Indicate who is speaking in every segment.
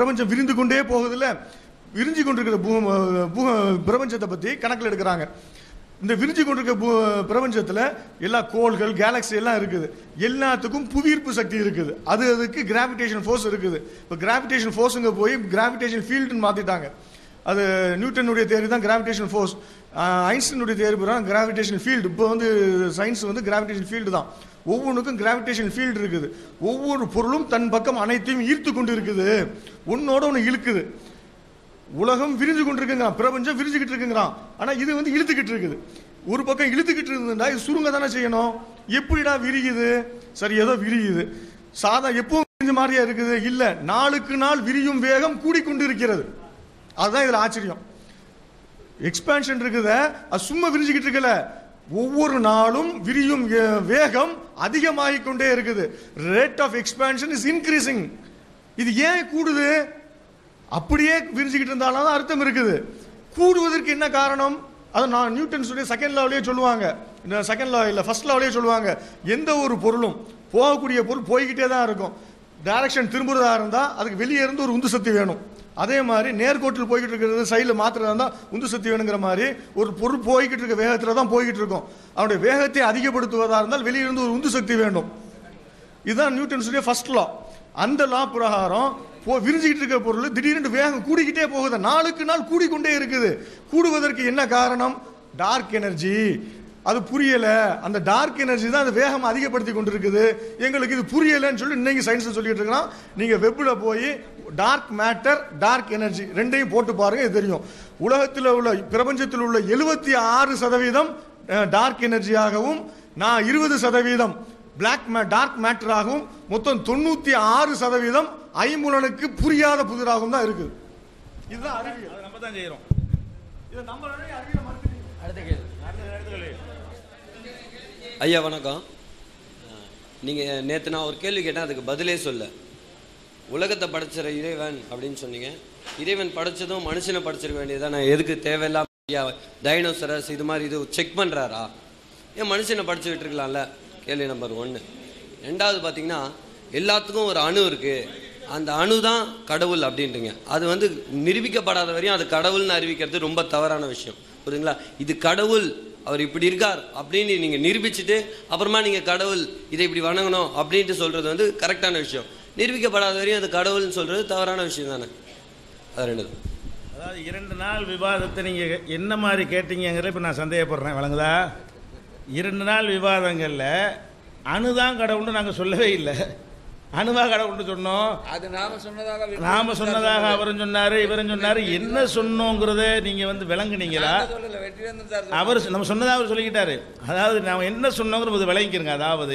Speaker 1: பிரபஞ்சம் விரிந்து கொண்டே போகுதுல்ல விரிஞ்சு கொண்டிருக்கிற பூ பூ பிரபஞ்சத்தை பற்றி கணக்கில் எடுக்கிறாங்க இந்த விரிஞ்சு கொண்டிருக்க பூ பிரபஞ்சத்தில் எல்லா கோள்கள் கேலக்ஸி எல்லாம் இருக்குது எல்லாத்துக்கும் புவியீர்ப்பு சக்தி இருக்குது அது அதுக்கு கிராவிடேஷன் ஃபோர்ஸ் இருக்குது இப்போ கிராவிடேஷன் ஃபோர்ஸுங்க போய் கிராவிடேஷன் ஃபீல்டுன்னு மாற்றிட்டாங்க அது நியூட்டனுடைய தேரி தான் கிராவிடேஷன் ஃபோர்ஸ் ஐன்ஸ்டனுடைய தேரி பிரகாரம் கிராவிடேஷன் ஃபீல்டு இப்போ வந்து சயின்ஸ் வந்து கிராவிடேஷன் ஃபீல்டு தான் ஒவ்வொன்றுக்கும் கிராவிடேஷன் ஃபீல்டு இருக்குது ஒவ்வொரு பொருளும் தன் பக்கம் அனைத்தையும் ஈர்த்து கொண்டு இருக்குது ஒன்னோட ஒன்று இழுக்குது உலகம் விரிஞ்சு கொண்டிருக்குங்கிறான் பிரபஞ்சம் விரிஞ்சுக்கிட்டு இருக்குங்கிறான் ஆனா இது வந்து இழுத்துக்கிட்டு இருக்குது ஒரு பக்கம் இழுத்துக்கிட்டு இருந்ததுடா இது சுருங்க தானே செய்யணும் எப்படிடா விரியுது சரி ஏதோ விரியுது சாதா எப்பவும் விரிஞ்ச மாதிரியா இருக்குது இல்ல நாளுக்கு நாள் விரியும் வேகம் கூடிக்கொண்டு இருக்கிறது அதுதான் இதுல ஆச்சரியம் எக்ஸ்பான்ஷன் இருக்குத அது சும்மா விரிஞ்சுக்கிட்டு இருக்கல ஒவ்வொரு நாளும் விரியும் வே- வேகம் அதிகமாகிக் கொண்டே இருக்குது rate of expansion is increasing இது ஏன் கூடுது அப்படியே விரிஞ்சுக்கிட்டு இருந்தாலும் தான் அர்த்தம் இருக்குது கூடுவதற்கு என்ன காரணம் அது நான் நியூட்டன்ஸுடைய செகண்ட் லாவிலேயே சொல்லுவாங்க இந்த செகண்ட் லா இல்லை ஃபர்ஸ்ட் லாவிலேயே சொல்லுவாங்க எந்த ஒரு பொருளும் போகக்கூடிய பொருள் போய்கிட்டே தான் இருக்கும் டைரக்ஷன் திரும்புறதா இருந்தால் அதுக்கு வெளியே இருந்து ஒரு உந்து சக்தி வேணும் அதே மாதிரி நேர்கோட்டில் போய்கிட்டு இருக்கிறது சைடில் மாத்திரதா இருந்தால் உந்து சக்தி வேணுங்கிற மாதிரி ஒரு பொருள் போய்கிட்டு இருக்க வேகத்தில் தான் போய்கிட்டு இருக்கும் அவனுடைய வேகத்தை அதிகப்படுத்துவதாக இருந்தால் வெளியே இருந்து ஒரு உந்து சக்தி வேண்டும் இதுதான் நியூட்டன்ஸுடைய ஃபர்ஸ்ட் லா அந்த லா பிரகாரம் போ விரிஞ்சிக்கிட்டு இருக்க பொருள் திடீர்னு வேகம் கூடிக்கிட்டே போகுது நாளுக்கு நாள் கூடிக்கொண்டே இருக்குது கூடுவதற்கு என்ன காரணம் டார்க் எனர்ஜி அது புரியல அந்த டார்க் எனர்ஜி தான் அந்த வேகம் அதிகப்படுத்தி கொண்டு இருக்குது எங்களுக்கு இது புரியலைன்னு சொல்லி இன்னைக்கு சயின்ஸ் சொல்லிட்டு இருக்கலாம் நீங்க வெப்ல போய் டார்க் மேட்டர் டார்க் எனர்ஜி ரெண்டையும் போட்டு பாருங்க இது தெரியும் உலகத்தில் உள்ள பிரபஞ்சத்தில் உள்ள எழுபத்தி ஆறு சதவீதம் டார்க் எனர்ஜியாகவும் நான் இருபது சதவீதம் பிளாக் டார்க் மேட்டராகவும் மொத்தம் தொண்ணூத்தி ஆறு சதவீதம் ஐம்புலனுக்கு புரியாத புதிராகவும் தான் இருக்குது இதுதான் அறிவியல்
Speaker 2: அதை நம்ம தான் செய்கிறோம்
Speaker 1: இதை நம்ம அறிவியல் மறுக்கிறீங்க
Speaker 3: அடுத்த கேள்வி ஐயா வணக்கம் நீங்கள் நேற்று நான் ஒரு கேள்வி கேட்டேன் அதுக்கு பதிலே சொல்ல உலகத்தை படைச்சிற இறைவன் அப்படின்னு சொன்னீங்க இறைவன் படைச்சதும் மனுஷனை படைச்சிருக்க வேண்டியதா நான் எதுக்கு தேவையில்லாம ஐயா டைனோசரஸ் இது மாதிரி இது செக் பண்ணுறாரா ஏன் மனுஷனை படிச்சு விட்டுருக்கலாம்ல கேள்வி நம்பர் ஒன்று ரெண்டாவது பார்த்தீங்கன்னா எல்லாத்துக்கும் ஒரு அணு இருக்குது அந்த அணு தான் கடவுள் அப்படின்றீங்க அது வந்து நிரூபிக்கப்படாத வரையும் அது கடவுள்னு அறிவிக்கிறது ரொம்ப தவறான விஷயம் புரியுதுங்களா இது கடவுள் அவர் இப்படி இருக்கார் அப்படின்னு நீங்கள் நிரூபிச்சுட்டு அப்புறமா நீங்கள் கடவுள் இதை இப்படி வணங்கணும் அப்படின்ட்டு சொல்கிறது வந்து கரெக்டான விஷயம் நிரூபிக்கப்படாத வரையும் அது கடவுள்னு சொல்கிறது தவறான விஷயம் தானே அது ரெண்டு தான்.
Speaker 2: அதாவது இரண்டு நாள் விவாதத்தை நீங்கள் என்ன மாதிரி கேட்டீங்கிறத இப்போ நான் சந்தேகப்படுறேன் வழங்குதா இரண்டு நாள் விவாதங்களில் அணுதான் கடவுள்னு நாங்கள் சொல்லவே இல்லை அணுவா கடவுள்னு சொன்னோம்
Speaker 4: அது நாம சொன்னதாக விட்டு
Speaker 2: நாம சொன்னதாக அவரும் சொன்னாரு இவரும் சொன்னாரு என்ன சொன்னோங்கிறத நீங்க வந்து விளங்குனீங்களா
Speaker 4: நாங்க சொல்லல வெற்றிவேந்தன் சார் சொன்னார்.
Speaker 2: அவர் நம்ம சொன்னதாக அவர் சொல்லிக்கிட்டாரு அதாவது நாம் என்ன சொன்னோங்கிறது விளங்கிக்கிறங்க அதாவது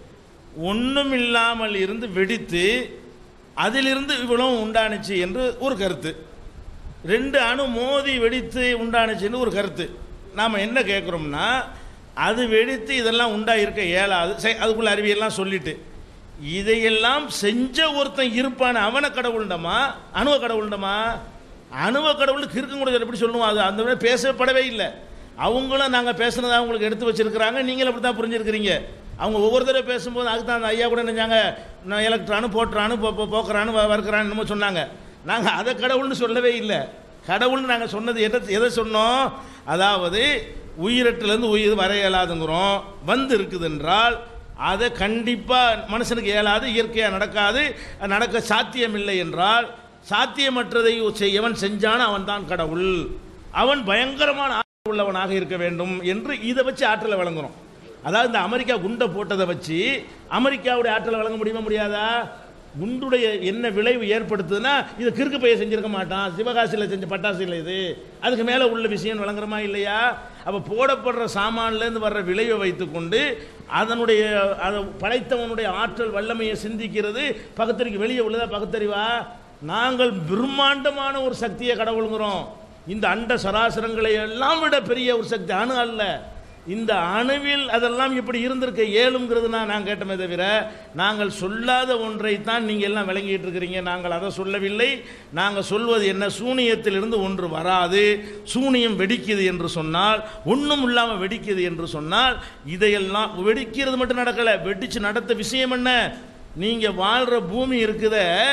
Speaker 2: ஒன்றும் இல்லாமல் இருந்து வெடித்து அதிலிருந்து இவ்வளவு உண்டானுச்சு என்று ஒரு கருத்து ரெண்டு அணு மோதி வெடித்து உண்டானுச்சுன்னு ஒரு கருத்து நாம் என்ன கேட்குறோம்னா அது வெடித்து இதெல்லாம் உண்டாயிருக்க இயலாது சரி அதுக்குள்ள அறிவியெல்லாம் சொல்லிட்டு இதையெல்லாம் செஞ்ச ஒருத்தன் இருப்பான் அவனை கடவுள்டமா அணுவ கடவுள்டமா அணுவ கடவுளுக்கு இருக்கும் கூட எப்படி சொல்லுவோம் அது அந்த மாதிரி பேசப்படவே இல்லை அவங்களும் நாங்கள் பேசுனதை அவங்களுக்கு எடுத்து வச்சிருக்கிறாங்க நீங்களும் அப்படி தான் புரிஞ்சிருக்கிறீங்க அவங்க ஒவ்வொரு தடவை பேசும்போது அதுக்கு தான் அந்த ஐயா கூட நினைச்சாங்க நான் எலக்ட்ரானு போட்டுறானு போ போ- போக்குறானு வ- வறுக்கிறான்னு என்னமோ சொன்னாங்க நாங்கள் அதை கடவுள்னு சொல்லவே இல்லை கடவுள்னு நாங்கள் சொன்னது எதை எதை சொன்னோம் அதாவது உயிரட்டிலேருந்து உயிர் வர இயலாதுங்கிறோம் வந்து இருக்குது என்றால் அதை கண்டிப்பாக மனுஷனுக்கு இயலாது இயற்கையாக நடக்காது அது நடக்க சாத்தியமில்லை என்றால் சாத்தியமற்றதை செய்- எவன் செஞ்சானோ அவன் தான் கடவுள் அவன் பயங்கரமான ஆற்றல் உள்ளவனாக இருக்க வேண்டும் என்று இதை வச்சு ஆற்றலை வழங்குறோம் அதாவது இந்த அமெரிக்கா குண்டை போட்டதை வச்சு அமெரிக்காவுடைய ஆற்றலை வழங்க முடியுமா முடியாதா குண்டுடைய என்ன விளைவு ஏற்படுத்துதுன்னா இது கிறுக்கு பைய செஞ்சிருக்க மாட்டான் சிவகாசியில் செஞ்ச பட்டாசு இல்லை இது அதுக்கு மேலே உள்ள விஷயம் வழங்குறமா இல்லையா அப்போ போடப்படுற சாமான்லேருந்து வர்ற விளைவை வைத்துக்கொண்டு அதனுடைய அதை படைத்தவனுடைய ஆற்றல் வல்லமையை சிந்திக்கிறது பகுத்தறிக்கு வெளியே உள்ளதா பகுத்தறிவா நாங்கள் பிரம்மாண்டமான ஒரு சக்தியை கடவுளுங்கிறோம் இந்த அண்ட சராசரங்களை எல்லாம் விட பெரிய ஒரு சக்தி அணு அல்ல இந்த அணுவில் அதெல்லாம் இப்படி இருந்திருக்க இயலுங்கிறது நான் நான் கேட்டமே தவிர நாங்கள் சொல்லாத ஒன்றை தான் நீங்கள் எல்லாம் விளங்கிட்டு இருக்கிறீங்க நாங்கள் அதை சொல்லவில்லை நாங்கள் சொல்வது என்ன சூனியத்திலிருந்து ஒன்று வராது சூனியம் வெடிக்குது என்று சொன்னால் ஒன்றும் இல்லாமல் வெடிக்குது என்று சொன்னால் இதையெல்லாம் வெடிக்கிறது மட்டும் நடக்கலை வெடிச்சு நடத்த விஷயம் என்ன நீங்கள் வாழ்கிற பூமி இருக்குதே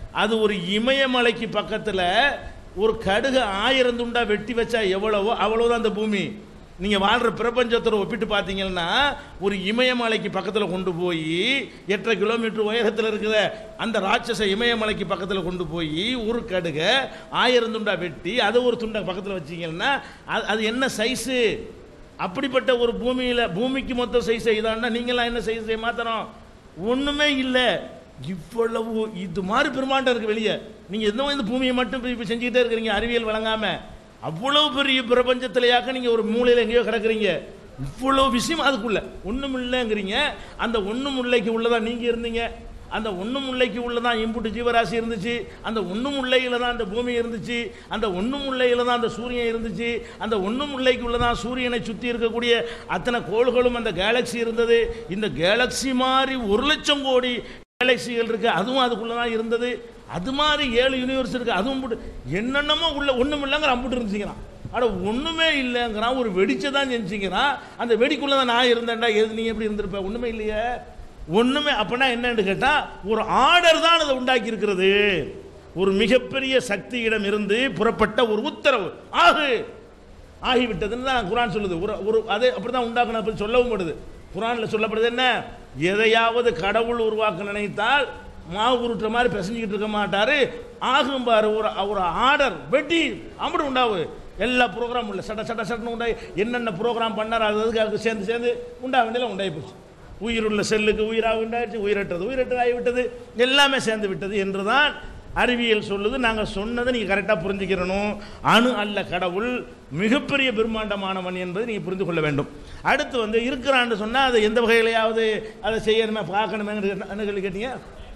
Speaker 2: அது ஒரு இமயமலைக்கு பக்கத்தில் ஒரு கடுகு ஆயிரம் துண்டா வெட்டி வச்சா எவ்வளவோ அவ்வளவுதான் அந்த பூமி நீங்கள் வாழ்கிற பிரபஞ்சத்தோட ஒப்பிட்டு பார்த்தீங்கன்னா ஒரு இமயமலைக்கு பக்கத்தில் கொண்டு போய் எட்டரை கிலோமீட்டர் உயரத்தில் இருக்கிற அந்த ராட்சச இமயமலைக்கு பக்கத்தில் கொண்டு போய் ஒரு கடுகை ஆயிரம் துண்டா வெட்டி அதை ஒரு துண்டை பக்கத்தில் வச்சீங்கன்னா அது அது என்ன சைஸு அப்படிப்பட்ட ஒரு பூமியில் பூமிக்கு மொத்த சைஸ் இதான்னா நீங்களாம் என்ன சைஸை மாற்றணும் ஒன்றுமே இல்லை இவ்வளவு இது மாதிரி பிரம்மாண்டம் இருக்குது வெளியே நீங்கள் எதுவும் இந்த பூமியை மட்டும் இப்போ செஞ்சுக்கிட்டே இருக்கிறீங்க அறிவியல் வழங்காமல் அவ்வளவு பெரிய பிரபஞ்சத்திலேயாக்க நீங்கள் ஒரு மூலையில் எங்கேயோ கிடக்குறீங்க இவ்வளவு விஷயம் அதுக்குள்ள ஒன்றும் இல்லைங்கிறீங்க அந்த ஒன்றும் இல்லைக்கு உள்ளதான் நீங்கள் இருந்தீங்க அந்த ஒன்றும் முல்லைக்கு உள்ளதான் இம்புட்டு ஜீவராசி இருந்துச்சு அந்த ஒன்றும் முல்லையில் தான் அந்த பூமி இருந்துச்சு அந்த ஒன்றும் முல்லையில் தான் அந்த சூரியன் இருந்துச்சு அந்த ஒன்றும் முல்லைக்கு உள்ளதான் சூரியனை சுற்றி இருக்கக்கூடிய அத்தனை கோள்களும் அந்த கேலக்ஸி இருந்தது இந்த கேலக்ஸி மாதிரி ஒரு லட்சம் கோடி கேலக்சிகள் இருக்கு அதுவும் அதுக்குள்ள தான் இருந்தது அது மாதிரி ஏழு யூனிவர்ஸ் இருக்கு அதுவும் போட்டு என்னென்னமோ உள்ள ஒன்றும் இல்லைங்கிற அம்புட்டு இருந்துச்சுங்கிறான் அட ஒன்றுமே இல்லைங்கிறான் ஒரு வெடிச்சை தான் செஞ்சுங்கிறான் அந்த வெடிக்குள்ளே தான் நான் இருந்தேன்டா எது நீ எப்படி இருந்திருப்ப ஒன்றுமே இல்லையே ஒன்றுமே அப்படின்னா என்னன்னு கேட்டால் ஒரு ஆர்டர் தான் அதை உண்டாக்கி இருக்கிறது ஒரு மிகப்பெரிய சக்தியிடம் இருந்து புறப்பட்ட ஒரு உத்தரவு ஆகு ஆகிவிட்டதுன்னு தான் குரான் சொல்லுது ஒரு ஒரு அது அப்படி தான் உண்டாக்கணும் அப்படி சொல்லவும் படுது குரானில் சொல்லப்படுது என்ன எதையாவது கடவுள் உருவாக்க நினைத்தால் மாவு உருட்டுற மாதிரி பிசைஞ்சிக்கிட்டு இருக்க மாட்டாரு ஆகும் பாரு ஒரு ஒரு ஆர்டர் வெட்டி அப்படி உண்டாவு எல்லா ப்ரோக்ராம் இல்லை சட்ட சட்ட சட்டன்னு உண்டாகி என்னென்ன ப்ரோக்ராம் பண்ணார் அது அதுக்கு அதுக்கு சேர்ந்து சேர்ந்து உண்டா வேண்டியெல்லாம் உண்டாகி போச்சு உயிருள்ள செல்லுக்கு உயிராக உண்டாயிடுச்சு உயிரற்றது உயிரற்றது ஆகிவிட்டது எல்லாமே சேர்ந்து விட்டது என்று தான் அறிவியல் சொல்லுது நாங்கள் சொன்னதை நீங்கள் கரெக்டாக புரிஞ்சுக்கிறணும் அணு அல்ல கடவுள் மிகப்பெரிய பிரம்மாண்டமானவன் என்பதை நீங்கள் புரிந்து கொள்ள வேண்டும் அடுத்து வந்து இருக்கிறான்னு சொன்னால் அதை எந்த வகையிலையாவது அதை செய்யணுமே பார்க்கணுமே என்ன கேள்வி கேட்டீங்க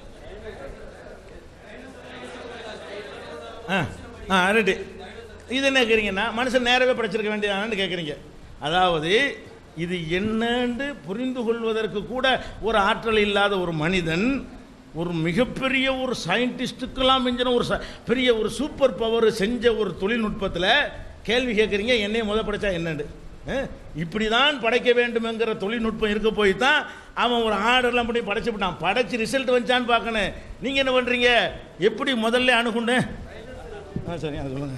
Speaker 2: ஆ ஆ ரைட்டு இது என்ன கேட்குறீங்கன்னா மனுஷன் நேரவே படைச்சிருக்க வேண்டியதானு கேட்குறீங்க அதாவது இது என்னன்னு புரிந்து கொள்வதற்கு கூட ஒரு ஆற்றல் இல்லாத ஒரு மனிதன் ஒரு மிகப்பெரிய ஒரு சயின்டிஸ்ட்டுக்கெல்லாம் மிஞ்சின ஒரு ச- பெரிய ஒரு சூப்பர் பவர் செஞ்ச ஒரு தொழில்நுட்பத்தில் கேள்வி கேட்குறீங்க என்னைய முத படைச்சா என்னண்டு அஹ், இப்படி தான் படைக்க வேண்டுமெங்கிற தொழில்நுட்பம் இருக்க போய் தான் அவன் ஒரு ஆர்டர்லாம் பண்ணி படைச்சு விட்டான் படைச்சு ரிசல்ட் வந்துச்சான்னு பார்க்கணும் நீங்கள் என்ன பண்ணுறீங்க எப்படி முதல்ல அணுகுண்டு ஆ சரி அது சொல்லுங்க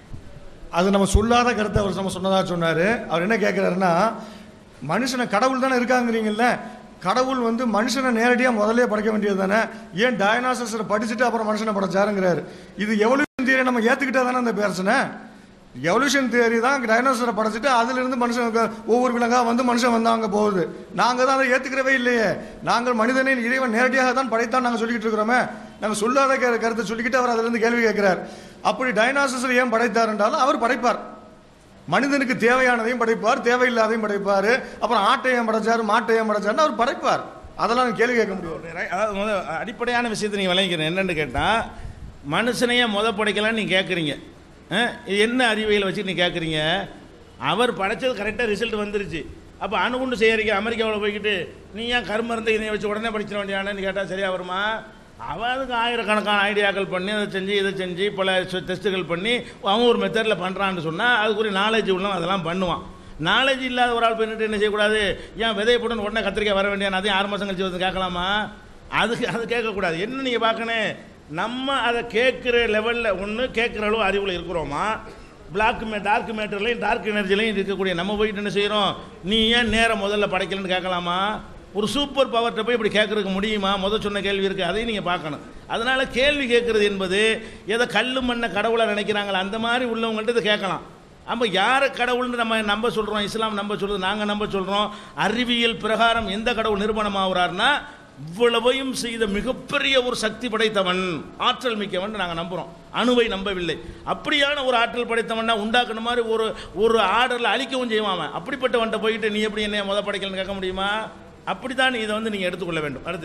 Speaker 1: அது நம்ம சொல்லாத கருத்தை அவர் நம்ம சொன்னதா சொன்னாரு அவர் என்ன கேட்கிறாருன்னா மனுஷனை கடவுள் தானே இருக்காங்கிறீங்கல்ல கடவுள் வந்து மனுஷனை நேரடியாக முதல்ல படைக்க வேண்டியது தானே ஏன் டயனாசஸரை படிச்சுட்டு அப்புறம் மனுஷனை படைச்சாருங்கிறாரு இது எவல்யூஷன் தியரி நம்ம ஏற்றுக்கிட்டா தானே அந்த பிரச்சனை எவல்யூஷன் தியரி தான் டைனோசரை படைச்சிட்டு அதிலிருந்து மனுஷனுக்கு ஒவ்வொரு விலங்காக வந்து மனுஷன் வந்தாங்க போகுது நாங்கள் தான் அதை ஏற்றுக்கிறவே இல்லையே நாங்கள் மனிதனை இறைவன் நேரடியாக தான் படைத்தான் நாங்கள் சொல்லிக்கிட்டு இருக்கிறோமே நாங்கள் சொல்லாத கரு- கருத்தை சொல்லிக்கிட்டு அவர் அதிலிருந்து கேள்வி கேட்கிறார் அப்படி டைனாசஸர் ஏன் படைத்தார் என்றாலும் அவர் படைப்பார் மனிதனுக்கு தேவையானதையும் படைப்பார் தேவையில்லாதையும் படைப்பார் அப்புறம் ஆட்டை ஏன் படைச்சார் மாட்டை ஏன் படைச்சார்னு அவர் படைப்பார் அதெல்லாம் நான் கேள்வி கேட்க முடியும்
Speaker 2: அதாவது முத அடிப்படையான விஷயத்தை நீங்கள் விளங்கிக்கணும் என்னன்னு கேட்டால் மனுஷனையே முத படைக்கலாம்னு நீங்கள் கேட்குறீங்க இது என்ன அறிவியல் வச்சு நீ கேட்குறீங்க அவர் படைச்சது கரெக்டாக ரிசல்ட் வந்துருச்சு அப்போ அணுகுண்டு செய்யறீங்க அமெரிக்காவில் போய்கிட்டு நீ ஏன் கருமருந்தை இதை வச்சு உடனே படிச்சிட வேண்டியானு கேட்டால் சரியா வருமா அவன் அதுக்கு ஆயிரக்கணக்கான ஐடியாக்கள் பண்ணி அதை செஞ்சு இதை செஞ்சு பல டெஸ்ட்டுகள் பண்ணி அவன் ஒரு மெத்தடில் பண்ணுறான்னு சொன்னால் அதுக்குரிய நாலேஜ் உள்ளவன் அதெல்லாம் பண்ணுவான் நாலேஜ் இல்லாத ஒரு ஆள் பண்ணிட்டு என்ன செய்யக்கூடாது ஏன் விதையை போட்டு உடனே கத்திரிக்காய் வர வேண்டிய அதையும் ஆறு மாதம் கழிச்சு வந்து கேட்கலாமா அதுக்கு அது கேட்கக்கூடாது என்ன நீங்கள் பார்க்கணும் நம்ம அதை கேட்குற லெவலில் ஒன்று கேட்குற அளவு அறிவில் இருக்கிறோமா பிளாக் மே டார்க் மேட்டர்லையும் டார்க் எனர்ஜிலையும் இருக்கக்கூடிய நம்ம போயிட்டு என்ன செய்கிறோம் நீ ஏன் நேரம் முதல்ல படைக்கலன்னு கேட்கலாமா ஒரு சூப்பர் பவர்கிட்ட போய் இப்படி கேட்கறதுக்கு முடியுமா முதல் சொன்ன கேள்வி இருக்குது அதையும் நீங்கள் பார்க்கணும் அதனால் கேள்வி கேட்குறது என்பது எதை கல் மண்ணை கடவுளை நினைக்கிறாங்களோ அந்த மாதிரி உள்ளவங்கள்ட்ட இதை கேட்கலாம் நம்ம யாரை கடவுள்னு நம்ம நம்ப சொல்கிறோம் இஸ்லாம் நம்ப சொல்கிறது நாங்கள் நம்ப சொல்கிறோம் அறிவியல் பிரகாரம் எந்த கடவுள் நிறுவனமாகிறாருன்னா இவ்வளவையும் செய்த மிகப்பெரிய ஒரு சக்தி படைத்தவன் ஆற்றல் மிக்கவன் நாங்கள் நம்புகிறோம் அணுவை நம்பவில்லை அப்படியான ஒரு ஆற்றல் படைத்தவன்னா உண்டாக்குன மாதிரி ஒரு ஒரு ஆர்டரில் அழிக்கவும் செய்வான் அவன். அப்படிப்பட்டவன்ட்ட போயிட்டு நீ எப்படி என்ன முத படைக்கலன்னு கேட்க முடியுமா அப்படித்தான் இதை வந்து நீங்கள் எடுத்துக்கொள்ள வேண்டும் அடுத்து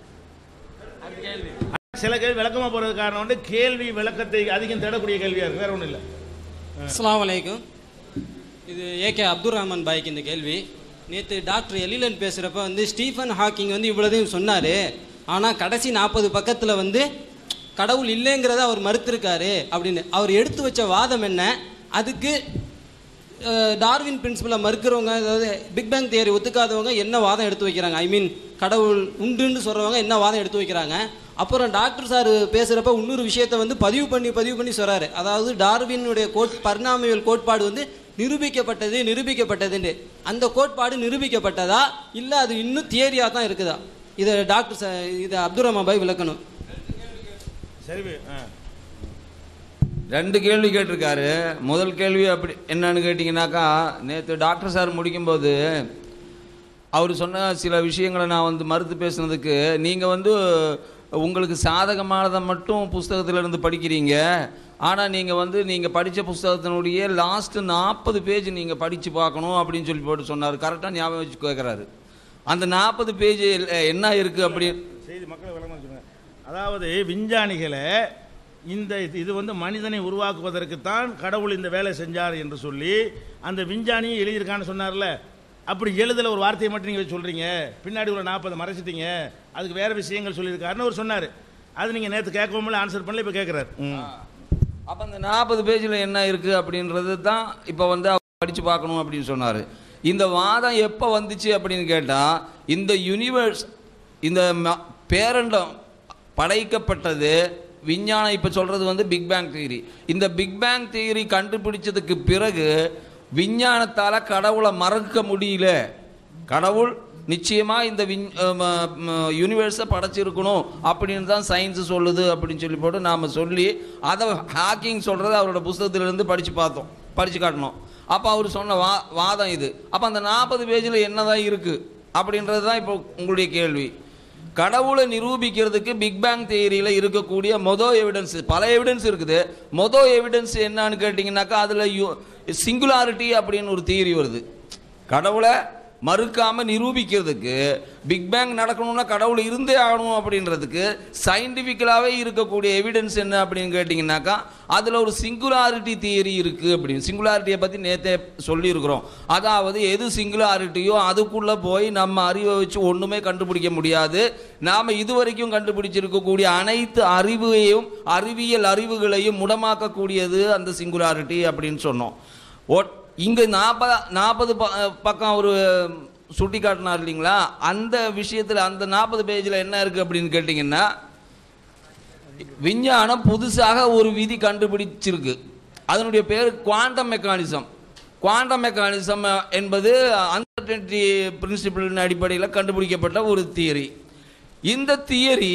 Speaker 2: சில கேள்வி விளக்கமாக போகிறது காரணம் வந்து கேள்வி விளக்கத்தை அதிகம் தேடக்கூடிய கேள்வியாக இருக்குது வேற ஒன்றும் இல்லை
Speaker 5: அஸ்ஸலாமு அலைக்கும் இது ஏகே அப்துல் ரஹ்மான் பாய்க்கு இந்த கேள்வி நேற்று டாக்டர் எலிலன் பேசுகிறப்ப வந்து ஸ்டீஃபன் ஹாக்கிங் வந்து இவ்வளோதையும் சொன்னார் ஆனால் கடைசி நாற்பது பக்கத்தில் வந்து கடவுள் இல்லைங்கிறத அவர் மறுத்திருக்காரு அப்படின்னு அவர் எடுத்து வச்ச வாதம் என்ன அதுக்கு அஹ், டார்வின் பிரின்சிபலை மறுக்கிறவங்க அதாவது பிக் பேங் தியரி ஒத்துக்காதவங்க என்ன வாதம் எடுத்து வைக்கிறாங்க ஐ மீன் கடவுள் உண்டுன்னு சொல்கிறவங்க என்ன வாதம் எடுத்து வைக்கிறாங்க அப்புறம் டாக்டர் சார் பேசுகிறப்ப இன்னொரு விஷயத்தை வந்து பதிவு பண்ணி பதிவு பண்ணி சொல்கிறாரு அதாவது டார்வினுடைய கோட் பரிணாமியல் கோட்பாடு வந்து நிரூபிக்கப்பட்டது நிரூபிக்கப்பட்டதுன்னு அந்த கோட்பாடு நிரூபிக்கப்பட்டதா இல்லை அது இன்னும் தியரியாக தான் இருக்குதா இதை டாக்டர் சார் இதை அப்துல் ரஹ்மான் பாய் விளக்கணும்
Speaker 2: சரி ஆ
Speaker 6: ரெண்டு கேள்வி கேட்டிருக்காரு முதல் கேள்வி அப்படி என்னன்னு கேட்டிங்கனாக்கா நேற்று டாக்டர் சார் முடிக்கும்போது அவர் சொன்ன சில விஷயங்களை நான் வந்து மறுத்து பேசுனதுக்கு நீங்கள் வந்து உங்களுக்கு சாதகமானதை மட்டும் புஸ்தகத்துல இருந்து படிக்கிறீங்க ஆனால் நீங்கள் வந்து நீங்கள் படித்த புஸ்தகத்தினுடைய லாஸ்ட்டு நாற்பது பேஜ் நீங்கள் படித்து பார்க்கணும் அப்படின்னு சொல்லி போட்டு சொன்னார் கரெக்டாக ஞாபகம் வச்சு கேட்குறாரு அந்த நாற்பது பேஜ் என்ன இருக்குது அப்படி
Speaker 2: செய்தி மக்களை விளங்க வச்சுக்கோங்க அதாவது விஞ்ஞானிகளை இந்த இது- இது வந்து மனிதனை உருவாக்குவதற்குத்தான் கடவுள் இந்த வேலை செஞ்சார் என்று சொல்லி அந்த விஞ்ஞானியும் எழுதியிருக்கான்னு சொன்னார்ல அப்படி எழுதல ஒரு வார்த்தையை மட்டும் நீங்கள் சொல்கிறீங்க பின்னாடி ஒரு நாற்பது மறைச்சிட்டீங்க அதுக்கு வேறு விஷயங்கள் சொல்லியிருக்காருன்னு அவர் சொன்னார் அது நீங்கள் நேற்று கேட்கவும் ஆன்சர் பண்ணல இப்போ கேட்குறாரு
Speaker 6: அப்போ அந்த நாற்பது பேஜில் என்ன இருக்குது அப்படின்றது தான் இப்போ வந்து அவர் படித்து பார்க்கணும் அப்படின்னு சொன்னார் இந்த வாதம் எப்போ வந்துச்சு அப்படின்னு கேட்டால் இந்த யூனிவர்ஸ் இந்த ம- பேரண்டம் படைக்கப்பட்டது விஞ்ஞானம் இப்போ சொல்கிறது வந்து பிக் பேங் தியரி இந்த பிக் பேங் தியரி கண்டுபிடிச்சதுக்கு பிறகு விஞ்ஞானத்தால் கடவுளை மறக்க முடியல கடவுள் நிச்சயமாக இந்த விஞ் யூனிவர்ஸை படைச்சிருக்கணும் அப்படின்னு தான் சயின்ஸ் சொல்லுது அப்படின்னு சொல்லி போட்டு நாம் சொல்லி அதை ஹாக்கிங் சொல்கிறத அவரோட புஸ்தகத்திலிருந்து படித்து பார்த்தோம் படித்து காட்டணும் அப்போ அவர் சொன்ன வா வாதம் இது அப்போ அந்த நாற்பது பேஜில் என்ன தான் இருக்குது அப்படின்றது தான் இப்போ உங்களுடைய கேள்வி கடவுளை நிரூபிக்கிறதுக்கு பிக் பேங் தியரியில் இருக்கக்கூடிய மொதல் எவிடன்ஸ் பல எவிடன்ஸ் இருக்குது மொதல் எவிடன்ஸ் என்னன்னு கேட்டிங்கனாக்கா அதில் யூ சிங்குலாரிட்டி அப்படின்னு ஒரு தியரி வருது கடவுளை மறுக்காம நிரூபிக்கிறதுக்கு பிக் பேங் நடக்கணும்னா கடவுள் இருந்தே ஆகணும் அப்படின்றதுக்கு சயின்டிஃபிக்கலாகவே இருக்கக்கூடிய எவிடன்ஸ் என்ன அப்படின்னு கேட்டிங்கனாக்கா அதில் ஒரு சிங்குலாரிட்டி தியரி இருக்குது அப்படின்னு சிங்குலாரிட்டியை பற்றி நேற்றே சொல்லியிருக்கிறோம் அதாவது எது சிங்குலாரிட்டியோ அதுக்குள்ளே போய் நம்ம அறிவை வச்சு ஒன்றுமே கண்டுபிடிக்க முடியாது நாம் இதுவரைக்கும் கண்டுபிடிச்சிருக்கக்கூடிய அனைத்து அறிவையும் அறிவியல் அறிவுகளையும் முடமாக்கக்கூடியது அந்த சிங்குலாரிட்டி அப்படின்னு சொன்னோம் ஒட் இங்கே நாற்பது நாற்பது பக்கம் ஒரு சுட்டி காட்டினார் இல்லைங்களா அந்த விஷயத்தில் அந்த நாற்பது பேஜில் என்ன இருக்குது அப்படின்னு கேட்டிங்கன்னா விஞ்ஞானம் புதுசாக ஒரு விதி கண்டுபிடிச்சிருக்கு அதனுடைய பேர் குவாண்டம் மெக்கானிசம் குவாண்டம் மெக்கானிசம் என்பது அன்சர்டனிட்டி பிரின்சிபிளின் அடிப்படையில் கண்டுபிடிக்கப்பட்ட ஒரு தியரி இந்த தியரி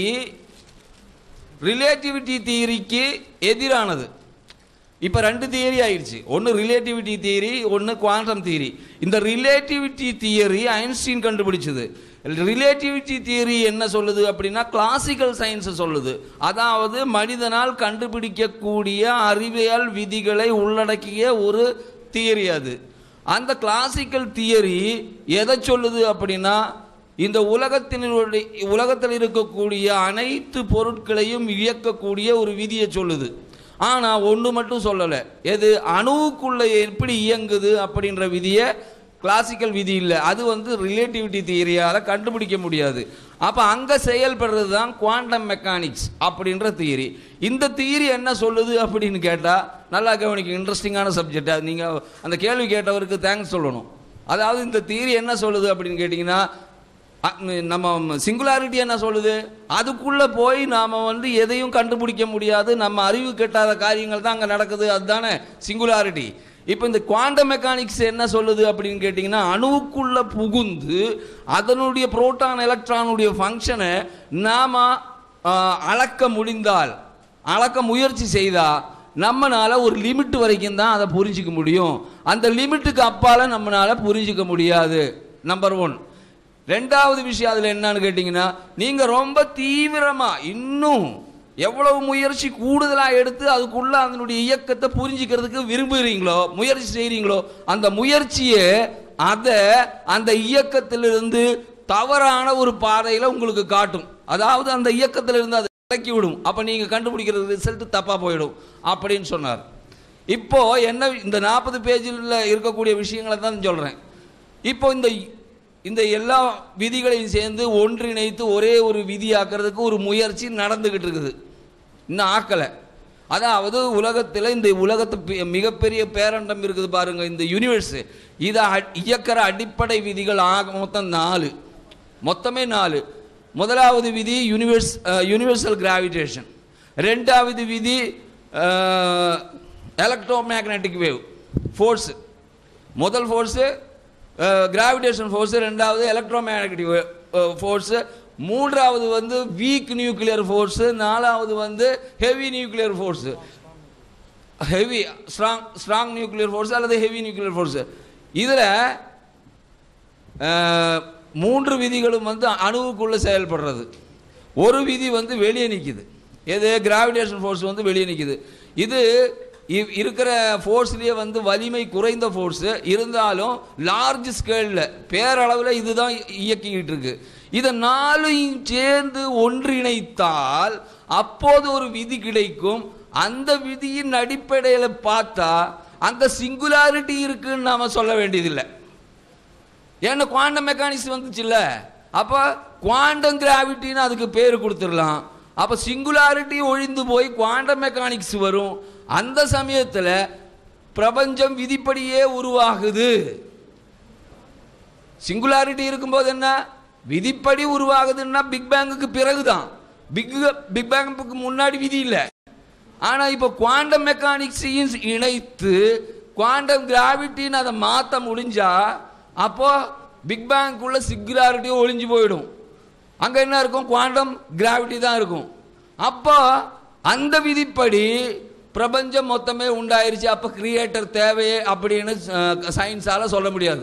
Speaker 6: ரிலேட்டிவிட்டி தியரிக்கு எதிரானது இப்போ ரெண்டு தியரி ஆயிடுச்சு ஒன்று ரிலேட்டிவிட்டி தியரி ஒன்று குவாண்டம் தியரி இந்த ரிலேட்டிவிட்டி தியரி ஐன்ஸ்டீன் கண்டுபிடிச்சது ரிலேட்டிவிட்டி தியரி என்ன சொல்லுது அப்படின்னா கிளாசிக்கல் சயின்ஸ் சொல்லுது அதாவது மனிதனால் கண்டுபிடிக்கக்கூடிய அறிவியல் விதிகளை உள்ளடக்கிய ஒரு தியரி அது அந்த கிளாசிக்கல் தியரி எதை சொல்லுது அப்படின்னா இந்த உலகத்தினுடைய உலகத்தில் இருக்கக்கூடிய அனைத்து பொருட்களையும் இயக்கக்கூடிய ஒரு விதியை சொல்லுது ஆனால் ஒன்று மட்டும் சொல்லலை எது அணுவுக்குள்ள எப்படி இயங்குது அப்படின்ற விதியை கிளாசிக்கல் விதி இல்லை அது வந்து ரிலேட்டிவிட்டி தியரியால் கண்டுபிடிக்க முடியாது அப்போ அங்கே செயல்படுறது தான் குவாண்டம் மெக்கானிக்ஸ் அப்படின்ற தியரி இந்த தியரி என்ன சொல்லுது அப்படின்னு கேட்டால் நல்லா கவனிக்கும் இன்ட்ரெஸ்டிங்கான சப்ஜெக்ட் அது நீங்கள் அந்த கேள்வி கேட்டவருக்கு தேங்க்ஸ் சொல்லணும் அதாவது இந்த தியரி என்ன சொல்லுது அப்படின்னு கேட்டிங்கன்னா அ- நம்ம சிங்குலாரிட்டி என்ன சொல்லுது அதுக்குள்ளே போய் நாம் வந்து எதையும் கண்டுபிடிக்க முடியாது நம்ம அறிவு கெட்டாத காரியங்கள் தான் அங்கே நடக்குது அதுதானே சிங்குலாரிட்டி இப்போ இந்த குவாண்டம் மெக்கானிக்ஸ் என்ன சொல்லுது அப்படின்னு கேட்டிங்கன்னா அணுவுக்குள்ளே புகுந்து அதனுடைய புரோட்டான் எலக்ட்ரானுடைய ஃபங்க்ஷனை நாம் அளக்க முடிந்தால் அளக்க முயற்சி செய்தால் நம்மனால ஒரு லிமிட் வரைக்கும் தான் அதை புரிஞ்சிக்க முடியும் அந்த லிமிட்டுக்கு அப்பால நம்மனால புரிஞ்சிக்க முடியாது நம்பர் ஒன் ரெண்டாவது விஷயம் அதில் என்னன்னு கேட்டிங்கன்னா நீங்கள் ரொம்ப தீவிரமாக இன்னும் எவ்வளவு முயற்சி கூடுதலாக எடுத்து அதுக்குள்ள அதனுடைய இயக்கத்தை புரிஞ்சுக்கிறதுக்கு விரும்புகிறீங்களோ முயற்சி செய்கிறீங்களோ அந்த முயற்சியை அதை அந்த இயக்கத்திலிருந்து தவறான ஒரு பாதையில் உங்களுக்கு காட்டும் அதாவது அந்த இயக்கத்திலிருந்து அதை விலக்கி விடும் அப்போ நீங்கள் கண்டுபிடிக்கிற ரிசல்ட் தப்பாக போயிடும் அப்படின்னு சொன்னார் இப்போ என்ன இந்த நாற்பது பேஜில் இருக்கக்கூடிய விஷயங்களை தான் சொல்கிறேன் இப்போ இந்த இந்த எல்லா விதிகளையும் சேர்ந்து ஒன்றிணைத்து ஒரே ஒரு விதியாக்குறதுக்கு ஒரு முயற்சி நடந்துக்கிட்டு இருக்குது இன்னும் ஆக்கலை அதாவது உலகத்தில் இந்த உலகத்து பி- மிகப்பெரிய பேரண்டம் இருக்குது பாருங்க இந்த யூனிவர்ஸ் இதை அ- இயக்கிற அடிப்படை விதிகள் ஆக மொத்தம் நாலு மொத்தமே நாலு முதலாவது விதி யூனிவர்ஸ் யூனிவர்சல் கிராவிடேஷன் ரெண்டாவது விதி எலக்ட்ரோ மேக்னெட்டிக் வேவ் ஃபோர்ஸு முதல் ஃபோர்ஸு கிராவிடேஷன் ஃபோர்ஸு ரெண்டாவது எலக்ட்ரோ மேக்னெட்டிக் ஃபோர்ஸு மூன்றாவது வந்து வீக் நியூக்ளியர் ஃபோர்ஸு நாலாவது வந்து heavy nuclear force heavy strong strong nuclear force அல்லது ஹெவி நியூக்ளியர் ஃபோர்ஸு இதில் மூன்று விதிகளும் வந்து அணுவுக்குள்ளே செயல்படுறது ஒரு விதி வந்து வெளியே நிற்கிது எது கிராவிடேஷன் ஃபோர்ஸ் வந்து வெளியே நிற்கிது இது இ- இருக்கிற ஃபோர்ஸ்லேயே வந்து வலிமை குறைந்த ஃபோர்ஸு இருந்தாலும் லார்ஜ் ஸ்கேலில் பேரளவில் இதுதான் இயக்கிக்கிட்டு இருக்கு இதை நாலையும் சேர்ந்து ஒன்றிணைத்தால் அப்போது ஒரு விதி கிடைக்கும் அந்த விதியின் அடிப்படையில் பார்த்தா அந்த சிங்குலாரிட்டி இருக்குன்னு நாம சொல்ல வேண்டியதில்லை ஏன்னா குவாண்டம் மெக்கானிக்ஸ் வந்துச்சுல்ல அப்போ குவாண்டம் கிராவிட்டின்னு அதுக்கு பேர் கொடுத்துடலாம் அப்போ சிங்குலாரிட்டி ஒழிந்து போய் குவாண்டம் மெக்கானிக்ஸ் வரும் அந்த சமயத்தில் பிரபஞ்சம் விதிப்படியே உருவாகுது சிங்குலாரிட்டி இருக்கும்போது என்ன விதிப்படி உருவாகுதுன்னா பிக் பேங்குக்கு பிறகுதான் பிக் பிக் பேங்குக்கு முன்னாடி விதி இல்லை ஆனால் இப்போ குவாண்டம் மெக்கானிக்ஸையும் இணைத்து குவாண்டம் கிராவிட்டின்னு அதை மாற்ற முடிஞ்சா அப்போ பிக் பேங்குக்குள்ள சிங்குலாரிட்டி ஒழிஞ்சு போயிடும் அங்கே என்ன இருக்கும் குவாண்டம் கிராவிட்டி தான் இருக்கும் அப்போ அந்த விதிப்படி பிரபஞ்சம் மொத்தமே உண்டாயிருச்சு அப்போ கிரியேட்டர் தேவையே அப்படின்னு சயின்ஸால் சொல்ல முடியாது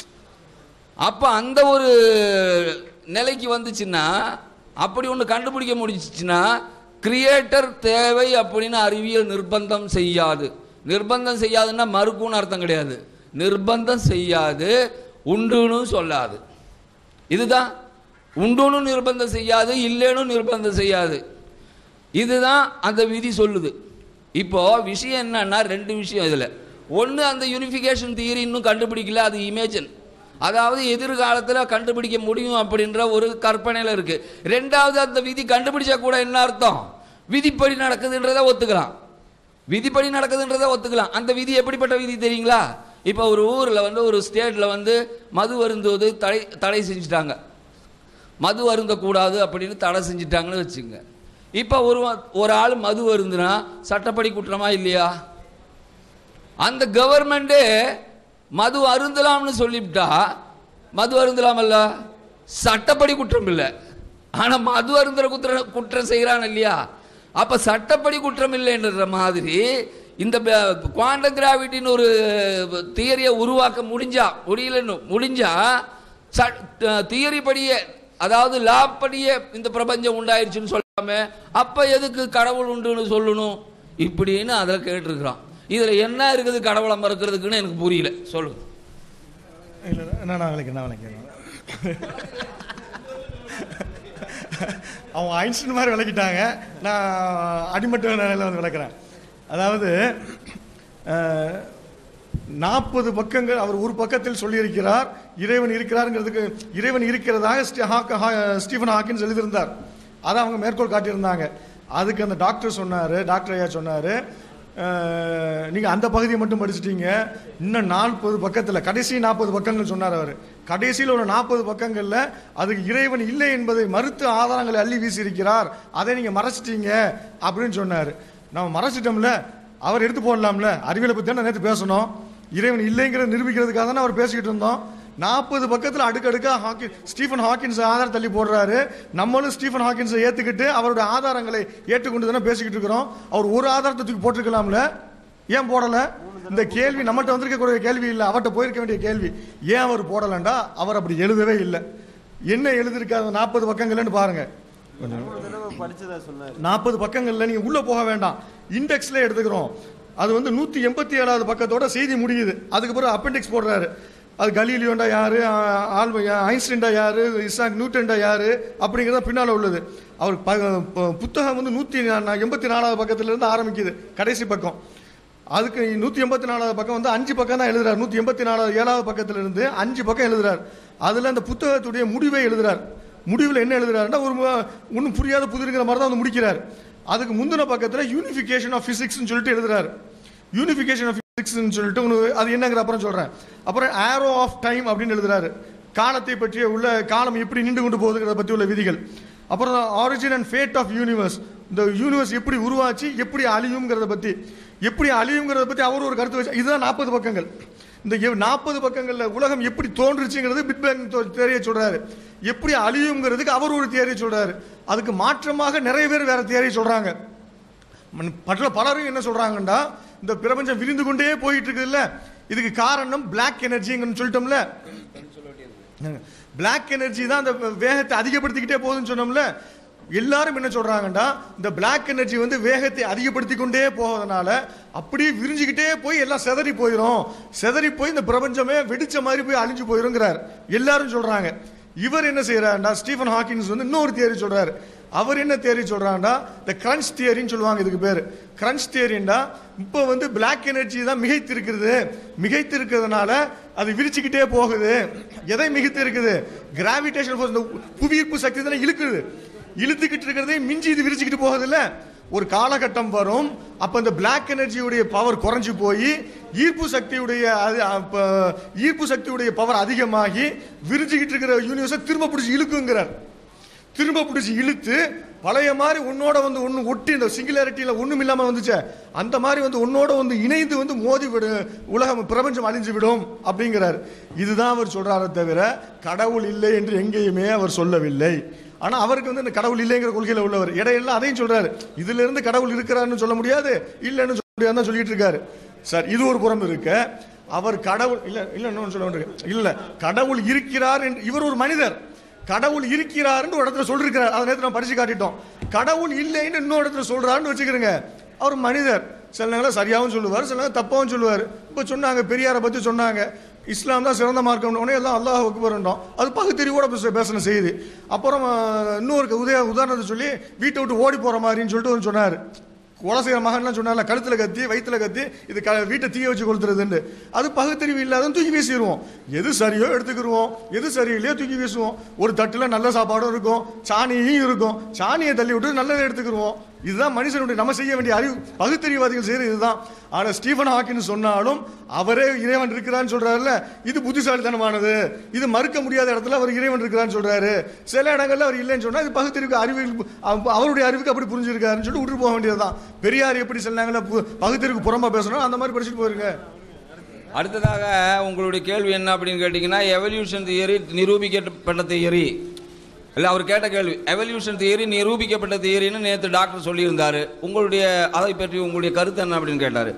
Speaker 6: அப்போ அந்த ஒரு நிலைக்கு வந்துச்சுன்னா அப்படி ஒன்று கண்டுபிடிக்க முடிஞ்சிச்சுன்னா கிரியேட்டர் தேவை அப்படின்னு அறிவியல் நிர்பந்தம் செய்யாது நிர்பந்தம் செய்யாதுன்னா மறுக்கும்னு அர்த்தம் கிடையாது நிர்பந்தம் செய்யாது உண்டுன்னு சொல்லாது இதுதான் உண்டுன்னு நிர்பந்தம் செய்யாது இல்லைன்னு நிர்பந்தம் செய்யாது இதுதான் அந்த விதி சொல்லுது இப்போ விஷயம் என்னன்னா ரெண்டு விஷயம் இதில் ஒன்று அந்த யூனிஃபிகேஷன் தியரி இன்னும் கண்டுபிடிக்கல அது இமேஜின் அதாவது எதிர்காலத்தில் கண்டுபிடிக்க முடியும் அப்படின்ற ஒரு கற்பனையில் இருக்கு ரெண்டாவது அந்த விதி கண்டுபிடிச்சா கூட என்ன அர்த்தம் விதிப்படி நடக்குதுன்றதை ஒத்துக்கலாம் விதிப்படி நடக்குதுன்றதை ஒத்துக்கலாம் அந்த விதி எப்படிப்பட்ட விதி தெரியுங்களா இப்போ ஒரு ஊரில் வந்து ஒரு ஸ்டேட்டில் வந்து மது வருந்துவது தடை தடை செஞ்சுட்டாங்க மது அருந்தக்கூடாது அப்படின்னு தடை செஞ்சுட்டாங்கன்னு வச்சுங்க இப்போ ஒரு ஒரு ஆள் மது அருந்துனா சட்டப்படி குற்றமா இல்லையா அந்த கவர்மெண்ட்டே மது அருந்தலாம்னு சொல்லிவிட்டா மது அருந்தலாமல்ல சட்டப்படி குற்றம் இல்லை ஆனால் மது அருந்துற குற்றம் குற்றம் செய்கிறான் இல்லையா அப்போ சட்டப்படி குற்றம் இல்லைன்ற மாதிரி இந்த குவாண்டம் கிராவிட்டின்னு ஒரு தியரியை உருவாக்க முடிஞ்சா முடியலன்னு முடிஞ்சா தியரி படியே அதாவது லா படியே இந்த பிரபஞ்சம் உண்டாயிருச்சுன்னு சொல்லாம அப்ப எதுக்கு கடவுள் உண்டுன்னு சொல்லணும் இப்படின்னு அதில் கேட்டிருக்கிறான் இதுல என்ன இருக்குது கடவுளை மறுக்கிறதுக்குன்னு எனக்கு புரியல சொல்லுங்க
Speaker 1: இல்லை என்ன நான் விளக்கிறேன் நான் விளக்கிறேன் அவங்க ஐன்ஸ்டின் மாதிரி விளக்கிட்டாங்க நான் அடிமட்ட நிலையில் வந்து விளக்குறேன் அதாவது நாற்பது பக்கங்கள் அவர் ஒரு பக்கத்தில் சொல்லியிருக்கிறார் இறைவன் இருக்கிறாருங்கிறதுக்கு இறைவன் இருக்கிறதாக ஸ்டி- ஹாக்க- ஹா- ஸ்டீஃபன் ஹாக்கின்ஸ் எழுதியிருந்தார் அதை அவங்க மேற்கோள் காட்டியிருந்தாங்க அதுக்கு அந்த டாக்டர் சொன்னார் டாக்டர் ஐயா சொன்னார் நீங்கள் அந்த பகுதியை மட்டும் படிச்சிட்டீங்க இன்னும் நாற்பது பக்கத்தில் கடைசி நாற்பது பக்கங்கள் சொன்னார் அவர் கடைசியில் ஒரு நாற்பது பக்கங்களில் அதுக்கு இறைவன் இல்லை என்பதை மறுத்து ஆதாரங்களை அள்ளி வீசியிருக்கிறார் அதை நீங்கள் மறைச்சிட்டீங்க அப்படின்னு சொன்னார் நம்ம மறைச்சிட்டோம்ல அவர் எடுத்து போடலாம்ல அறிவியலை பற்றி தானே நேற்று பேசணும் இறைவன் இல்லைங்கிறத நிரூபிக்கிறதுக்காக தானே அவர் பேசிக்கிட்டு இருந்தோம் நாற்பது பக்கத்தில் அடுக்கடுக்கா ஹாக்கி ஸ்டீஃபன் ஹாக்கின்ஸ் ஆதாரம் தள்ளி போடுறாரு நம்மளும் ஸ்டீஃபன் ஹாக்கின்ஸை ஏற்றுக்கிட்டு அவருடைய ஆதாரங்களை ஏற்றுக்கொண்டு தானே பேசிக்கிட்டு இருக்கிறோம் அவர் ஒரு ஆதாரத்தை தூக்கி போட்டிருக்கலாம்ல ஏன் போடலை இந்த கேள்வி நம்மகிட்ட வந்திருக்கக்கூடிய கேள்வி இல்லை அவர்கிட்ட போயிருக்க வேண்டிய கேள்வி ஏன் அவர் போடலண்டா அவர் அப்படி எழுதவே இல்லை என்ன எழுதியிருக்காரு நாற்பது பக்கங்கள்னு பாருங்க
Speaker 7: படிச்சதா சொன்னாரு
Speaker 1: நாற்பது பக்கங்கள்ல நீங்க உள்ள போக வேண்டாம் இண்டெக்ஸ்ல எடுத்துக்கிறோம் அது வந்து நூத்தி எண்பத்தி ஏழாவது பக்கத்தோட செய்தி முடியுது அதுக்கு பிறகு அப்பெண்டிக்ஸ் போடுறாரு அது கலீலியோண்டா யாரு ஆ- ஆல்வ யா- ஐன்ஸ்டீன்டா யாரு இசாக் நியூட்டன்டா யாரு அப்படிங்கிறத பின்னால உள்ளது அவர் ப- ப- புத்தகம் வந்து நூத்தி நா- எண்பத்தி நாலாவது பக்கத்துல இருந்து ஆரம்பிக்குது கடைசி பக்கம் அதுக்கு நூற்றி எண்பத்தி நாலாவது பக்கம் வந்து அஞ்சு பக்கம் தான் எழுதுறாரு நூற்றி எண்பத்தி நாலாவது ஏழாவது பக்கத்துல இருந்து அஞ்சு பக்கம் எழுதுறாரு அதில் அந்த புத்தகத்துடைய முடிவை எழுதுறார் முடிவில் என்ன எழுதுறாருன்னா ஒரு ஒன்றும் புரியாத புதிருங்கிற மாதிரி தான் வந்து முடிக்கிறார் அதுக்கு முந்தின பக்கத்தில் யூனிஃபிகேஷன் ஆஃப் ஃபிசிக்ஸ்னு சொல்லிட்டு எழுதுறாரு யூனிஃபிகேஷன் ஆஃப் ஃபிசிக்ஸ்னு சொல்லிட்டு ஒன்று அது என்னங்கிற அப்புறம் சொல்கிறேன் அப்புறம் ஆரோ ஆஃப் டைம் அப்படின்னு எழுதுறாரு காலத்தை பற்றிய உள்ள காலம் எப்படி நின்று கொண்டு போகுதுங்கிறத பற்றி உள்ள விதிகள் அப்புறம் origin and fate of universe இந்த யூனிவர்ஸ் எப்படி உருவாச்சு எப்படி அழியுங்கிறத பற்றி எப்படி அழியுங்கிறத பற்றி அவர் ஒரு கருத்து வச்சு இதுதான் நாற்பது பக்கங்கள் இந்த நாற்பது பக்கங்களில் உலகம் எப்படி தோன்றுச்சுங்கிறது பிக் பேங் தேரியை சொல்றாரு எப்படி அழியுங்கிறதுக்கு அவர் ஒரு தேரியை சொல்றாரு அதுக்கு மாற்றமாக நிறைய பேர் வேற தேரியை சொல்றாங்க மன்- பல பலரும் என்ன சொல்றாங்கன்னா இந்த பிரபஞ்சம் விரிந்து கொண்டே போயிட்டு இருக்குதுல்ல இதுக்கு காரணம் பிளாக் எனர்ஜிங்கன்னு சொல்லிட்டோம்ல பிளாக் எனர்ஜி தான் அந்த வேகத்தை அதிகப்படுத்திக்கிட்டே போகுதுன்னு சொன்னோம்ல எல்லாரும் என்ன சொல்றாங்கன்னா இந்த பிளாக் எனர்ஜி வந்து வேகத்தை அதிகப்படுத்தி கொண்டே போவதனால அப்படியே விரிஞ்சுக்கிட்டே போய் எல்லாம் செதறி போயிடும் செதறி போய் இந்த பிரபஞ்சமே வெடிச்ச மாதிரி போய் அழிஞ்சு போயிருங்கிறார் எல்லாரும் சொல்றாங்க இவர் என்ன செய்யறாருன்னா ஸ்டீஃபன் ஹாக்கின்ஸ் வந்து இன்னொரு தியரி சொல்றாரு அவர் என்ன தியரி சொல்றாருன்னா இந்த கிரன்ச் தியரின்னு சொல்லுவாங்க இதுக்கு பேர் கிரன்ச் தியரின்னா இப்போ வந்து பிளாக் எனர்ஜி தான் மிகைத்து இருக்கிறது மிகைத்து இருக்கிறதுனால அது விரிச்சுக்கிட்டே போகுது எதை மிகைத்து இருக்குது கிராவிடேஷன் ஃபோர்ஸ் இந்த புவியீர்ப்பு சக்தி தானே இழுக்குது இழுத்துக்கிட்டு இருக்கிறதே மிஞ்சி இது விரிச்சுக்கிட்டு போகுதுல்ல ஒரு காலகட்டம் வரும் அப்ப இந்த பிளாக் எனர்ஜியுடைய பவர் குறைஞ்சு போய் ஈர்ப்பு சக்தியுடைய அது அப்ப ஈர்ப்பு சக்தியுடைய பவர் அதிகமாகி விரிஞ்சுக்கிட்டு இருக்கிற யூனிவர்ஸை திரும்ப பிடிச்சி இழுக்குங்கிறார் திரும்ப பிடிச்சி இழுத்து பழைய மாதிரி உன்னோட வந்து ஒன்று ஒட்டி இந்த சிங்குலாரிட்டியில் ஒன்றும் இல்லாமல் வந்துச்சே அந்த மாதிரி வந்து உன்னோட வந்து இணைந்து வந்து மோதி விடு உலகம் பிரபஞ்சம் அழிஞ்சு விடும் அப்படிங்கிறார் இதுதான் அவர் சொல்றாரே தவிர கடவுள் இல்லை என்று எங்கேயுமே அவர் சொல்லவில்லை ஆனால் அவருக்கு வந்து இந்த கடவுள் இல்லைங்கிற கொள்கையில் உள்ளவர் இடையெல்லாம் அதையும் சொல்றாரு இதுல இருந்து கடவுள் இருக்கிறாருன்னு சொல்ல முடியாது இல்லைன்னு சொல்ல முடியாதுன்னு தான் சொல்லிட்டு இருக்காரு சார் இது ஒரு புறம் இருக்க அவர் கடவுள் இல்ல இல்ல இன்னொன்னு சொல்ல வேண்டியது இல்ல கடவுள் இருக்கிறார் என்று இவர் ஒரு மனிதர் கடவுள் இருக்கிறாருன்னு ஒரு இடத்துல சொல்லிருக்கிறார் அதை நேரத்தில் நம்ம படிச்சு காட்டிட்டோம் கடவுள் இல்லைன்னு இன்னொரு இடத்துல சொல்றாருன்னு வச்சுக்கிறேங்க அவர் மனிதர் சில நேரம் சரியாகவும் சொல்லுவார் சில நேரம் தப்பாகவும் சொல்லுவார் இப்போ சொன்னாங்க பெரியாரை பற்றி சொன்னாங்க இஸ்லாம் தான் சிறந்த மார்க்கம் உடனே எல்லாம் அல்லாஹ் அக்பர்ன்றோம் அது பகுத்தறிவோட பேச பேசின செய்தி அப்புறம் அஹ், இன்னொரு உதய உதாரணத்தை சொல்லி வீட்டை விட்டு ஓடி போகிற மாதிரின்னு சொல்லிட்டு ஒன்று சொன்னார் கொலை செய்கிற மகன்லாம் சொன்னால கழுத்தில் கத்தி வயிற்றுல கத்தி இது க வீட்டை தீய வச்சு கொளுத்துறதுன்னு அது பகுத்தறிவு இல்லாதன்னு தூக்கி வீசிடுவோம் எது சரியோ எடுத்துக்கிருவோம் எது சரியில்லையோ தூக்கி வீசுவோம் ஒரு தட்டில் நல்ல சாப்பாடும் இருக்கும் சாணியும் இருக்கும் சாணியை தள்ளி விட்டு நல்லதை எடுத்துக்கிருவோம் இதுதான் மனுஷனுடைய நம்ம செய்ய வேண்டிய அறிவு பகுத்தறிவாதிகள் செய்யறது இதுதான் ஆனா ஸ்டீஃபன் ஹாக்கின் சொன்னாலும் அவரே இறைவன் இருக்கிறான்னு சொல்றாருல்ல இது புத்திசாலித்தனமானது இது மறுக்க முடியாத இடத்துல அவர் இறைவன் இருக்கிறான்னு சொல்றாரு சில இடங்கள்ல அவர் இல்லைன்னு சொன்னா இது பகுத்தறிவு அறிவு அவ- அவருடைய அறிவுக்கு அப்படி புரிஞ்சிருக்காருன்னு சொல்லிட்டு விட்டு போக வேண்டியதுதான் பெரியார் எப்படி சொன்னாங்கன்னா பு- பகுத்தறிவுக்கு புறம்பா பேசணும் அந்த மாதிரி படிச்சுட்டு போயிருங்க
Speaker 6: அடுத்ததாக உங்களுடைய கேள்வி என்ன அப்படின்னு கேட்டிங்கன்னா எவல்யூஷன் தியரி நிரூபிக்கப்பட்ட தியரி இல்லை அவர் கேட்ட கேள்வி எவல்யூஷன் தியரி நிரூபிக்கப்பட்ட தியரின்னு நேற்று டாக்டர் சொல்லியிருந்தாரு உங்களுடைய அதை பற்றி உங்களுடைய கருத்து என்ன அப்படின்னு கேட்டார்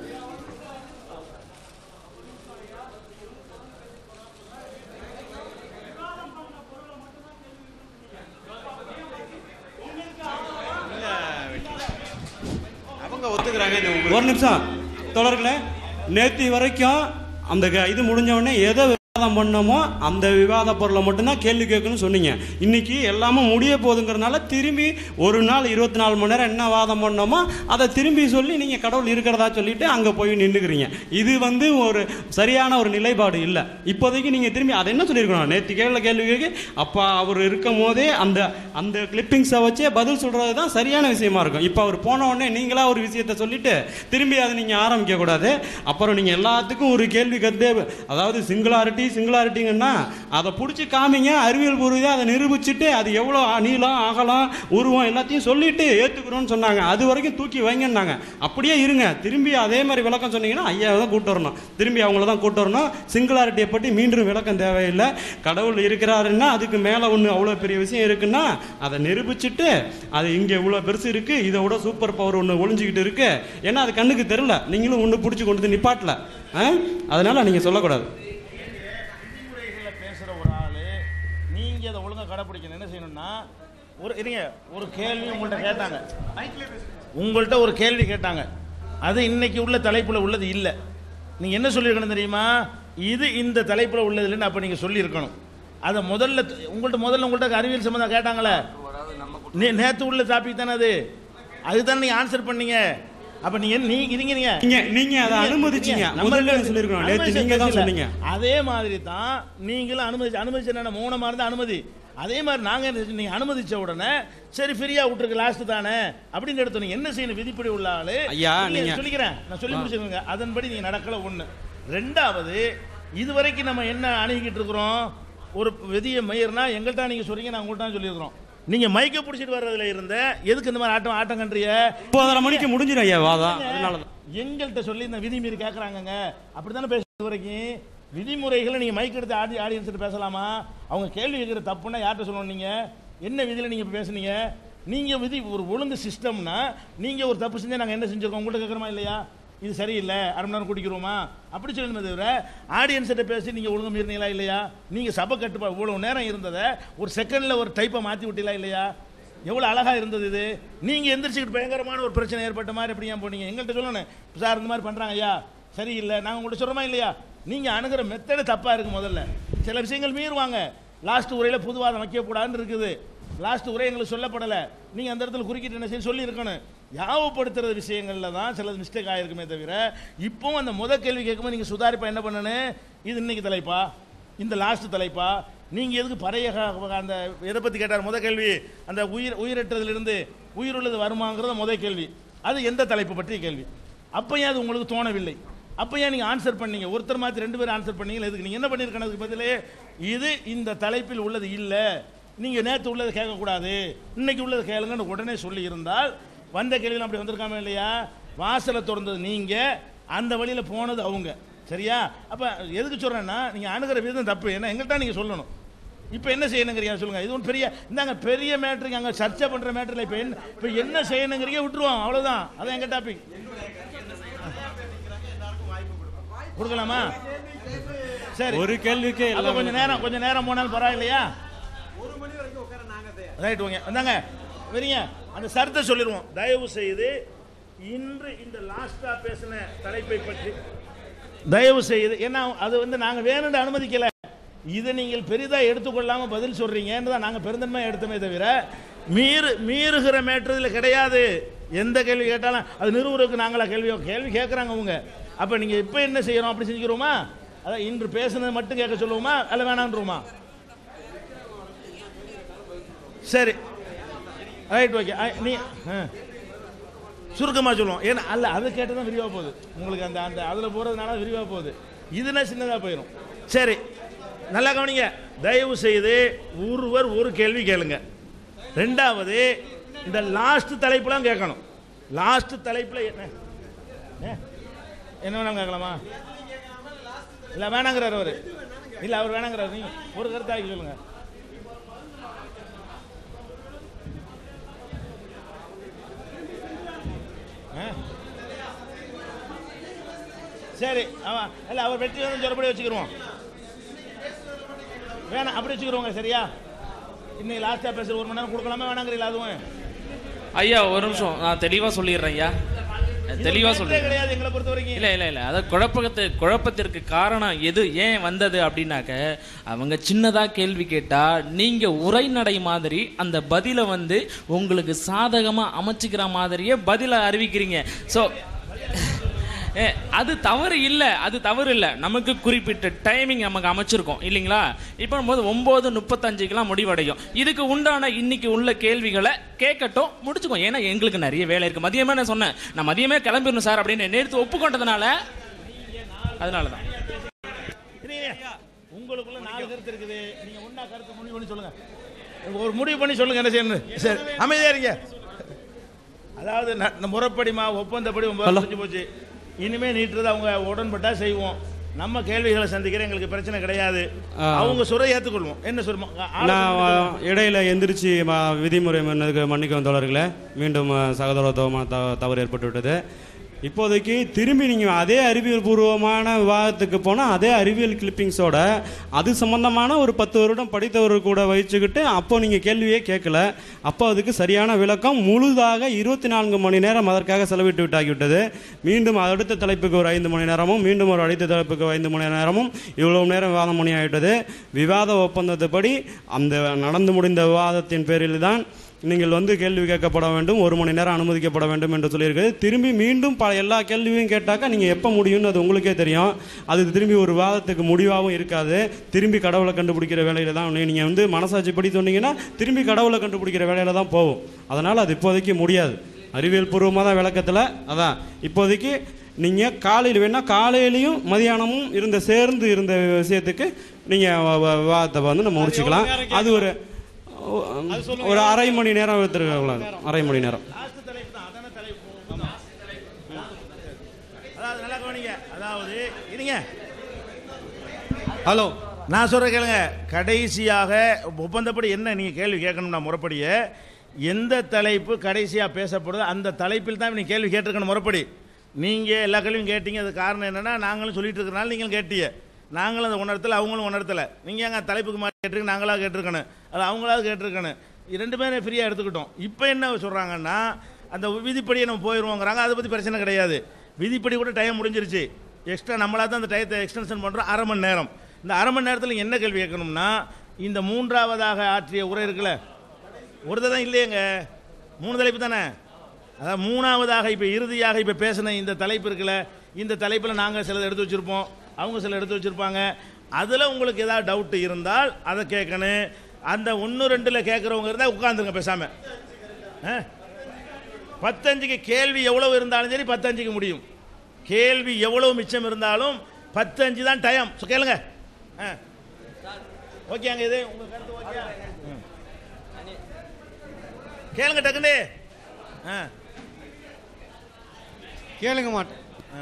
Speaker 7: அவங்க ஒத்துக்கிறாங்க இந்த
Speaker 8: ஒரு நிமிஷம் தொடர்களே நேற்று வரைக்கும் அந்த க- இது முடிஞ்ச உடனே எதை விவாதம் பண்ணோமோ அந்த விவாத பொருளை மட்டும்தான் கேள்வி கேட்கணும்னு சொன்னீங்க இன்னைக்கு எல்லாமே முடிய போகுதுங்கிறதுனால திரும்பி ஒரு நாள் இருபத்தி நாலு மணி நேரம் என்ன வாதம் பண்ணோமோ அதை திரும்பி சொல்லி நீங்கள் கடவுள் இருக்கிறதா சொல்லிட்டு அங்கே போய் நின்றுக்கிறீங்க இது வந்து ஒரு சரியான ஒரு நிலைப்பாடு இல்லை இப்போதைக்கு நீங்கள் திரும்பி அதை என்ன சொல்லியிருக்கணும் நேற்று கேள்வி கேள்விக்கு அப்போ அவர் இருக்கும் போதே அந்த அந்த கிளிப்பிங்ஸை வச்சே பதில் சொல்கிறது தான் சரியான விஷயமா இருக்கும் இப்போ அவர் போன உடனே நீங்களா ஒரு விஷயத்த சொல்லிட்டு திரும்பி அதை நீங்கள் ஆரம்பிக்க கூடாது அப்புறம் நீங்கள் எல்லாத்துக்கும் ஒரு கேள்வி கருத்தே அதாவது சிங்குலாரிட்டி சிங்குலாரிட்டிங்கன்னா அதை பிடிச்சி காமிங்க அறிவியல் பூர்வீகம் அதை நிரூபிச்சுட்டு அது எவ்வளோ நீளம் அகலம் உருவம் எல்லாத்தையும் சொல்லிட்டு ஏற்றுக்கிறோன்னு சொன்னாங்க அது வரைக்கும் தூக்கி வைங்கன்னாங்க அப்படியே இருங்க திரும்பி அதே மாதிரி விளக்கம் சொன்னீங்கன்னா ஐயா தான் கூட்டு வரணும் திரும்பி அவங்கள தான் கூட்டு வரணும் சிங்குலாரிட்டியை பற்றி மீண்டும் விளக்கம் தேவையில்லை கடவுள் இருக்கிறாருன்னா அதுக்கு மேலே ஒன்று அவ்வளோ பெரிய விஷயம் இருக்குன்னா அதை நிரூபிச்சுட்டு அது இங்கே இவ்வளோ பெருசு இருக்குது இதை விட சூப்பர் பவர் ஒன்று ஒளிஞ்சிக்கிட்டு இருக்கு ஏன்னா அது கண்ணுக்கு தெரில நீங்களும் ஒன்று பிடிச்சி கொண்டு வந்து நிப்பாட்டல ஆ? அதனால நீங்கள் சொல்லக்கூடாது
Speaker 2: விதிமுறைகளை பேசுகிற ஒரு ஆள் நீங்கள் அதை ஒழுங்காக கடைப்பிடிக்கணும் என்ன செய்யணும்னா ஒரு இருங்க ஒரு கேள்வி உங்கள்கிட்ட கேட்டாங்க உங்கள்கிட்ட ஒரு கேள்வி கேட்டாங்க அது இன்னைக்கு உள்ள தலைப்பில் உள்ளது இல்லை நீங்கள் என்ன சொல்லியிருக்கணும் தெரியுமா இது இந்த தலைப்பில் உள்ளது இல்லைன்னு அப்போ நீங்கள் சொல்லியிருக்கணும் அதை முதல்ல உங்கள்கிட்ட முதல்ல உங்கள்கிட்ட அறிவியல் சம்மந்தம் கேட்டாங்களே நே நேற்று உள்ள டாபிக் தானே அது அதுதான் நீங்கள் ஆன்சர் பண்ணீங்க அப்போ நீங்கள் நீ இருங்க நீங்க
Speaker 8: நீங்க நீங்க அதை அனுமதிச்சீங்க முதல்ல சொல்லிருக்கணும் நேத்து நீங்க தான் சொன்னீங்க
Speaker 2: அதே மாதிரி தான் நீங்களும் அனுமதி அனுமதிச்ச என்ன மௌனமா இருந்தா அனுமதி அதே மாதிரி நாங்க என்ன செஞ்சோம், நீங்க அனுமதிச்ச உடனே சரி ஃப்ரீயா விட்டுருக்கு லாஸ்ட் தானே அப்படின்னு எடுத்தோம் நீங்க என்ன செய்யணும் விதிப்படி உள்ள ஆளு
Speaker 8: ஐயா,
Speaker 2: நீங்க
Speaker 8: நீங்க-
Speaker 2: சொல்லிக்கிறேன் நான் சொல்லி முடிச்சுக்கோங்க அதன்படி நீங்க நடக்கல ஒண்ணு ரெண்டாவது இதுவரைக்கும் நம்ம என்ன அணுகிட்டு இருக்கிறோம் ஒரு விதியை மயிர்னா எங்கள்கிட்ட நீங்கள் சொல்றீங்க நான் உங்கள்கிட்ட சொல்லியிருக்கிறோம் நீங்கள் மைக்கை பிடிச்சிட்டு வர்றதுல இருந்த எதுக்கு இந்த மாதிரி ஆட்டம் ஆட்டம் கண்டுறிய
Speaker 8: முப்பதரை மணிக்கு முடிஞ்சிடும் ஐயா வாதம் அதனால தான்
Speaker 2: எங்கள்கிட்ட சொல்லி இந்த விதி மீறி கேட்குறாங்கங்க அப்படி தானே பேசுறது வரைக்கும் விதிமுறைகளை நீங்கள் மைக் எடுத்து ஆடி ஆடியன்ஸ்கிட்ட பேசலாமா அவங்க கேள்வி கேட்குற தப்புன்னா யார்கிட்ட சொல்லணும் நீங்கள் என்ன விதியில் நீங்கள் இப்போ பேசுனீங்க நீங்கள் விதி ஒரு ஒழுங்கு சிஸ்டம்னா நீங்கள் ஒரு தப்பு செஞ்சால் நாங்கள் என்ன செஞ்சுருக்கோம் உங்கள்கிட்ட கேட்குறோமா இல்லையா இது சரியில்லை அரை மணி நேரம் குடிக்கிறோமா அப்படி சொல்லணுமே தவிர ஆடியன்ஸ்கிட்ட பேசி நீங்கள் ஒழுங்கு மீறினீங்களா இல்லையா நீங்கள் சபை கட்டுப்பா இவ்வளோ நேரம் இருந்ததை ஒரு செகண்டில் ஒரு டைப்பை மாற்றி விட்டீங்களா இல்லையா எவ்வளோ அழகா இருந்தது இது நீங்கள் எந்திரிச்சுக்கிட்டு பயங்கரமான ஒரு பிரச்சனை ஏற்பட்ட மாதிரி எப்படி ஏன் போனீங்க எங்கள்கிட்ட சொல்லணும் சார் இந்த மாதிரி பண்ணுறாங்க ஐயா சரியில்லை நாங்கள் உங்கள்கிட்ட சொல்கிறோமா இல்லையா நீங்கள் அணுகிற மெத்தடு தப்பாக இருக்கு முதல்ல சில விஷயங்கள் மீறுவாங்க லாஸ்ட் உரையில் புதுவாதம் வைக்கக்கூடாதுன்னு இருக்குது லாஸ்ட் உரை எங்களுக்கு சொல்லப்படலை நீங்கள் அந்த இடத்துல குறுக்கிட்டு என்ன செய்ய சொல்லி இருக்கணும் யாவப்படுத்துற விஷயங்களில் தான் சிலது மிஸ்டேக் ஆகிருக்குமே தவிர இப்போவும் அந்த முத கேள்வி கேட்கும்போது நீங்கள் சுதாரிப்பா என்ன பண்ணணும் இது இன்னைக்கு தலைப்பா இந்த லாஸ்ட் தலைப்பா நீங்கள் எதுக்கு பழைய க- அந்த எதை பற்றி கேட்டார் முத கேள்வி அந்த உயிர் உயிரற்றதிலிருந்து உயிருள்ளது வருமாங்கிறத முத கேள்வி அது எந்த தலைப்பு பற்றிய கேள்வி அப்போ ஏன் அது உங்களுக்கு தோணவில்லை அப்போ ஏன் நீங்கள் ஆன்சர் பண்ணீங்க ஒருத்தர் மாற்றி ரெண்டு பேரும் ஆன்சர் பண்ணீங்க எதுக்கு நீங்கள் என்ன பண்ணியிருக்கணும் அதுக்கு பதிலே இது இந்த தலைப்பில் உள்ளது இல்லை நீங்கள் நேற்று உள்ளதை கேட்கக்கூடாது இன்னைக்கு உள்ளதை கேளுங்கன்னு உடனே சொல்லி இருந்தால் வந்த கேள்வியில் அப்படி வந்திருக்காம இல்லையா வாசலை திறந்தது நீங்கள் அந்த வழியில் போனது அவங்க சரியா அப்போ எதுக்கு சொல்கிறேன்னா நீங்கள் அணுகிற விதம் தப்பு ஏன்னா எங்கள்கிட்ட நீங்கள் சொல்லணும் இப்போ என்ன செய்யணுங்கிறீங்க சொல்லுங்கள் இது ஒன்று பெரிய இந்தாங்க பெரிய மேட்ருக்கு அங்கே சர்ச்சை பண்ணுற மேட்டரில் இப்போ என்ன இப்போ என்ன செய்யணுங்கிறீங்க விட்டுருவோம் அவ்வளோதான் அதான் எங்கள் டாபிக் கொடுக்கலாமா சரி
Speaker 8: ஒரு கேள்விக்கே
Speaker 2: அப்போ
Speaker 8: எல்லாம்
Speaker 2: கொஞ்சம் நேரம் கொஞ்சம் நேரம் போனாலும் பரவாயில்லையா ரைட் ஓகே வந்தாங்க வரீங்க அந்த சரத்தை சொல்லிடுவோம் தயவு செய்து இன்று இந்த லாஸ்டா பேசின தலைப்பை பற்றி தயவு செய்து ஏன்னா அது வந்து நாங்கள் வேணும்னு அனுமதிக்கல இதை நீங்கள் பெரிதாக எடுத்துக்கொள்ளாம பதில் சொல்றீங்கன்னு தான் நாங்கள் பெருந்தன்மையாக எடுத்தோமே தவிர மீறு மீறுகிற மேட்டரில் கிடையாது எந்த கேள்வி கேட்டாலும் அது நிறுவனருக்கு நாங்களா கேள்வி கேள்வி கேட்குறாங்க அவங்க அப்போ நீங்கள் இப்போ என்ன செய்யறோம் அப்படி செஞ்சுக்கிறோமா அதான் இன்று பேசுனது மட்டும் கேட்க சொல்லுவோமா அல்ல வேணான்றோமா சரி ரைட் ஓகே நீ சுருக்கமாக சொல்லுவோம் ஏன்னா அல்ல அது கேட்டு தான் விரிவாக போகுது உங்களுக்கு அந்த அந்த அதில் போகிறதுனால விரிவாக போகுது இதுனா சின்னதாக போயிடும் சரி நல்லா கவனிங்க தயவு செய்து ஒருவர் ஒரு கேள்வி கேளுங்க ரெண்டாவது இந்த லாஸ்ட் தலைப்புலாம் கேட்கணும் லாஸ்ட் தலைப்பில் என்ன ஏ? என்ன வேணாலும் கேட்கலாமா இல்லை வேணாங்கிறார் அவர் இல்லை அவர் வேணாங்கிறார் நீ ஒரு கருத்தாக்கி சொல்லுங்க ஆ? சரி அவன் இல்லை அவர் வெற்றி வந்து சொல்லப்படி வச்சுக்கிருவோம் வேணாம் அப்படி வச்சுக்கிருவோங்க சரியா இன்னைக்கு லாஸ்ட்டாக பேசுகிற ஒரு மணி நேரம் கொடுக்கலாமா வேணாங்கிறீங்களா அதுவும்
Speaker 9: ஐயா ஒரு நிமிஷம் நான் தெளிவாக சொல்லிடுறேன் ஐயா தெளிவாக
Speaker 2: இது
Speaker 9: சொல்லிடுறேன்
Speaker 2: கிடையாது எங்களை பொறுத்த வரைக்கும்
Speaker 9: இல்லை இல்லை இல்லை அதாவது குழப்பத்தை குழப்பத்திற்கு காரணம் எது ஏன் வந்தது அப்படின்னாக்க அவங்க சின்னதாக கேள்வி கேட்டால் நீங்கள் உரைநடை மாதிரி அந்த பதிலை வந்து உங்களுக்கு சாதகமாக அமைச்சிக்கிற மாதிரியே பதிலை அறிவிக்கிறீங்க ஸோ அது தவறு இல்லை அது தவறு இல்லை நமக்கு குறிப்பிட்ட டைமிங் நமக்கு அமைச்சிருக்கோம் இல்லைங்களா இப்போ போது ஒம்பது முப்பத்தஞ்சுக்கெல்லாம் முடிவடையும் இதுக்கு உண்டான இன்னைக்கு உள்ள கேள்விகளை கேட்கட்டும் முடிச்சுக்கோ ஏன்னா எங்களுக்கு நிறைய வேலை இருக்கு மதியமே நான் சொன்னேன் நான் மதியமே கிளம்பிடணும் சார் அப்படின்னு நேர்த்து ஒப்புக்கொண்டதுனால அதனால தான்
Speaker 2: இருங்க. உங்களுக்குள்ள நாலு கருத்து இருக்குது நீங்க ஒண்ணா கருத்து முடிவு பண்ணி சொல்லுங்க உங்க ஒரு முடிவு பண்ணி சொல்லுங்க என்ன செய்யணும் சரி அமைதியா இருங்க அதாவது ந- இந்த முறைப்படிமா ஒப்பந்தப்படி ஒன்பது முடிஞ்சு போச்சு இனிமே நீட்டுறது அவங்க உடன்பட்டா செய்வோம் நம்ம கேள்விகளை சந்திக்கிற எங்களுக்கு பிரச்சனை கிடையாது
Speaker 8: ஆ.
Speaker 2: அவங்க சொல்ல ஏற்றுக்கொள்வோம் என்ன சொல்லுமா
Speaker 8: நான் அஹ், இடையில எந்திரிச்சு ம- விதிமுறை மன்னதுக்கு மன்னிக்கவும் தோழர்களே மீண்டும் அஹ், சகோதரத்துவமான த தவறு ஏற்பட்டு விட்டது இப்போதைக்கு திரும்பி நீங்கள் அதே அறிவியல் பூர்வமான விவாதத்துக்கு போனால் அதே அறிவியல் கிளிப்பிங்ஸோட அது சம்பந்தமான ஒரு பத்து வருடம் படித்தவர் கூட வச்சுக்கிட்டு அப்போ நீங்கள் கேள்வியே கேட்கல அப்போ அதுக்கு சரியான விளக்கம் முழுதாக இருபத்தி நான்கு மணி நேரம் அதற்காக செலவிட்டு விட்டாகிவிட்டது மீண்டும் அடுத்த தலைப்புக்கு ஒரு ஐந்து மணி நேரமும் மீண்டும் ஒரு அடுத்த தலைப்புக்கு ஐந்து மணி நேரமும் இவ்வளவு நேரம் விவாதம் மணி ஆகிவிட்டது விவாத ஒப்பந்தத்துப்படி அந்த நடந்து முடிந்த விவாதத்தின் பேரில் தான் நீங்கள் வந்து கேள்வி கேட்கப்பட வேண்டும் ஒரு மணி நேரம் அனுமதிக்கப்பட வேண்டும் என்று சொல்லியிருக்கிறது திரும்பி மீண்டும் ப எல்லா கேள்வியும் கேட்டாக்கா நீங்கள் எப்போ முடியும்னு அது உங்களுக்கே தெரியும் அது திரும்பி ஒரு வாதத்துக்கு முடிவாகவும் இருக்காது திரும்பி கடவுளை கண்டுபிடிக்கிற வேலையில தான் நீங்கள் வந்து மனசாட்சி படி சொன்னீங்கன்னா திரும்பி கடவுளை கண்டுபிடிக்கிற வேலையில தான் போகும் அதனால் அது இப்போதைக்கு முடியாது அறிவியல் பூர்வமாக தான் விளக்கத்தில் அதான் இப்போதைக்கு நீங்கள் காலையில் வேணால் காலையிலையும் மதியானமும் இருந்த சேர்ந்து இருந்த விஷயத்துக்கு நீங்கள் விவாதத்தை வந்து நம்ம முடிச்சுக்கலாம் அது ஒரு ஒரு அரை மணி நேரம் எடுத்துருக்கலாம் அரை மணி நேரம்
Speaker 2: அதாவது நல்லா கவனிங்க அதாவது இருங்க
Speaker 8: ஹலோ
Speaker 2: நான் சொல்ற கேளுங்க கடைசியாக ஒப்பந்தப்படி என்ன நீங்க கேள்வி கேட்கணும்னா முறைப்படியே எந்த தலைப்பு கடைசியாக பேசப்படுதோ அந்த தலைப்பில் தான் நீங்கள் கேள்வி கேட்டிருக்கணும் முறைப்படி நீங்கள் எல்லா கேள்வியும் கேட்டீங்க அது காரணம் என்னன்னா நாங்களும் சொல்லிட்டு இருக்கிறனால நீங்களும் கேட்டீங்க நாங்களும் அதை உணர்த்தல அவங்களும் உணர்த்தல நீங்கள் எங்க தலைப்புக்கு மாதிரி கேட்டிருக்க நாங்களாக கேட்டிருக்கணும் அது அவங்களாவது கேட்டிருக்கணும் இது ரெண்டு பேரும் ஃப்ரீயாக எடுத்துக்கிட்டோம் இப்போ என்ன சொல்கிறாங்கன்னா அந்த விதிப்படியே நம்ம போயிடுவோங்கிறாங்க அதை பற்றி பிரச்சனை கிடையாது விதிப்படி கூட டைம் முடிஞ்சிருச்சு எக்ஸ்ட்ரா நம்மளாக தான் அந்த டயத்தை எக்ஸ்டென்ஷன் பண்ணுறோம் அரை மணி நேரம் இந்த அரை மணி நேரத்தில் என்ன கேள்வி கேட்கணும்னா இந்த மூன்றாவதாக ஆற்றிய உரை இருக்குல்ல ஒரு தான் இல்லையேங்க மூணு தலைப்பு தானே அதாவது மூணாவதாக இப்போ இறுதியாக இப்போ பேசின இந்த தலைப்பு இருக்குல்ல இந்த தலைப்பில் நாங்கள் சிலதை எடுத்து வச்சுருப்போம் அவங்க சில எடுத்து வச்சுருப்பாங்க அதில் உங்களுக்கு ஏதாவது டவுட் இருந்தால் அதை கேட்கணும் அந்த ஒன்று ரெண்டில் கேட்குறவங்க இருந்தால் உட்காந்துருங்க பேசாமல் ஆ பத்தஞ்சுக்கு கேள்வி எவ்வளவு இருந்தாலும் சரி பத்தஞ்சுக்கு முடியும் கேள்வி எவ்வளவு மிச்சம் இருந்தாலும் பத்தஞ்சு தான் டைம் கேளுங்க ஆ ஓகேங்க இது உங்க கருத்து ஓகே ம். கேளுங்க டக்குன்னு ஆ
Speaker 10: கேளுங்க மாட்டேன்
Speaker 2: ஆ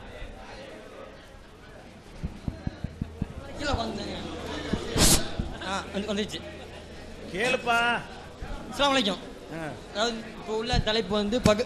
Speaker 11: கீழே உட்காந்துங்க ஆ வந்து வந்துச்சு
Speaker 2: கேளுப்பா
Speaker 11: அஸ்ஸலாமு அலைக்கும்
Speaker 2: ஆ
Speaker 11: அதாவது இப்போ உள்ள தலைப்பு வந்து பகு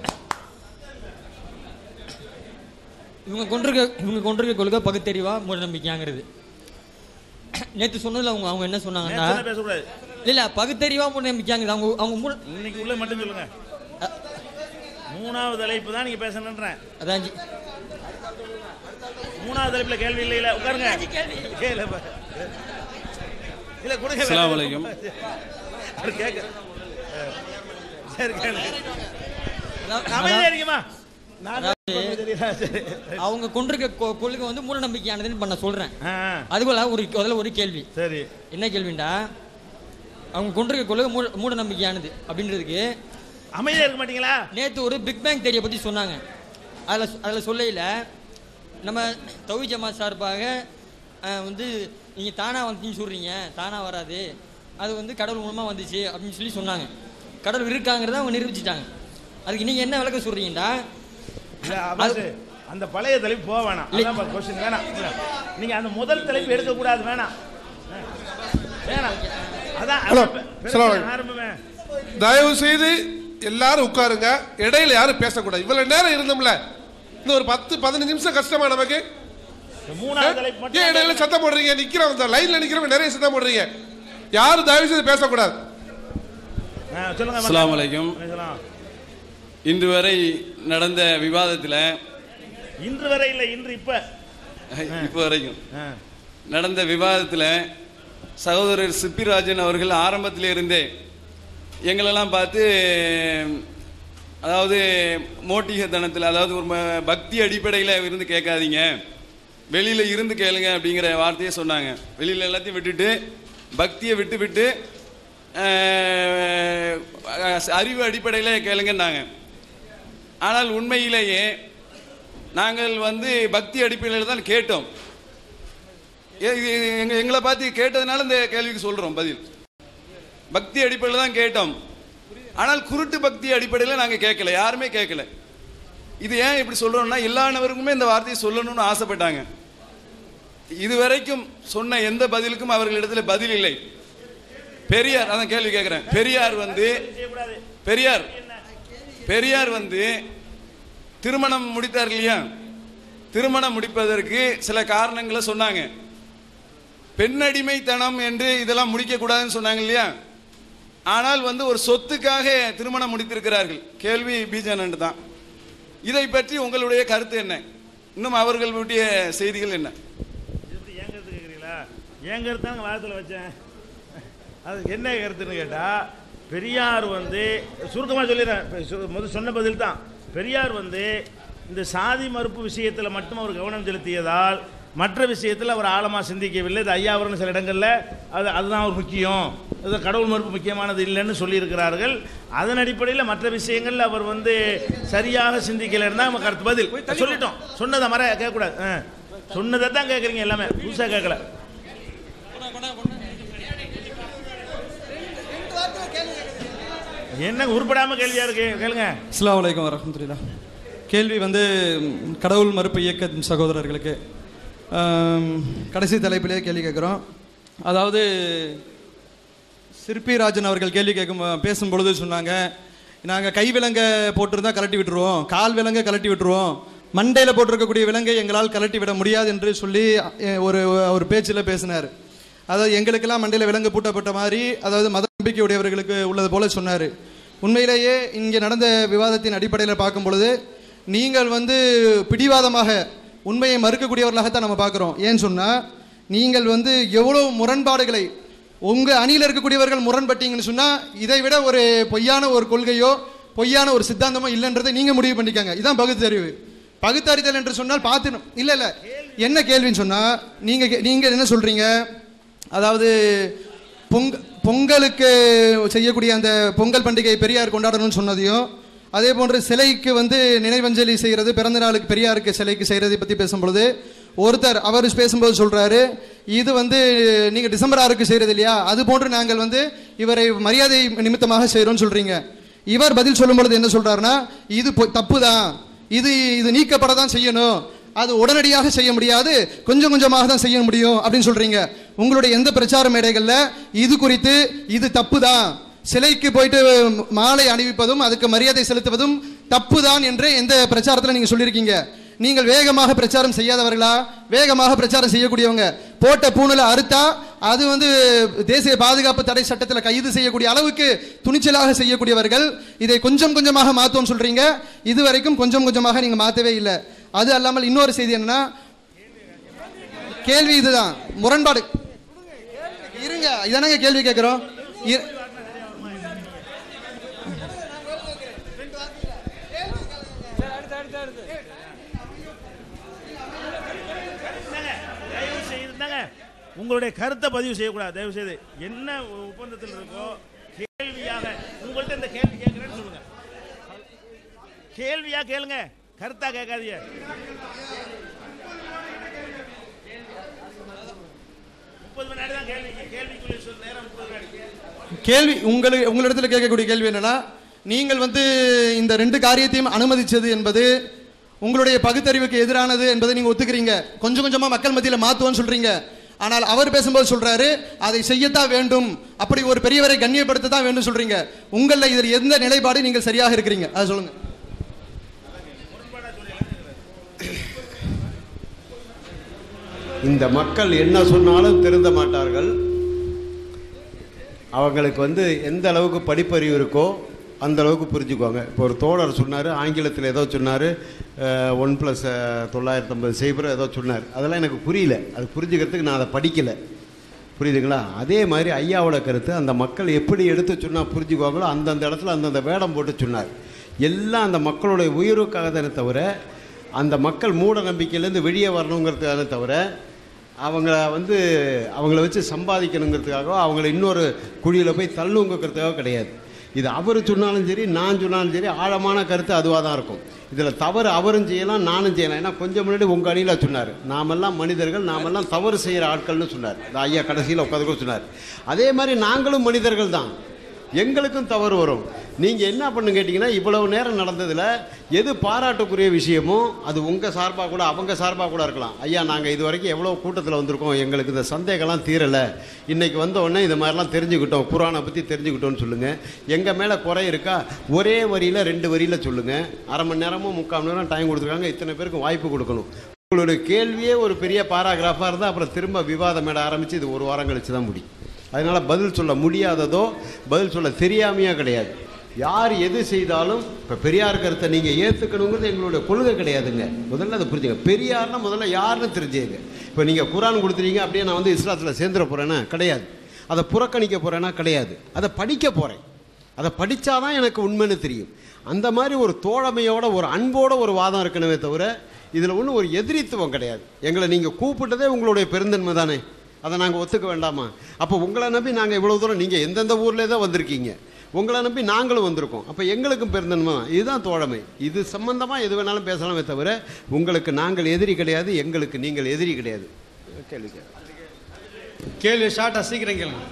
Speaker 11: இவங்க கொண்டிருக்க இவங்க கொண்டிருக்க கொள்கை பகுத்தறிவா மூட நம்பிக்கையாங்கிறது நேற்று சொன்னதுல அவங்க அவங்க என்ன சொன்னாங்கன்னா
Speaker 2: நேத்து பேசக்கூடாது
Speaker 11: இல்ல இல்ல பகுத்தறிவா மூட நம்பிக்கையாங்கிறது அவங்க அவங்க மூட
Speaker 2: இன்னைக்கு உள்ள மட்டும் சொல்லுங்க மூணாவது தலைப்பு தான் நீங்க பேசணுன்றேன்
Speaker 11: அதான் ஜி.
Speaker 2: மூணாவது தலைப்புல கேள்வி இல்லை இல்ல உட்காருங்க கேளுப்பா இல்ல கொடுங்க
Speaker 12: அஸ்ஸலாமு அலைக்கும்.
Speaker 2: அவர் கேட்க சரி கேளு
Speaker 11: அதாவது-
Speaker 2: அமைதியா இருக்கீமா நான்
Speaker 11: அதாவது
Speaker 2: தெரியல சரி
Speaker 11: அவங்க கொண்டிருக்க கொ- கொள்கை வந்து மூட நம்பிக்கையானதுன்னு இப்ப நான் சொல்றேன்
Speaker 2: ஆ, ஆ.
Speaker 11: அதுக்குள்ள ஒரு முதல்ல ஒரு கேள்வி
Speaker 2: சரி
Speaker 11: என்ன கேள்விண்டா அவங்க கொண்டிருக்க கொள்கை மூட மூட நம்பிக்கையானது அப்படின்றதுக்கு
Speaker 2: அமைதியா இருக்க மாட்டீங்களா
Speaker 11: நேற்று ஒரு பிக் பேங் தேரியை பற்றி சொன்னாங்க அதில் அதில் சொல்லையில் நம்ம தவி ஜமாத் சார்பாக அஹ், வந்து நீங்கள் தானாக வந்துன்னு சொல்கிறீங்க தானாக வராது அது வந்து கடவுள் மூலமாக வந்துச்சு அப்படின்னு சொல்லி சொன்னாங்க கடவுள் இருக்காங்கிறத அவங்க நிரூபிச்சிட்டாங்க அதுக்கு நீங்கள் என்ன விளக்கம் சொல்கிறீங்கடா
Speaker 2: இல்ல அபாசு, அந்த பழைய தலைப்பு போக வேணாம் அதான் கொஸ்டின் வேணாம் இல்ல, நீங்க அந்த முதல் தலைப்பு எடுக்க கூடாது வேணாம் ஆ. வேணாம் அதான்
Speaker 13: ஹலோ,
Speaker 2: அதான் பிரச்சனை
Speaker 13: அஸ்ஸலாமு அலைக்கும்.
Speaker 2: ஆரம்பமே
Speaker 13: தயவு செய்து எல்லாரும் உட்காருங்க இடையில யாரும் பேசக்கூடாது இவ்வளவு நேரம் இருந்தோம்ல இன்னும் ஒரு பத்து பதினஞ்சு நிமிஷம் கஷ்டமா நமக்கு
Speaker 2: இந்த மூணாவது தலைப்பு மட்டும்
Speaker 13: ஏன் இடையில சத்தம் போடுறீங்க நிக்கிறவங்க இந்த லைன்ல நிக்கிறவங்க நிறைய சத்தம் போடுறீங்க யாரும் தயவு செய்து பேசக்கூடாது
Speaker 2: ஆ, சொல்லுங்க
Speaker 12: அஸ்ஸலாமு அலைக்கும்.
Speaker 2: அலைக்கும்
Speaker 12: இன்று வரை நடந்த விவாதத்தில்
Speaker 2: இன்று வரை இல்லை இன்று இப்ப
Speaker 12: இப்போ வரைக்கும்
Speaker 2: ஆ.
Speaker 12: நடந்த விவாதத்தில் சகோதரர் சிப்பிராஜன் அவர்கள் ஆரம்பத்தில் இருந்தே எங்களெல்லாம் பார்த்து அதாவது மோட்டிகத்தனத்தில் அதாவது ஒரு ம- பக்தி அடிப்படையில் இருந்து கேட்காதீங்க வெளியில் இருந்து கேளுங்க அப்படிங்கிற வார்த்தையை சொன்னாங்க வெளியில் எல்லாத்தையும் விட்டுட்டு பக்தியை விட்டு விட்டு அஹ், அறிவு அடிப்படையில் கேளுங்கன்னாங்க ஆனால் உண்மையிலேயே நாங்கள் வந்து பக்தி அடிப்படையில் தான் கேட்டோம் ஏ- இது எங்க எங்களை பார்த்து கேட்டதுனால இந்த கேள்விக்கு சொல்கிறோம் பதில் பக்தி அடிப்படையில் தான் கேட்டோம் ஆனால் குருட்டு பக்தி அடிப்படையில் நாங்கள் கேட்கல யாருமே கேட்கல இது ஏன் இப்படி சொல்கிறோம்னா எல்லானவருக்குமே இந்த வார்த்தையை சொல்லணும்னு ஆசைப்பட்டாங்க இதுவரைக்கும் சொன்ன எந்த பதிலுக்கும் அவர்களிடத்தில் பதில் இல்லை பெரியார் அதான் கேள்வி கேட்குறேன் பெரியார் வந்து பெரியார் பெரியார் வந்து திருமணம் முடித்தார் இல்லையா திருமணம் முடிப்பதற்கு சில காரணங்களை சொன்னாங்க பெண்ணடிமைத்தனம் என்று இதெல்லாம் முடிக்கக்கூடாதுன்னு சொன்னாங்க இல்லையா ஆனால் வந்து ஒரு சொத்துக்காக திருமணம் முடித்திருக்கிறார்கள் கேள்வி பீஜானண்ட் தான் இதை பற்றி உங்களுடைய கருத்து என்ன இன்னும் அவர்களுடைய செய்திகள் என்ன
Speaker 2: எப்படி என் கருத்து கேட்குறீங்களா என் கருத்து தாங்க வாரத்தில் வச்சேன் அது என்ன கருத்துன்னு கேட்டால் பெரியார் வந்து சுருக்கமாக சொல்லிடுறேன் இப்ப சு- முதல் சொன்ன பதில் தான் பெரியார் வந்து இந்த சாதி மறுப்பு விஷயத்தில் மட்டும் அவர் கவனம் செலுத்தியதால் மற்ற விஷயத்தில் அவர் ஆழமாக சிந்திக்கவில்லை இது ஐயா அவர்கள் சில இடங்களில் அது அதுதான் ஒரு முக்கியம் அது கடவுள் மறுப்பு முக்கியமானது இல்லைன்னு சொல்லியிருக்கிறார்கள் அதன் அடிப்படையில் மற்ற விஷயங்களில் அவர் வந்து சரியாக சிந்திக்கலைன்னா நம்ம கருத்து பதில் சொல்லிட்டோம் சொன்னதை மற கேட்கக்கூடாது ஆ. சொன்னதை தான் கேட்குறீங்க எல்லாமே புதுசாக கேட்கல என்ன உருப்படாமல் கேள்வியாக இருக்கு கேளுங்க
Speaker 10: அஸ்ஸலாமு அலைக்கும் வரஹ்மத்துல்லாஹ் கேள்வி வந்து ம், கடவுள் மறுப்பு இயக்க சகோதரர்களுக்கு ஆம், கடைசி தலைப்பிலே கேள்வி கேட்குறோம் அதாவது சிற்பி ராஜன் அவர்கள் கேள்வி கேட்கும் பேசும் பொழுது சொன்னாங்க நாங்கள் கை விலங்க போட்டிருந்தா கலட்டி விட்டுருவோம் கால் விலங்க கலட்டி விட்டுருவோம் மண்டையில் போட்டிருக்கக்கூடிய விலங்கை எங்களால் கலட்டி விட முடியாது என்று சொல்லி அ, ஒரு ஒரு பேச்சில் பேசினார் அதாவது எங்களுக்கெல்லாம் மண்டையில் விலங்கு பூட்டப்பட்ட மாதிரி அதாவது மத நம்பிக்கையுடையவர்களுக்கு உள்ளது போல சொன்னார் உண்மையிலேயே இங்கே நடந்த விவாதத்தின் அடிப்படையில் பார்க்கும் பொழுது நீங்கள் வந்து பிடிவாதமாக உண்மையை மறுக்கக்கூடியவர்களாகத்தான் நம்ம பார்க்குறோம் ஏன்னு சொன்னால் நீங்கள் வந்து எவ்வளோ முரண்பாடுகளை உங்கள் அணியில் இருக்கக்கூடியவர்கள் முரண்பட்டீங்கன்னு சொன்னால் இதை விட ஒரு பொய்யான ஒரு கொள்கையோ பொய்யான ஒரு சித்தாந்தமோ இல்லைன்றதை நீங்கள் முடிவு பண்ணிக்கங்க இதான் பகுத்தறிவு பகுத்தறிதல் என்று சொன்னால் பார்த்து இல்லை இல்லை என்ன கேள்வின்னு சொன்னால் நீங்கள் நீங்கள் என்ன சொல்கிறீங்க அதாவது பொங்க பொங்கலுக்கு செய்யக்கூடிய அந்த பொங்கல் பண்டிகை பெரியார் கொண்டாடணும்னு சொன்னதையும் அதே போன்று சிலைக்கு வந்து நினைவஞ்சலி செய்கிறது பிறந்த நாளுக்கு பெரியாருக்கு சிலைக்கு செய்கிறதை பற்றி பேசும்பொழுது ஒருத்தர் அவர் பேசும்போது சொல்கிறாரு இது வந்து நீங்கள் டிசம்பர் ஆறுக்கு செய்கிறது இல்லையா அது போன்று நாங்கள் வந்து இவரை மரியாதை நிமித்தமாக செய்கிறோம்னு சொல்கிறீங்க இவர் பதில் சொல்லும் பொழுது என்ன சொல்கிறாருன்னா இது தப்பு தான் இது இது நீக்கப்பட தான் செய்யணும் அது உடனடியாக செய்ய முடியாது கொஞ்சம் கொஞ்சமாக தான் செய்ய முடியும் அப்படின்னு சொல்றீங்க உங்களுடைய எந்த பிரச்சார மேடைகள்ல இது குறித்து இது தப்பு தான் சிலைக்கு போயிட்டு மாலை அணிவிப்பதும் அதுக்கு மரியாதை செலுத்துவதும் தப்பு தான் என்று எந்த பிரச்சாரத்தில் நீங்க சொல்லியிருக்கீங்க நீங்கள் வேகமாக பிரச்சாரம் செய்யாதவர்களா வேகமாக பிரச்சாரம் செய்யக்கூடியவங்க போட்ட பூணலை அறுத்தா அது வந்து தேசிய பாதுகாப்பு தடை சட்டத்தில் கைது செய்யக்கூடிய அளவுக்கு துணிச்சலாக செய்யக்கூடியவர்கள் இதை கொஞ்சம் கொஞ்சமாக மாற்றுவோம் சொல்றீங்க இது வரைக்கும் கொஞ்சம் கொஞ்சமாக நீங்க மாற்றவே இல்லை அது அல்லாமல் இன்னொரு செய்தி என்னன்னா கேள்வி இதுதான் முரண்பாடு இருங்க இதானங்க கேள்வி கேட்கிறோம் இ-
Speaker 2: தயவு செய்து தாங்க உங்களுடைய கருத்தை பதிவு செய்யக்கூடாது தயவு செய்து என்ன ஒப்பந்தத்தில் இருக்கோ கேள்வியாக உங்கள்ட்ட இந்த கேள்வி கேட்குறேன்னு சொல்லுங்க கேள்வியா கேளுங்க கருத்தா கேட்காதீங்க முப்பது மணி நேரம் தான் கேள்வி கேள்விக்குள்ள சொல்ல நேரம் முப்பது வினாடி
Speaker 10: கேள்வி உங்களுக்கு உங்களிடத்தில் கேட்கக்கூடிய கேள்வி என்னன்னா நீங்கள் வந்து இந்த ரெண்டு காரியத்தையும் அனுமதிச்சது என்பது உங்களுடைய பகுத்தறிவுக்கு எதிரானது என்பதை நீங்க ஒத்துக்கிறீங்க கொஞ்சம் கொஞ்சமா மக்கள் மத்தியில் மாத்துவோம்னு சொல்றீங்க ஆனால் அவர் பேசும்போது சொல்றாரு அதை செய்யத்தான் வேண்டும் அப்படி ஒரு பெரியவரை கண்ணியப்படுத்த தான் வேண்டும் சொல்றீங்க உங்கள இதில் எந்த நிலைப்பாடு நீங்கள் சரியாக இருக்கிறீங்க அதை சொல்லுங்க
Speaker 7: இந்த மக்கள் என்ன சொன்னாலும் திருந்த மாட்டார்கள் அவங்களுக்கு வந்து எந்த அளவுக்கு படிப்பறிவு இருக்கோ அந்த அளவுக்கு புரிஞ்சுக்குவாங்க இப்போ ஒரு தோழர் சொன்னார் ஆங்கிலத்தில் ஏதோ சொன்னார் ஒன் ப்ளஸ் தொள்ளாயிரத்தி ஐம்பது சைபர் ஏதோ சொன்னார் அதெல்லாம் எனக்கு புரியல அது புரிஞ்சுக்கிறதுக்கு நான் அதை படிக்கலை புரியுதுங்களா அதே மாதிரி ஐயாவோட கருத்து அந்த மக்கள் எப்படி எடுத்து சொன்னால் புரிஞ்சுக்குவாங்களோ அந்தந்த இடத்துல அந்தந்த வேடம் போட்டு சொன்னார் எல்லாம் அந்த மக்களுடைய உயர்வுக்காக தானே தவிர அந்த மக்கள் மூட நம்பிக்கையிலேருந்து வெளியே வரணுங்கிறதுக்காக தவிர அவங்கள வந்து அவங்கள வச்சு சம்பாதிக்கணுங்கிறதுக்காக அவங்கள இன்னொரு குழியில் போய் தள்ளுங்கிறதுக்காக கிடையாது இது அவர் சொன்னாலும் சரி நான் சொன்னாலும் சரி ஆழமான கருத்து அதுவாக தான் இருக்கும் இதில் தவறு அவரும் செய்யலாம் நானும் செய்யலாம் ஏன்னா கொஞ்சம் முன்னாடி உங்கள் அணியில் சொன்னார் நாமெல்லாம் மனிதர்கள் நாமெல்லாம் தவறு செய்கிற ஆட்கள்னு சொன்னார் இந்த ஐயா கடைசியில் உட்காந்துக்க சொன்னார் அதே மாதிரி நாங்களும் மனிதர்கள் தான் எங்களுக்கும் தவறு வரும் நீங்கள் என்ன பண்ணு கேட்டிங்கன்னா இவ்வளவு நேரம் நடந்ததில் எது பாராட்டுக்குரிய விஷயமோ அது உங்கள் சார்பாக கூட அவங்க சார்பாக கூட இருக்கலாம் ஐயா நாங்கள் இது வரைக்கும் எவ்வளோ கூட்டத்தில் வந்திருக்கோம் எங்களுக்கு இந்த சந்தேகம்லாம் தீரலை இன்றைக்கி வந்த உடனே இது மாதிரிலாம் தெரிஞ்சுக்கிட்டோம் குரானை பற்றி தெரிஞ்சுக்கிட்டோம்னு சொல்லுங்கள் எங்கள் மேலே குறை இருக்கா ஒரே வரியில் ரெண்டு வரியில் சொல்லுங்கள் அரை மணி நேரமும் முக்கால் மணி நேரம் டைம் கொடுத்துருக்காங்க இத்தனை பேருக்கு வாய்ப்பு கொடுக்கணும் உங்களுடைய கேள்வியே ஒரு பெரிய பாராகிராஃபாக இருந்தால் அப்புறம் திரும்ப விவாதம் மேட ஆரம்பித்து இது ஒரு வாரம் கழிச்சு தான் முடியும் அதனால் பதில் சொல்ல முடியாததோ பதில் சொல்ல தெரியாமையோ கிடையாது யார் எது செய்தாலும் இப்போ பெரியார் கருத்தை நீங்கள் ஏற்றுக்கணுங்கிறது எங்களுடைய கொள்கை கிடையாதுங்க முதல்ல அதை புரிஞ்சுங்க பெரியார்னா முதல்ல யாருன்னு தெரிஞ்சுங்க இப்போ நீங்கள் குரான் கொடுத்துறீங்க அப்படியே நான் வந்து இஸ்லாத்தில் சேர்ந்துட போகிறேன்னா கிடையாது அதை புறக்கணிக்க போகிறேன்னா கிடையாது அதை படிக்க போகிறேன் அதை படித்தாதான் எனக்கு உண்மைன்னு தெரியும் அந்த மாதிரி ஒரு தோழமையோட ஒரு அன்போட ஒரு வாதம் இருக்கணுமே தவிர இதில் ஒன்றும் ஒரு எதிரித்துவம் கிடையாது எங்களை நீங்கள் கூப்பிட்டதே உங்களுடைய பெருந்தன்மை தானே அதை நாங்கள் ஒத்துக்க வேண்டாமா அப்போ உங்களை நம்பி நாங்கள் இவ்வளோ தூரம் நீங்கள் எந்தெந்த ஊர்லேயே தான் வந்திருக்கீங்க உங்களை நம்பி நாங்களும் வந்திருக்கோம் அப்போ எங்களுக்கும் பெருந்தன்மை தான் இதுதான் தோழமை இது சம்பந்தமாக எது வேணாலும் பேசலாமே தவிர உங்களுக்கு நாங்கள் எதிரி கிடையாது எங்களுக்கு நீங்கள் எதிரி கிடையாது கேள்வி கேளு.
Speaker 14: கேள்வி ஷார்ட்டாக சீக்கிரம் கேளுங்க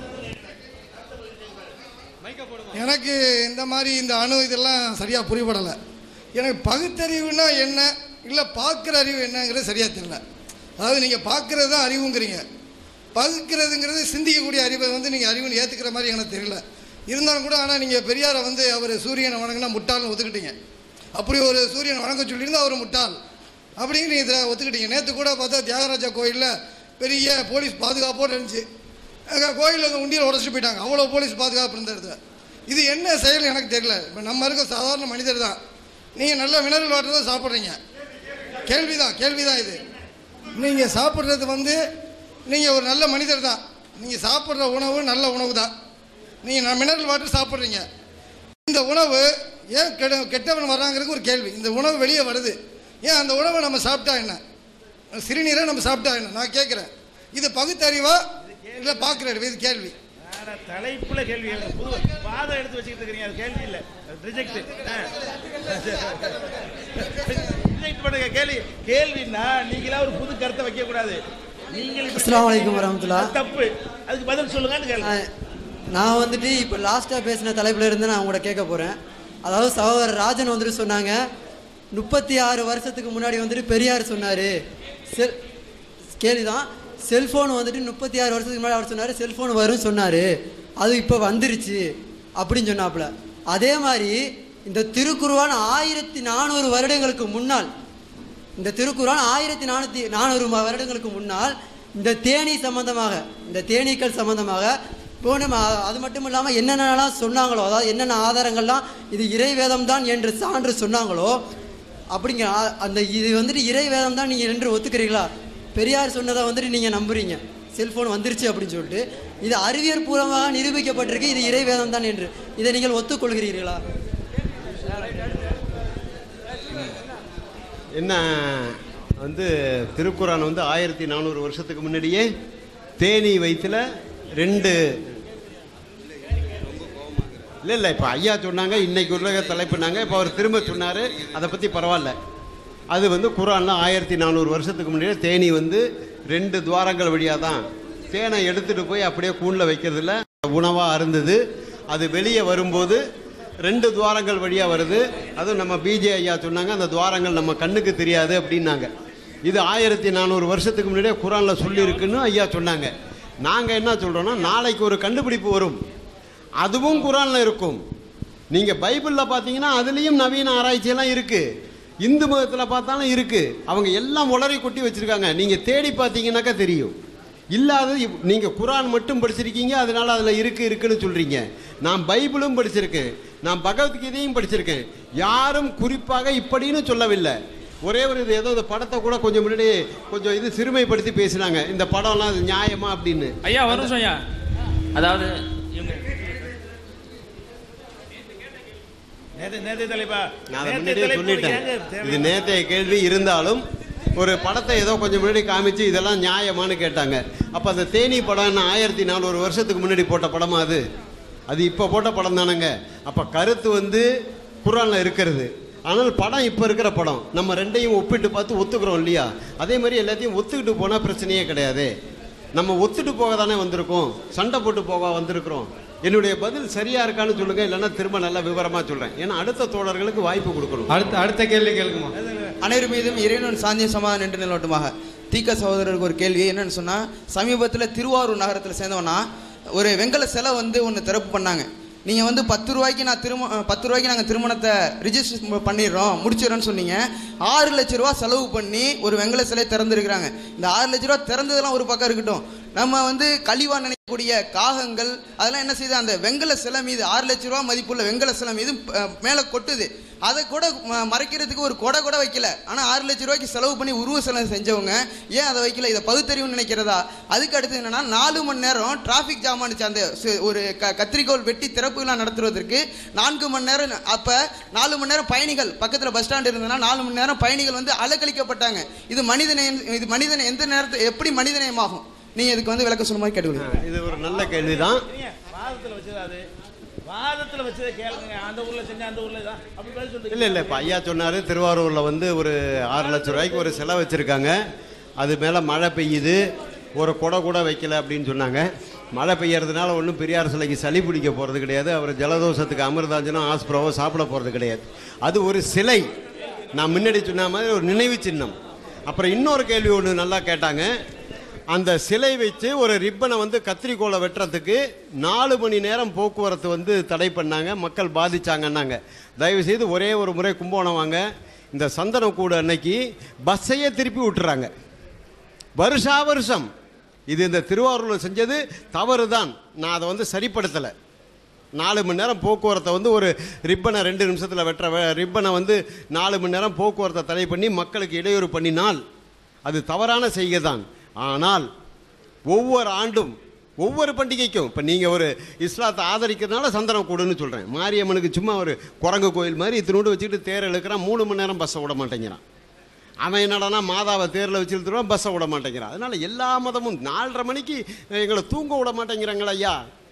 Speaker 15: எனக்கு இந்த மாதிரி இந்த அணு இதெல்லாம் சரியாக புரியப்படலை எனக்கு பகுத்தறிவுனா என்ன இல்லை பார்க்குற அறிவு என்னங்கிறது சரியாக தெரியல அதாவது நீங்கள் பார்க்குறது தான் அறிவுங்கிறீங்க பகுக்கிறதுங்கிறது சிந்திக்கக்கூடிய அறிவை வந்து நீங்கள் அறிவுன்னு ஏற்றுக்கிற மாதிரி எனக்கு தெரியல இருந்தாலும் கூட ஆனால் நீங்கள் பெரியாரை வந்து அவர் சூரியனை வணங்கினா முட்டாள்னு ஒத்துக்கிட்டீங்க அப்படி ஒரு சூரியனை வணங்க சொல்லியிருந்தா அவர் முட்டாள் அப்படின்னு நீங்கள் இதை ஒத்துக்கிட்டீங்க நேற்று கூட பார்த்தா தியாகராஜா கோயிலில் பெரிய போலீஸ் பாதுகாப்போடு இருந்துச்சு அங்கே கோயிலில் வந்து உண்டியல் உடச்சிட்டு போயிட்டாங்க அவ்வளோ போலீஸ் பாதுகாப்பு இருந்த இடத்துல இது என்ன செயல் எனக்கு தெரியல இப்போ நம்ம இருக்க சாதாரண மனிதர் தான் நீங்கள் நல்ல மினரல் வாட்டர் தான் சாப்பிட்றீங்க கேள்வி தான் கேள்வி தான் இது நீங்கள் சாப்பிட்றது வந்து நீங்கள் ஒரு நல்ல மனிதர் தான் நீங்கள் சாப்பிட்ற உணவு நல்ல உணவு தான் நீங்கள் மினரல் வாட்டர் சாப்பிட்றீங்க இந்த உணவு ஏன் கெட கெட்டவன் வர்றாங்கிறது ஒரு கேள்வி இந்த உணவு வெளியே வருது ஏன் அந்த உணவை நம்ம சாப்பிட்டா என்ன சிறுநீரை நம்ம சாப்பிட்டா என்ன நான் கேட்குறேன் இது பகுத்தறிவா இல்லை பார்க்குற இது கேள்வி
Speaker 2: வேற தலைப்புல கேள்வி கேளுங்க. புது வாதம் எடுத்து வச்சுக்கிட்டு இருக்கிறீங்க அது கேள்வி இல்லை ரிஜெக்ட் ரிஜெக்ட் பண்ணுங்க கேள்வி கேள்வின்னா நீங்களா ஒரு புது கருத்தை வைக்க கூடாது நீங்கள் இப்படி
Speaker 16: அஸ்ஸலாமு அலைக்கும் வரஹ்மத்துல்லாஹ்.
Speaker 2: அது தப்பு அதுக்கு பதில் சொல்லுங்கன்னு கேளுங்க
Speaker 16: நான் வந்துட்டு இப்போ லாஸ்ட்டாக பேசின தலைப்பில் இருந்து நான் உங்கள்கிட்ட கேட்க போகிறேன் அதாவது சகோதரர் ராஜன் வந்துட்டு சொன்னாங்க முப்பத்தி ஆறு வருஷத்துக்கு முன்னாடி வந்துட்டு பெரியார் சொன்னார் செல் கேள்விதான் செல்ஃபோன் வந்துட்டு முப்பத்தி ஆறு வருஷத்துக்கு முன்னாடி அவர் சொன்னார் செல்ஃபோன் வரும்னு சொன்னார் அது இப்போ வந்துருச்சு அப்படின்னு சொன்னாப்புல அதே மாதிரி இந்த திருக்குருவான் ஆயிரத்தி நானூறு வருடங்களுக்கு முன்னால் இந்த திருக்குறான் ஆயிரத்தி நானூற்றி நானூறு ம- வருடங்களுக்கு முன்னால் இந்த தேனீ சம்பந்தமாக இந்த தேனீக்கள் சம்பந்தமாக இப்போ நம்ம அ- அது மட்டும் இல்லாமல் என்னென்னலாம் சொன்னாங்களோ அதாவது என்னென்ன ஆதாரங்கள்லாம் இது இறைவேதம் தான் என்று சான்று சொன்னாங்களோ அப்படிங்க அ- அந்த இது வந்துட்டு இறைவேதம் தான் நீங்கள் என்று ஒத்துக்கிறீங்களா பெரியார் சொன்னதை வந்துட்டு நீங்கள் நம்புறீங்க செல்ஃபோன் வந்துருச்சு அப்படின்னு சொல்லிட்டு இது அறிவியல் பூர்வமாக நிரூபிக்கப்பட்டிருக்கு இது இறைவேதம் தான் என்று இதை நீங்கள் ஒத்துக்கொள்கிறீர்களா
Speaker 7: என்ன வந்து திருக்குறான் வந்து ஆயிரத்தி நானூறு வருஷத்துக்கு முன்னாடியே தேனி வயிற்றுல ரெண்டு இல்லை இல்லை இப்போ ஐயா சொன்னாங்க இன்னைக்கு உலக தலைப்புனாங்க இப்போ அவர் திரும்ப சொன்னார் அதை பற்றி பரவாயில்ல அது வந்து குரான்ல ஆயிரத்தி நானூறு வருஷத்துக்கு முன்னாடியே தேனி வந்து ரெண்டு துவாரங்கள் வழியாக தான் தேனை எடுத்துகிட்டு போய் அப்படியே கூண்டில் வைக்கிறதுல உணவாக அருந்தது அது வெளியே வரும்போது ரெண்டு துவாரங்கள் வழியாக வருது அதுவும் நம்ம பிஜே ஐயா சொன்னாங்க அந்த துவாரங்கள் நம்ம கண்ணுக்கு தெரியாது அப்படின்னாங்க இது ஆயிரத்தி நானூறு வருஷத்துக்கு முன்னாடியே குரானில் சொல்லியிருக்குன்னு ஐயா சொன்னாங்க நாங்கள் என்ன சொல்கிறோன்னா நாளைக்கு ஒரு கண்டுபிடிப்பு வரும் அதுவும் குரானில் இருக்கும் நீங்கள் பைபிளில் பார்த்தீங்கன்னா அதுலேயும் நவீன ஆராய்ச்சியெல்லாம் இருக்குது இந்து மதத்தில் பார்த்தாலும் இருக்குது அவங்க எல்லாம் உளறி கொட்டி வச்சுருக்காங்க நீங்கள் தேடி பார்த்தீங்கன்னாக்கா தெரியும் இல்லாதது நீங்கள் குரான் மட்டும் படிச்சிருக்கீங்க அதனால அதில் இருக்கு இருக்குன்னு சொல்கிறீங்க நான் பைபிளும் படிச்சிருக்கேன் நான் பகவத்கீதையும் படிச்சிருக்கேன் யாரும் குறிப்பாக இப்படின்னு சொல்லவில்லை ஒரே ஒரு இது ஏதோ இந்த படத்தை கூட கொஞ்சம் முன்னாடி கொஞ்சம் இது சிறுமைப்படுத்தி பேசினாங்க இந்த படம்லாம் அது நியாயமா அப்படின்னு
Speaker 9: ஐயா ஒரு நிமிஷம் ஐயா அதாவது இவங்க
Speaker 2: நேத்து நேத்து தலைப்பா
Speaker 7: நான் அதை
Speaker 2: நேத்து
Speaker 7: முன்னாடியே
Speaker 2: தலைப்பு
Speaker 7: சொல்லிட்டேன்
Speaker 2: ஏங்க தேவை-
Speaker 7: இது நேத்தைய கேள்வி இருந்தாலும் ஒரு படத்தை ஏதோ கொஞ்சம் முன்னாடி காமிச்சு இதெல்லாம் நியாயமான்னு கேட்டாங்க அப்போ அந்த தேனி படம் என்ன ஆயிரத்தி நானூறு வருஷத்துக்கு முன்னாடி போட்ட படமா அது அது இப்போ போட்ட படம் தானேங்க அப்போ கருத்து வந்து குரானில் இருக்கிறது ஆனால் படம் இப்போ இருக்கிற படம் நம்ம ரெண்டையும் ஒப்பிட்டு பார்த்து ஒத்துக்கிறோம் இல்லையா அதே மாதிரி எல்லாத்தையும் ஒத்துக்கிட்டு போனால் பிரச்சனையே கிடையாது நம்ம ஒத்துட்டு போக தானே வந்திருக்கோம் சண்டை போட்டு போக வந்திருக்கிறோம் என்னுடைய பதில் சரியா இருக்கான்னு சொல்லுங்க இல்லைன்னா திரும்ப நல்லா விவரமா சொல்றேன் ஏன்னா அடுத்த தோழர்களுக்கு வாய்ப்பு கொடுக்கணும்
Speaker 14: அடுத்த அடுத்த கேள்வி கேளுங்கம்மா
Speaker 17: அனைவர் மீதும் இறைவன் சாந்திய சமாதானம் என்று நிலவட்டுமாக தீக்க சகோதரருக்கு ஒரு கேள்வி என்னன்னு சொன்னா சமீபத்தில் திருவாரூர் நகரத்தில் சேர்ந்தவனா ஒரு வெங்கல சிலை வந்து ஒன்று திறப்பு பண்ணாங்க நீங்கள் வந்து பத்து ரூபாய்க்கு நான் திரும அஹ், பத்து ரூபாய்க்கு நாங்கள் திருமணத்தை ரிஜிஸ்டர் பண்ணிடுறோம் முடிச்சிடறோம்னு சொன்னீங்க ஆறு லட்ச ரூபா செலவு பண்ணி ஒரு வெங்கல சிலை திறந்துருக்குறாங்க இந்த ஆறு லட்ச ரூபா திறந்ததெல்லாம் ஒரு பக்கம் இருக்கட்டும் நம்ம வந்து கழிவா நினைக்கக்கூடிய காகங்கள் அதெல்லாம் என்ன செய்யுது அந்த வெங்கல சிலை மீது ஆறு லட்ச ரூபா மதிப்புள்ள வெங்கல சிலை மீது அஹ், மேலே கொட்டுது அதை கூட ம- மறைக்கிறதுக்கு ஒரு கொடை கூட வைக்கல ஆனால் ஆறு லட்ச ரூபாய்க்கு செலவு பண்ணி உருவ சிலை செஞ்சவங்க ஏன் அதை வைக்கல இதை பகுத்தறிவுன்னு நினைக்கிறதா அதுக்கு அடுத்து என்னன்னா நாலு மணி நேரம் டிராஃபிக் ஜாம் ஆனிச்சு அந்த சு- ஒரு க கத்திரிக்கோல் வெட்டி திறப்பு விழா நடத்துவதற்கு நான்கு மணி நேரம் அப்போ நாலு மணி நேரம் பயணிகள் பக்கத்தில் பஸ் ஸ்டாண்ட் இருந்ததுன்னா நாலு மணி நேரம் பயணிகள் வந்து அலக்கழிக்கப்பட்டாங்க இது மனிதநேயம் இது மனிதனை எந்த நேரத்தை எப்படி மனிதநேயமாகும் நீங்க இதுக்கு வந்து விளக்க சொல்லுமா கேட்டுக்கொள்ளுங்க
Speaker 7: இது ஒரு நல்ல கேள்விதான்
Speaker 2: வாதத்தில் வச்சது அது வாதத்தில் வச்சதை கேளுங்க அந்த ஊரில் செஞ்ச அந்த ஊரில் தான் அப்படி பதில் சொல்லுங்க
Speaker 7: இல்லை இல்லை இப்போ ஐயா சொன்னார் திருவாரூரில் வந்து ஒரு ஆறு லட்ச ரூபாய்க்கு ஒரு செலவு வச்சுருக்காங்க அது மேலே மழை பெய்யுது ஒரு குடை கூட வைக்கல அப்படின்னு சொன்னாங்க மழை பெய்யறதுனால ஒன்றும் பெரியார் சிலைக்கு சளி பிடிக்க போகிறது கிடையாது அவர் ஜலதோஷத்துக்கு அமிர்தாஞ்சனம் ஆஸ்பிரவோ சாப்பிட போகிறது கிடையாது அது ஒரு சிலை நான் முன்னாடி சொன்ன மாதிரி ஒரு நினைவு சின்னம் அப்புறம் இன்னொரு கேள்வி ஒன்று நல்லா கேட்டாங்க அந்த சிலை வச்சு ஒரு ரிப்பனை வந்து கத்திரிக்கோலை வெட்டுறதுக்கு நாலு மணி நேரம் போக்குவரத்து வந்து தடை பண்ணாங்க மக்கள் பாதிச்சாங்கன்னாங்க தயவு செய்து ஒரே ஒரு முறை கும்பகோணம் வாங்க இந்த சந்தனக்கூடு அன்னைக்கு பஸ்ஸையே திருப்பி விட்டுறாங்க வருஷா வருஷம் இது இந்த திருவாரூரில் செஞ்சது தவறு தான் நான் அதை வந்து சரிப்படுத்தலை நாலு மணி நேரம் போக்குவரத்தை வந்து ஒரு ரிப்பனை ரெண்டு நிமிஷத்தில் வெட்டுற வே- ரிப்பனை வந்து நாலு மணி நேரம் போக்குவரத்தை தடை பண்ணி மக்களுக்கு இடையூறு பண்ணினால் அது தவறான செய்கை தான் ஆனால் ஒவ்வொரு ஆண்டும் ஒவ்வொரு பண்டிகைக்கும் இப்போ நீங்கள் ஒரு இஸ்லாத்தை ஆதரிக்கிறதுனால சந்தனம் கூடுன்னு சொல்கிறேன் மாரியம்மனுக்கு சும்மா ஒரு குரங்கு கோயில் மாதிரி இத்தினோடு வச்சுக்கிட்டு தேர் இழுக்கிறான் மூணு மணி நேரம் பஸ்ஸை விட மாட்டேங்கிறான் அவன் என்னடானா மாதாவை தேரில் வச்சு இழுத்துருவான் பஸ்ஸை விட மாட்டேங்கிறான் அதனால் எல்லா மதமும் நாலரை மணிக்கு எங்களை தூங்க விட மாட்டேங்கிறாங்களா ஐயா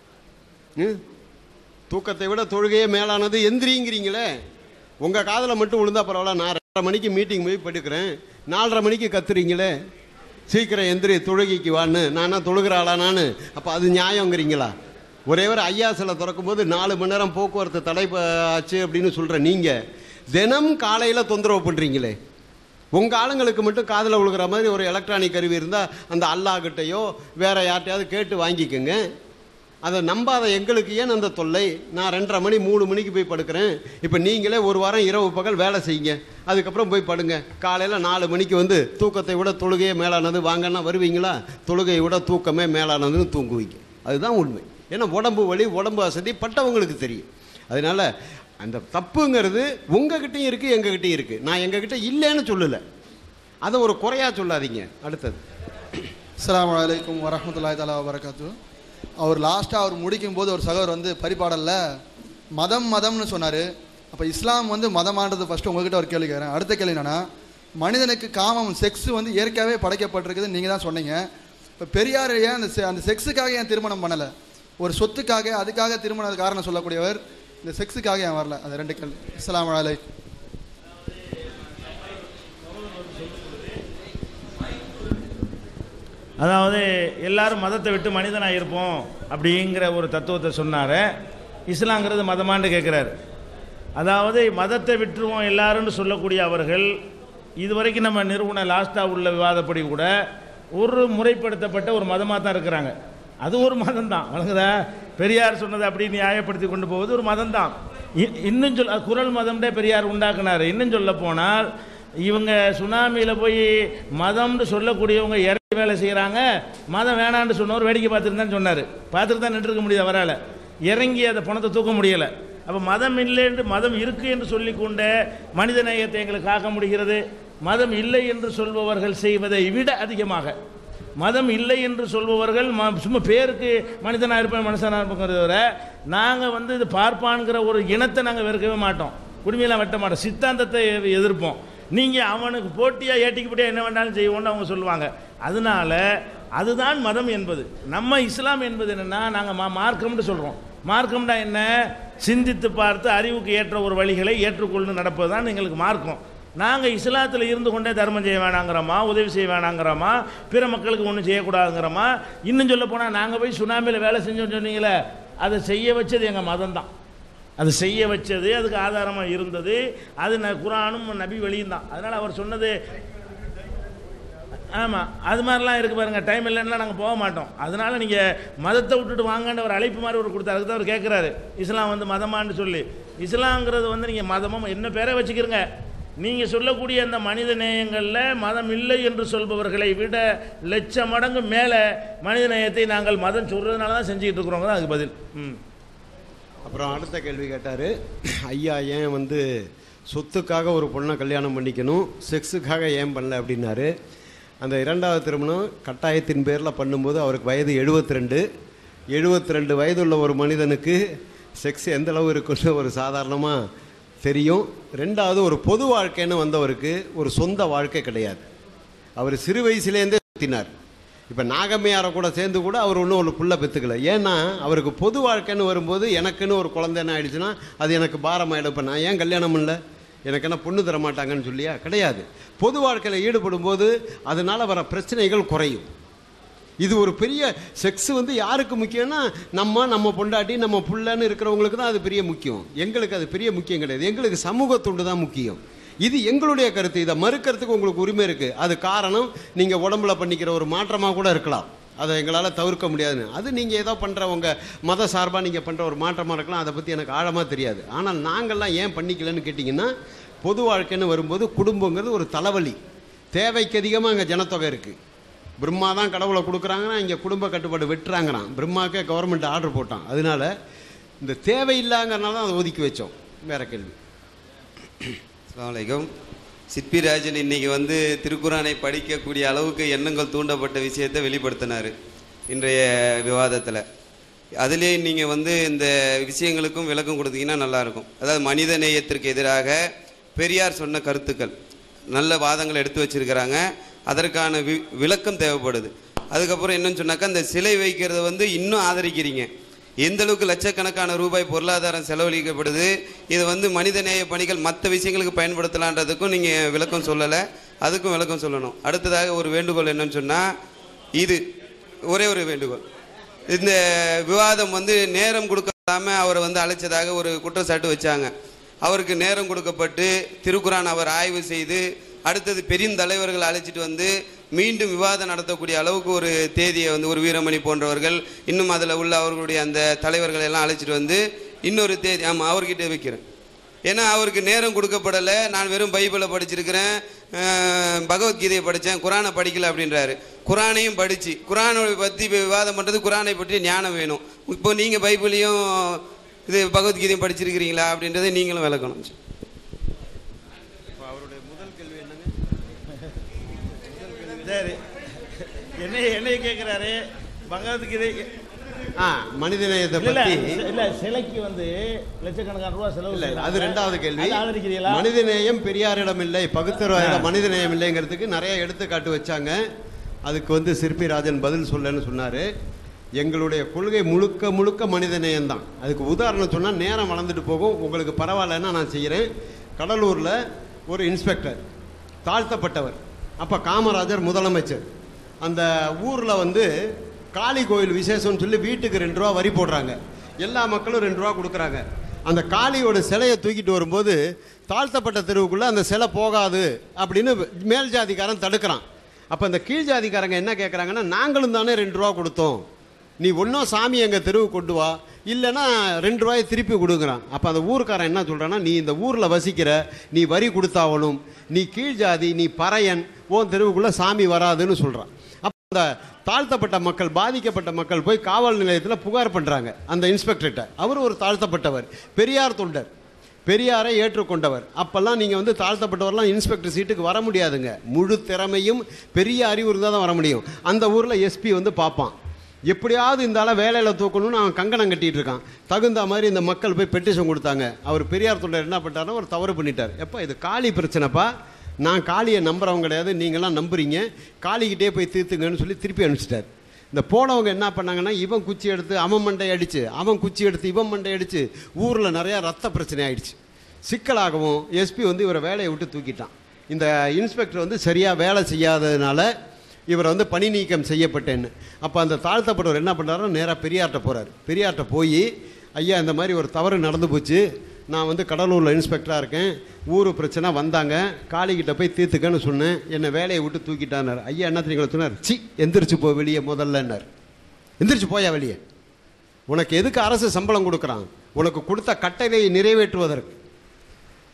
Speaker 7: ம்? தூக்கத்தை விட தொழுகையே மேலானது எந்திரிங்கிறீங்களே உங்கள் காதில் மட்டும் விழுந்தா பரவாயில்ல நான் ரெண்டரை மணிக்கு மீட்டிங் போய் படுக்கிறேன் நாலரை மணிக்கு கத்துறீங்களே சீக்கிரம் எந்திரி தொழுகைக்கு வான்னு நானா தொழுகிற ஆளா நான் அப்போ அது நியாயங்கிறீங்களா ஒரே ஒரு ஐயா சிலை திறக்கும் போது நாலு மணி நேரம் போக்குவரத்து தடை ப- ஆச்சு அப்படின்னு சொல்கிற நீங்கள் தினம் காலையில் தொந்தரவு பண்ணுறீங்களே உங்கள் ஆளுங்களுக்கு மட்டும் காதில் விழுகிற மாதிரி ஒரு எலக்ட்ரானிக் கருவி இருந்தால் அந்த அல்லாஹ்கிட்டயோ வேற யார்ட்டையாவது கேட்டு வாங்கிக்கோங்க அதை நம்பாத எங்களுக்கு ஏன் அந்த தொல்லை நான் ரெண்டரை மணி மூணு மணிக்கு போய் படுக்கிறேன் இப்போ நீங்களே ஒரு வாரம் இரவு பகல் வேலை செய்யுங்க அதுக்கப்புறம் போய் படுங்க காலையில் நாலு மணிக்கு வந்து தூக்கத்தை விட தொழுகையே மேலானது வாங்கன்னா வருவீங்களா தொழுகையை விட தூக்கமே மேலானதுன்னு தூங்குவீங்க அதுதான் உண்மை ஏன்னா உடம்பு வலி உடம்பு வசதி பட்டவங்களுக்கு தெரியும் அதனால அந்த தப்புங்கிறது உங்ககிட்டயும் இருக்குது எங்ககிட்டயும் இருக்குது நான் எங்ககிட்ட இல்லைன்னு சொல்லலை அதை ஒரு குறையா சொல்லாதீங்க அடுத்தது
Speaker 10: அஸ்ஸலாமு அலைக்கும் வரஹ்மத்துல்லாஹி தஆலா வபரகாத்து அவர் லாஸ்ட்டாக அவர் முடிக்கும் போது ஒரு சகோதரர் வந்து பரிபாடலில் மதம் மதம்னு சொன்னார் அப்போ இஸ்லாம் வந்து மதமானது ஃபஸ்ட்டு உங்ககிட்ட ஒரு கேள்வி கேட்குறேன் அடுத்த கேள்வி என்னன்னா மனிதனுக்கு காமம் செக்ஸ் வந்து இயற்கையாகவே படைக்கப்பட்டிருக்குது நீங்கள் தான் சொன்னீங்க இப்போ பெரியார் ஏன் அந்த se- அந்த செக்ஸுக்காக ஏன் திருமணம் பண்ணலை ஒரு சொத்துக்காக அதுக்காக திருமண காரணம் சொல்லக்கூடியவர் இந்த செக்ஸுக்காக ஏன் வரல அந்த ரெண்டு கேள்வி அஸ்ஸலாமு அலைக்கும்
Speaker 2: அதாவது எல்லாரும் மதத்தை விட்டு மனிதனாக இருப்போம் அப்படிங்கிற ஒரு தத்துவத்தை சொன்னார் இஸ்லாங்கிறது மதமான்னு கேட்குறாரு அதாவது மதத்தை விட்டுருவோம் எல்லாருன்னு சொல்லக்கூடிய அவர்கள் இதுவரைக்கும் நம்ம நிறுவன லாஸ்ட்டாக உள்ள விவாதப்படி கூட ஒரு முறைப்படுத்தப்பட்ட ஒரு மதமாக தான் இருக்கிறாங்க அது ஒரு மதம் தான் வழங்குதா பெரியார் சொன்னதை அப்படி நியாயப்படுத்தி கொண்டு போவது ஒரு மதம் தான் இன்னும் சொல் குரல் மதம்டே பெரியார் உண்டாக்குனார் இன்னும் சொல்ல போனால் இவங்க சுனாமியில் போய் மதம்னு சொல்லக்கூடியவங்க இறங்கி வேலை செய்கிறாங்க மதம் வேணான்னு சொன்னவர் வேடிக்கை பார்த்துருந்தான்னு சொன்னார் பார்த்துட்டு தான் நின்றுக்க முடியுது அவரால் இறங்கி அந்த பணத்தை தூக்க முடியலை அப்போ மதம் இல்லை என்று மதம் இருக்கு என்று சொல்லிக்கொண்டே மனித நேயத்தை எங்களுக்கு காக்க முடிகிறது மதம் இல்லை என்று சொல்பவர்கள் செய்வதை விட அதிகமாக மதம் இல்லை என்று சொல்பவர்கள் ம சும்மா பேருக்கு மனிதனாக இருப்பேன் மனுஷனாக இருப்போங்கிறத விட நாங்கள் வந்து இது பார்ப்பான்கிற ஒரு இனத்தை நாங்கள் வெறுக்கவே மாட்டோம் குடுமையெல்லாம் வெட்ட மாட்டோம் சித்தாந்தத்தை எ- எதிர்ப்போம் நீங்கள் அவனுக்கு போட்டியாக ஏட்டிக்கு போட்டியாக என்ன வேணாலும் செய்வோம்னு அவங்க சொல்லுவாங்க அதனால அதுதான் மதம் என்பது நம்ம இஸ்லாம் என்பது என்னென்னா நாங்கள் மா மார்க்கம்னு சொல்கிறோம் மார்க்கம்னா என்ன சிந்தித்து பார்த்து அறிவுக்கு ஏற்ற ஒரு வழிகளை ஏற்றுக்கொண்டு நடப்பது தான் எங்களுக்கு மார்க்கம் நாங்கள் இஸ்லாத்தில் இருந்து கொண்டே தர்மம் செய்ய வேணாங்கிறோமா உதவி செய்ய வேணாங்கிறோமா பிற மக்களுக்கு ஒன்றும் செய்யக்கூடாதுங்கிறோமா இன்னும் சொல்ல போனால் நாங்கள் போய் சுனாமியில் வேலை செஞ்சோம்னு சொன்னீங்களே அதை செய்ய வச்சது எங்கள் மதம் தான் அது செய்ய வச்சது அதுக்கு ஆதாரமாக இருந்தது அது ந குரானும் நபி வெளியும் தான் அதனால் அவர் சொன்னது ஆமாம் அது மாதிரிலாம் இருக்குது பாருங்க டைம் இல்லைன்னா நாங்கள் போக மாட்டோம் அதனால் நீங்கள் மதத்தை விட்டுட்டு வாங்கன்ற ஒரு அழைப்பு மாதிரி ஒரு கொடுத்தாரு அதுக்கு தான் அவர் கேட்குறாரு இஸ்லாம் வந்து மதமான்னு சொல்லி இஸ்லாங்கிறது வந்து நீங்கள் மதமும் என்ன பேரை வச்சுக்கிறங்க நீங்கள் சொல்லக்கூடிய அந்த மனித நேயங்களில் மதம் இல்லை என்று சொல்பவர்களை விட லட்ச மடங்கு மேலே மனித நேயத்தை நாங்கள் மதம் சொல்கிறதுனால தான் செஞ்சுக்கிட்டு இருக்கிறோங்க தான் அதுக்கு பதில் ம்
Speaker 7: அப்புறம் அடுத்த கேள்வி கேட்டார் ஐயா ஏன் வந்து சொத்துக்காக ஒரு பொண்ணை கல்யாணம் பண்ணிக்கணும் செக்ஸுக்காக ஏன் பண்ணல அப்படின்னாரு அந்த இரண்டாவது திருமணம் கட்டாயத்தின் பேரில் பண்ணும்போது அவருக்கு வயது 72 ரெண்டு எழுபத்தி ரெண்டு வயதுள்ள ஒரு மனிதனுக்கு செக்ஸ் எந்த அளவு இருக்குன்னு ஒரு சாதாரணமாக தெரியும் ரெண்டாவது ஒரு பொது வாழ்க்கைன்னு வந்தவருக்கு ஒரு சொந்த வாழ்க்கை கிடையாது அவர் சிறு வயசுலேருந்தே சுற்றினார் இப்போ நாகம்மையாரை கூட சேர்ந்து கூட அவர் ஒன்றும் ஒரு புள்ள பெற்றுக்கல ஏன்னா அவருக்கு பொது வாழ்க்கைன்னு வரும்போது எனக்குன்னு ஒரு குழந்தை என்ன ஆயிடுச்சுன்னா அது எனக்கு பாரம் ஆகிடும் இப்போ நான் ஏன் கல்யாணம் இல்லை எனக்கு என்ன பொண்ணு தர மாட்டாங்கன்னு சொல்லியா கிடையாது பொது வாழ்க்கையில் ஈடுபடும் போது அதனால் வர பிரச்சனைகள் குறையும் இது ஒரு பெரிய செக்ஸ் வந்து யாருக்கு முக்கியம்னா நம்ம நம்ம பொண்டாட்டி நம்ம புள்ளன்னு இருக்கிறவங்களுக்கு தான் அது பெரிய முக்கியம் எங்களுக்கு அது பெரிய முக்கியம் கிடையாது எங்களுக்கு சமூக தொண்டு தான் முக்கியம் இது எங்களுடைய கருத்து இதை மறுக்கிறதுக்கு உங்களுக்கு உரிமை இருக்குது அது காரணம் நீங்கள் உடம்புல பண்ணிக்கிற ஒரு மாற்றமாக கூட இருக்கலாம் அதை எங்களால் தவிர்க்க முடியாதுன்னு அது நீங்கள் ஏதோ பண்ணுற உங்கள் மத சார்பாக நீங்கள் பண்ணுற ஒரு மாற்றமாக இருக்கலாம் அதை பற்றி எனக்கு ஆழமாக தெரியாது ஆனால் நாங்கள்லாம் ஏன் பண்ணிக்கலன்னு கேட்டிங்கன்னா பொது வாழ்க்கைன்னு வரும்போது குடும்பங்கிறது ஒரு தலைவலி தேவைக்கு அதிகமாக அங்கே ஜனத்தொகை இருக்குது பிரம்மா தான் கடவுளை கொடுக்குறாங்கன்னா இங்கே குடும்ப கட்டுப்பாடு வெட்டுறாங்கறான் பிரம்மாக்கே கவர்மெண்ட் ஆர்டர் போட்டான் அதனால இந்த தேவையில்லாங்கிறனால தான் அதை ஒதுக்கி வச்சோம் வேற கேள்வி
Speaker 18: அஸ்ஸலாமு சிற்பிராஜன் இன்னைக்கு வந்து திருக்குறானை படிக்கக்கூடிய அளவுக்கு எண்ணங்கள் தூண்டப்பட்ட விஷயத்தை வெளிப்படுத்தினார் இன்றைய விவாதத்தில் அதிலே நீங்கள் வந்து இந்த விஷயங்களுக்கும் விளக்கம் கொடுத்தீங்கன்னா நல்லாயிருக்கும் அதாவது மனித நேயத்திற்கு எதிராக பெரியார் சொன்ன கருத்துக்கள் நல்ல வாதங்களை எடுத்து வச்சிருக்கிறாங்க அதற்கான வி விளக்கம் தேவைப்படுது அதுக்கப்புறம் என்னன்னு சொன்னாக்கா அந்த சிலை வைக்கிறத வந்து இன்னும் ஆதரிக்கிறீங்க எந்த அளவுக்கு லட்சக்கணக்கான ரூபாய் பொருளாதாரம் செலவழிக்கப்படுது இது வந்து மனிதநேய பணிகள் மற்ற விஷயங்களுக்கு பயன்படுத்தலான்றதுக்கும் நீங்கள் விளக்கம் சொல்லலை அதுக்கும் விளக்கம் சொல்லணும் அடுத்ததாக ஒரு வேண்டுகோள் என்னன்னு சொன்னால் இது ஒரே ஒரு வேண்டுகோள் இந்த விவாதம் வந்து நேரம் கொடுக்காம அவரை வந்து அழைச்சதாக ஒரு குற்றச்சாட்டு வச்சாங்க அவருக்கு நேரம் கொடுக்கப்பட்டு திருக்குறான் அவர் ஆய்வு செய்து அடுத்தது பெருந்தலைவர்கள் அழைச்சிட்டு வந்து மீண்டும் விவாதம் நடத்தக்கூடிய அளவுக்கு ஒரு தேதியை வந்து ஒரு வீரமணி போன்றவர்கள் இன்னும் அதில் உள்ள அவர்களுடைய அந்த தலைவர்களை எல்லாம் அழைச்சிட்டு வந்து இன்னொரு தேதி ஆமாம் அவர்கிட்ட வைக்கிறேன் ஏன்னா அவருக்கு நேரம் கொடுக்கப்படலை நான் வெறும் பைபிளை படிச்சிருக்கிறேன் அஹ், பகவத்கீதையை படித்தேன் குரானை படிக்கல அப்படின்றாரு குரானையும் படித்து குரானை பற்றி விவாதம் பண்ணுறது குரானை பற்றி ஞானம் வேணும் இப்போ நீங்கள் பைபிளையும் இது பகவத்கீதையும் படிச்சிருக்கிறீங்களா அப்படின்றதை நீங்களும் விளக்கணும்
Speaker 2: சரி என்னைய என்னைய கேட்குறாரு பகவத்கீதை
Speaker 7: ஆ மனிதநேயத்தை
Speaker 2: இல்ல,
Speaker 7: பற்றி
Speaker 2: இல்ல, இல்ல சிலைக்கு வந்து லட்சக்கணக்கான ரூபா செலவு
Speaker 7: இல்ல
Speaker 2: செய்றாங்க.
Speaker 7: அது ரெண்டாவது கேள்வி
Speaker 2: அதை ஆதரிக்கிறீங்களா
Speaker 7: மனிதநேயம் பெரியாரிடம் இல்லை பகுத்தறிவாளர்
Speaker 2: ஆ.
Speaker 7: மனிதநேயம் இல்லைங்கிறதுக்கு நிறைய எடுத்துக்காட்டு வச்சாங்க அதுக்கு வந்து சிற்பி ராஜன் பதில் சொல்லன்னு சொன்னாரு எங்களுடைய கொள்கை முழுக்க முழுக்க மனிதநேயம் தான் அதுக்கு உதாரணம் சொன்னால் நேரம் வளர்ந்துட்டு போகும் உங்களுக்கு பரவாயில்லன்னா நான் செய்கிறேன் கடலூரில் ஒரு இன்ஸ்பெக்டர் தாழ்த்தப்பட்டவர் அப்போ காமராஜர் முதலமைச்சர் அந்த ஊரில் வந்து காளி கோயில் விசேஷம்னு சொல்லி வீட்டுக்கு ரெண்டு ரூபா வரி போடுறாங்க எல்லா மக்களும் ரெண்டு ரூபா கொடுக்குறாங்க அந்த காளியோட சிலையை தூக்கிட்டு வரும்போது தாழ்த்தப்பட்ட தெருவுக்குள்ளே அந்த சிலை போகாது அப்படின்னு மேல் ஜாதிக்காரன் தடுக்கிறான் அப்போ அந்த கீழ் ஜாதிக்காரங்க என்ன கேட்குறாங்கன்னா நாங்களும் தானே ரெண்டு ரூபா கொடுத்தோம் நீ ஒன்றும் சாமி எங்கள் தெருவுக்கு கொண்டு வா இல்லைன்னா ரெண்டு ரூபாயை திருப்பி கொடுக்குறான் அப்போ அந்த ஊருக்காரன் என்ன சொல்கிறான்னா நீ இந்த ஊரில் வசிக்கிற நீ வரி கொடுத்தாவணும் நீ கீழ் ஜாதி நீ பறையன் உன் தெருவுக்குள்ளே சாமி வராதுன்னு சொல்கிறான் அப்போ அந்த தாழ்த்தப்பட்ட மக்கள் பாதிக்கப்பட்ட மக்கள் போய் காவல் நிலையத்தில் புகார் பண்ணுறாங்க அந்த இன்ஸ்பெக்டர்கிட்ட அவர் ஒரு தாழ்த்தப்பட்டவர் பெரியார் தொண்டர் பெரியாரை ஏற்றுக்கொண்டவர் அப்போல்லாம் நீங்கள் வந்து தாழ்த்தப்பட்டவர்லாம் இன்ஸ்பெக்டர் சீட்டுக்கு வர முடியாதுங்க முழு திறமையும் பெரிய அறிவு இருந்தால் தான் வர முடியும் அந்த ஊரில் எஸ்பி வந்து பார்ப்பான் எப்படியாவது இந்த ஆளை வேலையில் தூக்கணும்னு அவன் கங்கணம் கட்டிட்டு இருக்கான் தகுந்த மாதிரி இந்த மக்கள் போய் பெட்டிஷன் கொடுத்தாங்க அவர் பெரியார் தொண்டர் என்ன பண்ணிட்டாருன்னா ஒரு தவறு பண்ணிட்டார் எப்போ இது காளி பிரச்சனைப்பா நான் காளியை நம்புறவங்க கிடையாது நீங்களாம் நம்புறீங்க காளிக்கிட்டே போய் தீர்த்துங்கன்னு சொல்லி திருப்பி அனுப்பிச்சிட்டார் இந்த போனவங்க என்ன பண்ணாங்கன்னா இவன் குச்சி எடுத்து அவன் மண்டை அடிச்சு அவன் குச்சி எடுத்து இவன் மண்டை அடிச்சு ஊரில் நிறையா ரத்த பிரச்சனை ஆயிடுச்சு சிக்கலாகவும் எஸ்பி வந்து இவரை வேலையை விட்டு தூக்கிட்டான் இந்த இன்ஸ்பெக்டர் வந்து சரியாக வேலை செய்யாததுனால இவரை வந்து பணி நீக்கம் செய்யப்பட்டேன்னு அப்போ அந்த தாழ்த்தப்பட்டவர் என்ன பண்ணுறாருன்னா நேராக பெரியார்கிட்ட போகிறார் பெரியார்கிட்ட போய் ஐயா இந்த மாதிரி ஒரு தவறு நடந்து போச்சு நான் வந்து கடலூரில் இன்ஸ்பெக்டராக இருக்கேன் ஊர் பிரச்சனை வந்தாங்க காளிகிட்ட போய் தீர்த்துக்கன்னு சொன்னேன் என்னை வேலையை விட்டு தூக்கிட்டானார் ஐயா என்ன தெரியுங்களா சொன்னார் சி எந்திரிச்சு போ வெளியே முதல்லன்னார் எந்திரிச்சு போயா வெளியே உனக்கு எதுக்கு அரசு சம்பளம் கொடுக்குறான் உனக்கு கொடுத்த கட்டளையை நிறைவேற்றுவதற்கு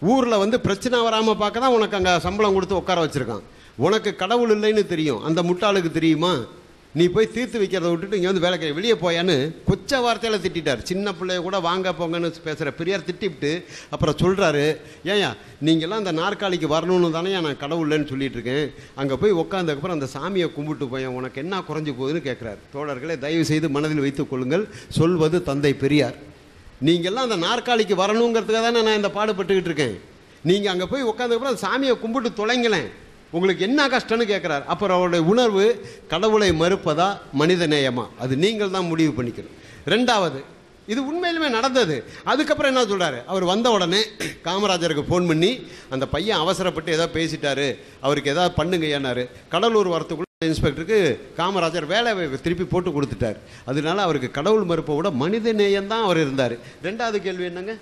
Speaker 7: ஊரில் வந்து பிரச்சனை வராமல் பார்க்க தான் உனக்கு அங்கே சம்பளம் கொடுத்து உட்கார வச்சுருக்கான் உனக்கு கடவுள் இல்லைன்னு தெரியும் அந்த முட்டாளுக்கு தெரியுமா நீ போய் தீர்த்து வைக்கிறத விட்டுட்டு இங்கே வந்து வேலைக்கு வெளியே போயான்னு கொச்ச வார்த்தையில் திட்டிட்டார் சின்ன பிள்ளைய கூட வாங்க போங்கன்னு பேசுகிற பெரியார் திட்டிவிட்டு அப்புறம் சொல்கிறாரு ஏயா நீங்கள்லாம் அந்த நாற்காலிக்கு வரணும்னு தானே நான் கடவுள்லன்னு சொல்லிட்டு இருக்கேன் அங்கே போய் உட்காந்ததுக்கப்புறம் அந்த சாமியை கும்பிட்டு போய் உனக்கு என்ன குறைஞ்சு போகுதுன்னு கேட்குறாரு தோழர்களே தயவு செய்து மனதில் வைத்துக் கொள்ளுங்கள் சொல்வது தந்தை பெரியார் நீங்கள்லாம் அந்த நாற்காலிக்கு வரணுங்கிறதுக்காக தானே நான் இந்த பாடுபட்டுக்கிட்டு இருக்கேன் நீங்கள் அங்கே போய் உட்காந்ததுக்கப்புறம் அந்த சாமியை கும்பிட்டு தொலைங்களேன் உங்களுக்கு என்ன கஷ்டம்னு கேட்குறாரு அப்புறம் அவருடைய உணர்வு கடவுளை மறுப்பதா மனித நேயமா அது நீங்கள் தான் முடிவு பண்ணிக்கணும் ரெண்டாவது இது உண்மையிலுமே நடந்தது அதுக்கப்புறம் என்ன சொல்றாரு அவர் வந்த உடனே காமராஜருக்கு ஃபோன் பண்ணி அந்த பையன் அவசரப்பட்டு ஏதோ பேசிட்டாரு அவருக்கு ஏதாவது பண்ணுங்க ஏன்னாரு கடலூர் வரத்துக்குள்ள இன்ஸ்பெக்டருக்கு காமராஜர் வேலை வாய்ப்பு திருப்பி போட்டு கொடுத்துட்டார் அதனால அவருக்கு கடவுள் மறுப்பை விட மனித நேயம் தான் அவர் இருந்தார் ரெண்டாவது கேள்வி என்னங்க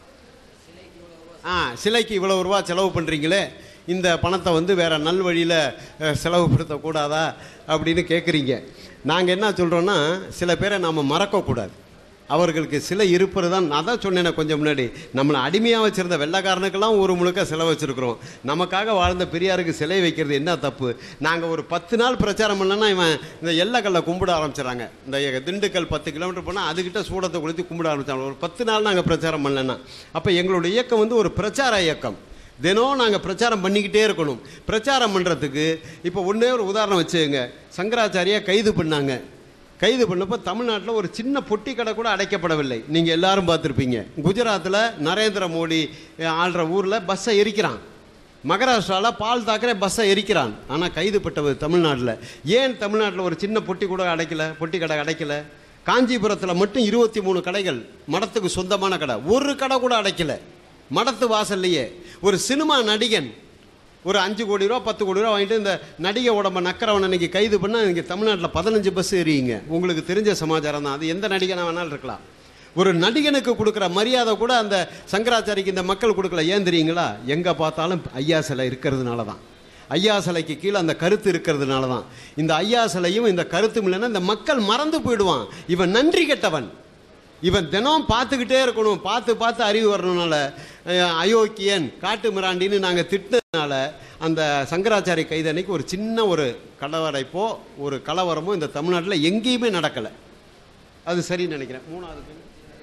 Speaker 7: ஆ சிலைக்கு இவ்வளவு ரூபா செலவு பண்ணுறீங்களே இந்த பணத்தை வந்து வேற நல் வழியில் செலவுப்படுத்தக்கூடாதா அப்படின்னு கேட்குறீங்க நாங்கள் என்ன சொல்கிறோன்னா சில பேரை நாம் மறக்கக்கூடாது அவர்களுக்கு சிலை இருப்பது தான் நான் தான் சொன்னேனே கொஞ்சம் முன்னாடி நம்மளை அடிமையாக வச்சுருந்த வெள்ளைக்காரனுக்கெல்லாம் ஒரு முழுக்க சிலை வச்சுருக்குறோம் நமக்காக வாழ்ந்த பெரியாருக்கு சிலை வைக்கிறது என்ன தப்பு நாங்கள் ஒரு பத்து நாள் பிரச்சாரம் பண்ணோன்னா இவன் இந்த எல்லக்கல்ல கும்பிட ஆரம்பிச்சிடறாங்க இந்த திண்டுக்கல் பத்து கிலோமீட்டர் போனால் அதுக்கிட்ட சூடத்தை கொளுத்தி கும்பிட ஆரம்பிச்சாங்க ஒரு பத்து நாள் நாங்கள் பிரச்சாரம் பண்ணலன்னா அப்போ எங்களுடைய இயக்கம் வந்து ஒரு பிரச்சார இயக்கம் தினம் நாங்கள் பிரச்சாரம் பண்ணிக்கிட்டே இருக்கணும் பிரச்சாரம் பண்ணுறதுக்கு இப்போ ஒன்றே ஒரு உதாரணம் வச்சுங்க சங்கராச்சாரியா கைது பண்ணாங்க கைது பண்ணப்போ தமிழ்நாட்டில் ஒரு சின்ன பொட்டி கடை கூட அடைக்கப்படவில்லை நீங்கள் எல்லாரும் பார்த்துருப்பீங்க குஜராத்தில் நரேந்திர மோடி ஆள்ற ஊரில் பஸ்ஸை எரிக்கிறான் மகாராஷ்டிராவில் பால் தாக்கரே பஸ்ஸை எரிக்கிறான் ஆனால் கைது பட்டவர் தமிழ்நாட்டில் ஏன் தமிழ்நாட்டில் ஒரு சின்ன பொட்டி கூட அடைக்கல பொட்டி கடை அடைக்கல காஞ்சிபுரத்தில் மட்டும் இருபத்தி மூணு கடைகள் மடத்துக்கு சொந்தமான கடை ஒரு கடை கூட அடைக்கல மடத்து வாசல்லையே ஒரு சினிமா நடிகன் ஒரு அஞ்சு கோடி ரூபா பத்து கோடி ரூபா வாங்கிட்டு இந்த நடிகை உடம்ப நக்கரவன் அன்னைக்கு கைது பண்ணால் இங்கே தமிழ்நாட்டில் பதினஞ்சு பஸ் ஏறிங்க உங்களுக்கு தெரிஞ்ச சமாச்சாரம் தான் அது எந்த நடிகனா வேணாலும் இருக்கலாம் ஒரு நடிகனுக்கு கொடுக்குற மரியாதை கூட அந்த சங்கராச்சாரிக்கு இந்த மக்கள் கொடுக்கல ஏன் தெரியுங்களா எங்கே பார்த்தாலும் ஐயா சிலை இருக்கிறதுனால தான் ஐயா சிலைக்கு கீழே அந்த கருத்து இருக்கிறதுனால தான் இந்த ஐயா சிலையும் இந்த கருத்தும் இல்லைன்னா இந்த மக்கள் மறந்து போயிடுவான் இவன் நன்றி கெட்டவன் இவன் தினம் பார்த்துக்கிட்டே இருக்கணும் பார்த்து பார்த்து அறிவு வரணுனால அஹ், அயோக்கியன் காட்டு மிராண்டின்னு நாங்கள் திட்டினதுனால அந்த சங்கராச்சாரி கைது அன்னைக்கு ஒரு சின்ன ஒரு கலவரைப்போ ஒரு கலவரமோ இந்த தமிழ்நாட்டில் எங்கேயுமே நடக்கலை அது சரின்னு நினைக்கிறேன் மூணாவது கேள்வி.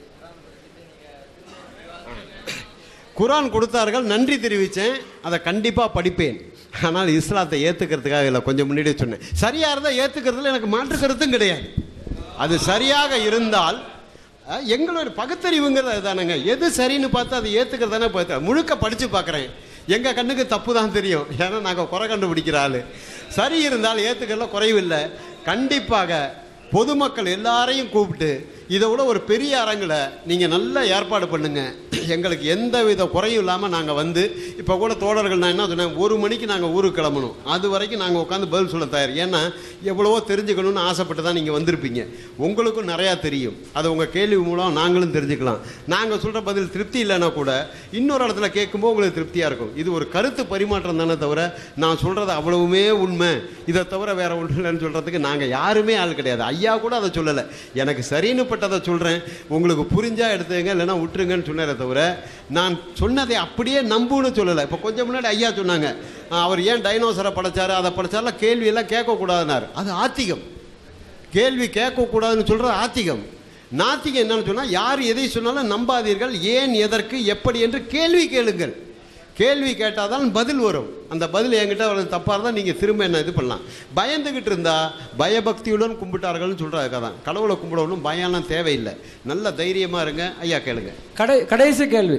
Speaker 7: குரான் கொடுத்தார்கள் நன்றி தெரிவித்தேன் அதை கண்டிப்பாக படிப்பேன் ஆனால் இஸ்லாத்தை ஏற்றுக்கிறதுக்காக இல்லை கொஞ்சம் முன்னாடியே சொன்னேன் சரியாக இருந்தால் ஏற்றுக்கிறதுல எனக்கு மாற்று கருத்தும் கிடையாது அது சரியாக இருந்தால் அஹ், எங்களோட பகுத்தறிவுங்கிறது அதுதானங்க எது சரின்னு பார்த்து அதை ஏற்றுக்கிறது தானே பார்த்து முழுக்க படித்து பார்க்குறேன் எங்கள் கண்ணுக்கு தப்பு தான் தெரியும் ஏன்னா நாங்கள் குறை கண்டுபிடிக்கிற ஆள் சரி இருந்தால் ஏற்றுக்கிறதுல குறைவில்லை கண்டிப்பாக பொதுமக்கள் எல்லாரையும் கூப்பிட்டு இதை விட ஒரு பெரிய அரங்கில் நீங்கள் நல்லா ஏற்பாடு பண்ணுங்க எங்களுக்கு எந்த வித குறையும் இல்லாமல் நாங்கள் வந்து இப்போ கூட தோழர்கள் நான் என்ன சொன்னேன் ஒரு மணிக்கு நாங்கள் ஊருக்கு கிளம்பணும் அது வரைக்கும் நாங்கள் உட்காந்து பதில் சொல்ல தயார் ஏன்னா எவ்வளவோ தெரிஞ்சுக்கணும்னு ஆசைப்பட்டு தான் நீங்கள் வந்திருப்பீங்க உங்களுக்கும் நிறையா தெரியும் அது உங்கள் கேள்வி மூலம் நாங்களும் தெரிஞ்சுக்கலாம் நாங்கள் சொல்கிற பதில் திருப்தி இல்லைன்னா கூட இன்னொரு இடத்துல கேட்கும்போது உங்களுக்கு திருப்தியாக இருக்கும் இது ஒரு கருத்து பரிமாற்றம் தானே தவிர நான் சொல்கிறது அவ்வளவுமே உண்மை இதை தவிர வேற ஒன்றும் இல்லைன்னு சொல்கிறதுக்கு நாங்கள் யாருமே ஆள் கிடையாது ஐயா கூட அதை சொல்லலை எனக்கு சரின்னு பட்டதை சொல்கிறேன் உங்களுக்கு புரிஞ்சா எடுத்துங்க இல்லைன்னா விட்டுருங்கன்னு சொன்னாரே தவிர நான் சொன்னதை அப்படியே நம்புன்னு சொல்லலை இப்போ கொஞ்சம் முன்னாடி ஐயா சொன்னாங்க "ஆ, அவர் ஏன் டைனோசரை படைச்சாரு அதை படைச்சாருலாம் கேள்வியெல்லாம் கேட்கக்கூடாதுனாரு அது ஆத்திகம் கேள்வி கேட்கக்கூடாதுன்னு சொல்கிறது ஆத்திகம் நாத்திகம் என்னன்னு சொன்னால் யார் எதை சொன்னாலும் நம்பாதீர்கள் ஏன் எதற்கு எப்படி என்று கேள்வி கேளுங்கள் கேள்வி கேட்டால் தான் பதில் வரும் அந்த பதில் என்கிட்ட வரது தப்பாக இருந்தால் நீங்கள் திரும்ப என்ன இது பண்ணலாம் பயந்துக்கிட்டு இருந்தா பயபக்தியுடன் கும்பிட்டார்கள்னு சொல்கிறாங்க தான் கடவுளை கும்பிடணும் பயம்லாம் தேவையில்லை நல்ல தைரியமாக இருங்க ஐயா கேளுங்க
Speaker 19: கடை கடைசி கேள்வி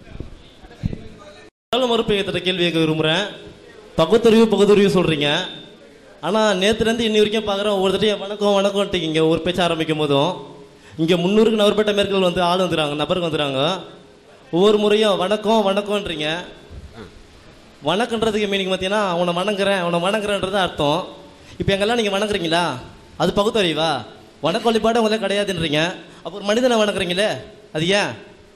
Speaker 20: கடவுள் மறுப்பு ஏற்ற கேள்வி கேட்க விரும்புகிறேன் பகுத்தறிவு பகுத்தறிவு சொல்கிறீங்க ஆனால் நேற்றுலேருந்து இன்னி வரைக்கும் பார்க்குறேன் ஒவ்வொருத்தரையும் வணக்கம் வணக்கம்ட்டீங்க ஒரு பேச்ச ஆரம்பிக்கும் போதும் இங்கே முந்நூறுக்கு நபர்பட்ட மேற்கள் வந்து ஆள் வந்துடுறாங்க நபருக்கு வந்துடுறாங்க ஒவ்வொரு முறையும் வணக்கம் வணக்கம்ன்றீங்க வணக்கன்றதுக்கு மீனிங் பார்த்தீங்கன்னா அவனை வணங்குறேன் அவனை வணங்குறேன்றது அர்த்தம் இப்போ எங்கெல்லாம் நீங்கள் வணங்குறீங்களா அது பகுத்தறிவா வணக்க வழிபாடு உங்களே கிடையாதுன்றீங்க அப்போ ஒரு மனிதனை வணங்குறீங்களே அது ஏன்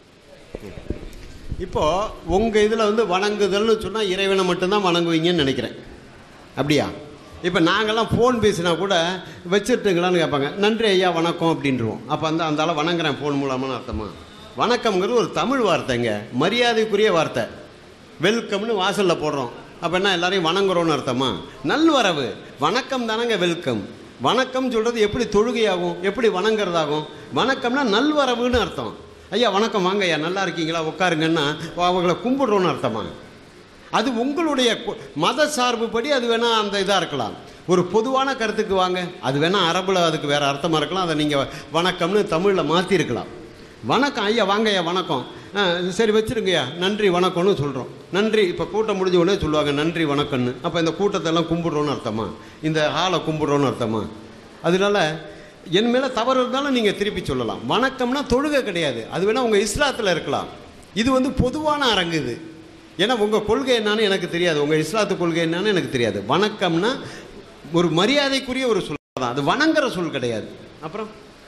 Speaker 7: இப்போ உங்கள் இதில் வந்து வணங்குதல்னு சொன்னால் இறைவனை மட்டும்தான் வணங்குவீங்கன்னு நினைக்கிறேன் அப்படியா இப்போ நாங்கள்லாம் ஃபோன் பேசினா கூட வச்சுட்டுங்களான்னு கேட்பாங்க நன்றி ஐயா வணக்கம் அப்படின்றவோம் அப்போ அந்த அந்த ஆளை வணங்குறேன் ஃபோன் மூலமான அர்த்தமா வணக்கம்ங்கிறது ஒரு தமிழ் வார்த்தைங்க மரியாதைக்குரிய வார்த்தை வெல்கம்னு வாசலில் போடுறோம் அப்போ என்ன எல்லாரையும் வணங்குறோன்னு அர்த்தமா நல்வரவு வணக்கம் தானங்க வெல்கம் வணக்கம் சொல்கிறது எப்படி தொழுகையாகும் எப்படி வணங்குறதாகும் வணக்கம்னா நல்வரவுன்னு அர்த்தம் ஐயா வணக்கம் வாங்க ஐயா நல்லா இருக்கீங்களா உட்காருங்கன்னா அவங்கள கும்பிடுறோன்னு அர்த்தமா அது உங்களுடைய கு- மத சார்புப்படி அது வேணால் அந்த இதாக இருக்கலாம் ஒரு பொதுவான கருத்துக்கு வாங்க அது வேணால் அரபில் அதுக்கு வேறு அர்த்தமாக இருக்கலாம் அதை நீங்கள் வணக்கம்னு தமிழில் மாற்றிருக்கலாம் வணக்கம் ஐயா வாங்க ஐயா வணக்கம் ஆ, சரி வச்சிருங்கய்யா நன்றி வணக்கம்னு சொல்கிறோம் நன்றி இப்போ கூட்டம் முடிஞ்ச உடனே சொல்லுவாங்க நன்றி வணக்கம்னு அப்போ இந்த கூட்டத்தெல்லாம் கும்பிடுறோன்னு அர்த்தமா இந்த ஹாலை கும்பிடுறோன்னு அர்த்தமா அதனால என் மேலே தவறு இருந்தாலும் நீங்கள் திருப்பி சொல்லலாம் வணக்கம்னா தொழுகை கிடையாது அது வேணால் உங்கள் இஸ்லாத்தில் இருக்கலாம் இது வந்து பொதுவான அரங்கு இது ஏன்னா உங்கள் கொள்கை என்னன்னு எனக்கு தெரியாது உங்கள் இஸ்லாத்து கொள்கை என்னன்னு எனக்கு தெரியாது வணக்கம்னா ஒரு மரியாதைக்குரிய ஒரு சொல் தான் அது வணங்குற சொல் கிடையாது அப்புறம்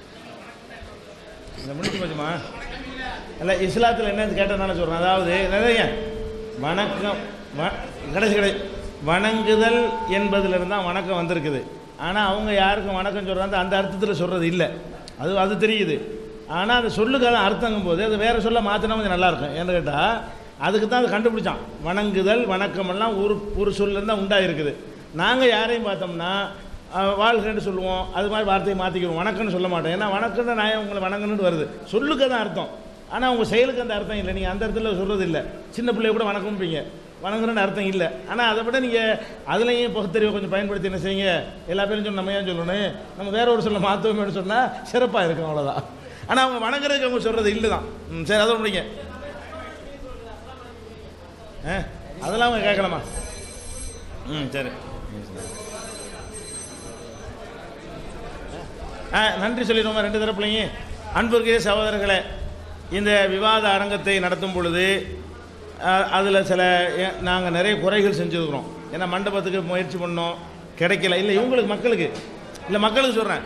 Speaker 2: இந்த முடிஞ்சு போச்சுமா இல்லை இஸ்லாத்தில் என்னன்னு கேட்டதுனால சொல்கிறேன் அதாவது நிறைய வணக்கம் வ- கடைசி கடை வணங்குதல் என்பதிலிருந்து தான் வணக்கம் வந்திருக்குது ஆனால் அவங்க யாருக்கும் வணக்கம் சொல்கிறாங்க அந்த அர்த்தத்தில் சொல்கிறது இல்லை அது அது தெரியுது ஆனால் அந்த சொல்லுக்கான அர்த்தங்கும் போது அது வேறு சொல்ல மாற்றினா கொஞ்சம் நல்லாயிருக்கும் ஏன்னு கேட்டால் அதுக்கு தான் அது கண்டுபிடிச்சான் வணங்குதல் வணக்கமெல்லாம் ஒரு ஒரு சொல்லேருந்து தான் உண்டாயிருக்குது நாங்கள் யாரையும் பார்த்தோம்னா அஹ், வாழ்கன்னு சொல்லுவோம் அது மாதிரி வார்த்தையை மாற்றிக்கிறோம் வணக்கம்னு சொல்ல மாட்டோம் ஏன்னா வணக்கம்னு நான் உங்களை வணங்கணும்னு வருது சொல்லுக்கு தான் அர்த்தம் ஆனால் உங்கள் செயலுக்கு அந்த அர்த்தம் இல்லை நீங்கள் அந்த இடத்துல சொல்கிறது இல்லை சின்ன பிள்ளைய கூட வணக்கம்பீங்க வணங்குறன்னு அர்த்தம் இல்லை ஆனால் அதை விட நீங்கள் அதுலேயும் பகுத்தறிவை கொஞ்சம் பயன்படுத்தி என்ன செய்யுங்க எல்லா பேரும் சொல்லி நம்ம ஏன் சொல்லணும் நம்ம வேற ஒரு சொல்ல மாற்றுவோம்னு சொன்னால் சிறப்பாக இருக்கும் அவ்வளோதான் ஆனால் அவங்க வணங்குறதுக்கு அவங்க சொல்கிறது இல்லை தான் ம், சரி அதை முடிங்க ஆ அதெல்லாம் அவங்க கேட்கலாமா ம் சரி ஆ நன்றி சொல்லிடுவோமா ரெண்டு தரப்புலையும் அன்பிற்குரிய சகோதரர்களே இந்த விவாத அரங்கத்தை நடத்தும் பொழுது அதில் சில நாங்கள் நிறைய குறைகள் செஞ்சுருக்கிறோம் ஏன்னா மண்டபத்துக்கு முயற்சி பண்ணோம் கிடைக்கல இல்லை இவங்களுக்கு மக்களுக்கு இல்லை மக்களுக்கு சொல்கிறேன்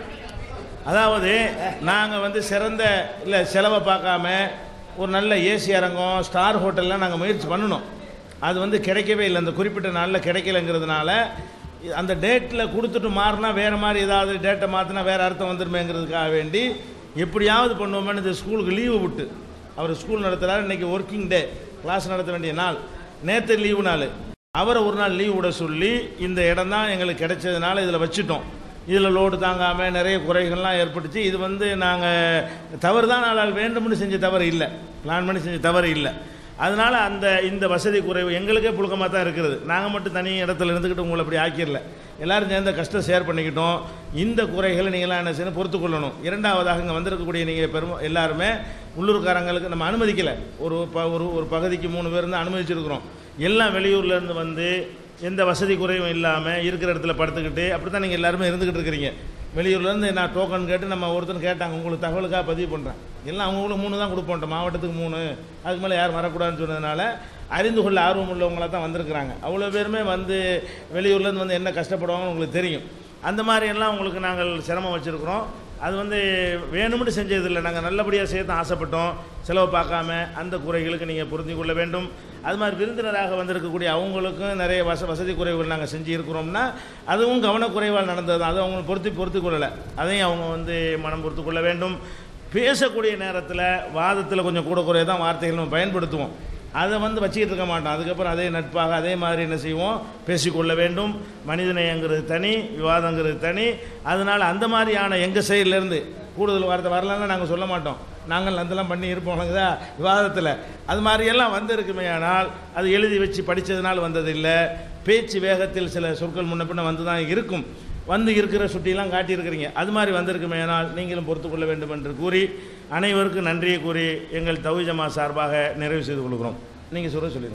Speaker 2: அதாவது நாங்கள் வந்து சிறந்த இல்லை செலவை பார்க்காம ஒரு நல்ல ஏசி அரங்கம் ஸ்டார் ஹோட்டல்லாம் நாங்கள் முயற்சி பண்ணினோம் அது வந்து கிடைக்கவே இல்லை அந்த குறிப்பிட்ட நாளில் கிடைக்கலங்கிறதுனால அந்த டேட்டில் கொடுத்துட்டு மாறினா வேறு மாதிரி ஏதாவது டேட்டை மாற்றினா வேறு அர்த்தம் வந்துருமேங்கிறதுக்காக வேண்டி எப்படியாவது பண்ணுவோமேனு இந்த ஸ்கூலுக்கு லீவு விட்டு அவர் ஸ்கூல் நடத்துகிறார் இன்றைக்கி ஒர்க்கிங் டே கிளாஸ் நடத்த வேண்டிய நாள் நேற்று லீவு நாள் அவரை ஒரு நாள் லீவ் விட சொல்லி இந்த இடம் தான் எங்களுக்கு கிடைச்சதுனால இதில் வச்சுட்டோம் இதில் லோடு தாங்காமல் நிறைய குறைகள்லாம் ஏற்பட்டுச்சு இது வந்து நாங்கள் தவறு தான் ஆனால் வேண்டும்னு செஞ்ச தவறு இல்லை பிளான் பண்ணி செஞ்ச தவறு இல்லை அதனால் அந்த இந்த வசதி குறைவு எங்களுக்கே புழுக்கமாக தான் இருக்கிறது நாங்கள் மட்டும் தனி இடத்துல இருந்துக்கிட்டு உங்களை அப்படி ஆக்கிடல எல்லாரும் சேர்ந்த கஷ்டம் ஷேர் பண்ணிக்கிட்டோம் இந்த குறைகளை நீங்களாம் என்ன செய்யணும் பொறுத்து கொள்ளணும் இரண்டாவதாக இங்கே வந்திருக்கக்கூடிய நீங்கள் பெரும் எல்லாருமே உள்ளூர்காரங்களுக்கு நம்ம அனுமதிக்கலை ஒரு ப ஒரு ஒரு பகுதிக்கு மூணு பேர் இருந்து அனுமதிச்சிருக்கிறோம் எல்லாம் வெளியூர்லேருந்து வந்து எந்த வசதி குறைவும் இல்லாமல் இருக்கிற இடத்துல படுத்துக்கிட்டு அப்படி தான் நீங்கள் எல்லாருமே இருந்துக்கிட்டு இருக்கிறீங்க வெளியூர்லேருந்து நான் டோக்கன் கேட்டு நம்ம ஒருத்தர் கேட்டாங்க உங்களுக்கு தகவலுக்காக பதிவு பண்ணுறேன் எல்லாம் அவங்களுக்கு மூணு தான் கொடுப்போம் மாவட்டத்துக்கு மூணு அதுக்கு மேலே யாரும் வரக்கூடாதுன்னு சொன்னதுனால அறிந்து கொள்ள ஆர்வம் உள்ளவங்களாக தான் வந்திருக்கிறாங்க அவ்வளோ பேருமே வந்து வெளியூர்லேருந்து வந்து என்ன கஷ்டப்படுவாங்கன்னு உங்களுக்கு தெரியும் அந்த மாதிரி எல்லாம் உங்களுக்கு நாங்கள் சிரமம் வச்சுருக்குறோம் அது வந்து வேணும்னு செஞ்சதில்லை நாங்கள் நல்லபடியாக செய்ய தான் ஆசைப்பட்டோம் செலவு பார்க்காம அந்த குறைகளுக்கு நீங்கள் பொருந்தி கொள்ள வேண்டும் அது மாதிரி விருந்தினராக வந்திருக்கக்கூடிய அவங்களுக்கும் நிறைய வச வசதி குறைவுகள் நாங்கள் செஞ்சு இருக்கிறோம்னா அதுவும் கவனக்குறைவால் நடந்தது தான் அது அவங்க பொருத்தி பொறுத்து கொள்ளலை அதையும் அவங்க வந்து மனம் பொறுத்து கொள்ள வேண்டும் பேசக்கூடிய நேரத்தில் வாதத்தில் கொஞ்சம் கூட குறைய தான் வார்த்தைகள் நம்ம பயன்படுத்துவோம் அதை வந்து வச்சுக்கிட்டு இருக்க மாட்டோம் அதுக்கப்புறம் அதே நட்பாக அதே மாதிரி என்ன செய்வோம் பேசிக்கொள்ள வேண்டும் மனிதநேயங்கிறது தனி விவாதங்கிறது தனி அதனால் அந்த மாதிரியான எங்கள் சைட்லேருந்து கூடுதல் வார்த்தை வரலன்னா நாங்கள் சொல்ல மாட்டோம் நாங்கள் அதெல்லாம் பண்ணி இருப்போம்லங்குதா விவாதத்தில் அது மாதிரியெல்லாம் வந்திருக்குமே ஆனால் அது எழுதி வச்சு படித்ததுனால வந்ததில்லை பேச்சு வேகத்தில் சில சொற்கள் முன்ன பின்ன வந்து தான் இருக்கும் வந்து இருக்கிற சுட்டியெல்லாம் காட்டியிருக்கிறீங்க அது மாதிரி வந்திருக்குமே ஆனால் நீங்களும் பொறுத்து கொள்ள வேண்டும் என்று கூறி அனைவருக்கும் நன்றியை கூறி எங்கள் தவிஜமா சார்பாக நிறைவு செய்து கொள்கிறோம் நீங்கள் சொல்ல சொல்லிடுங்க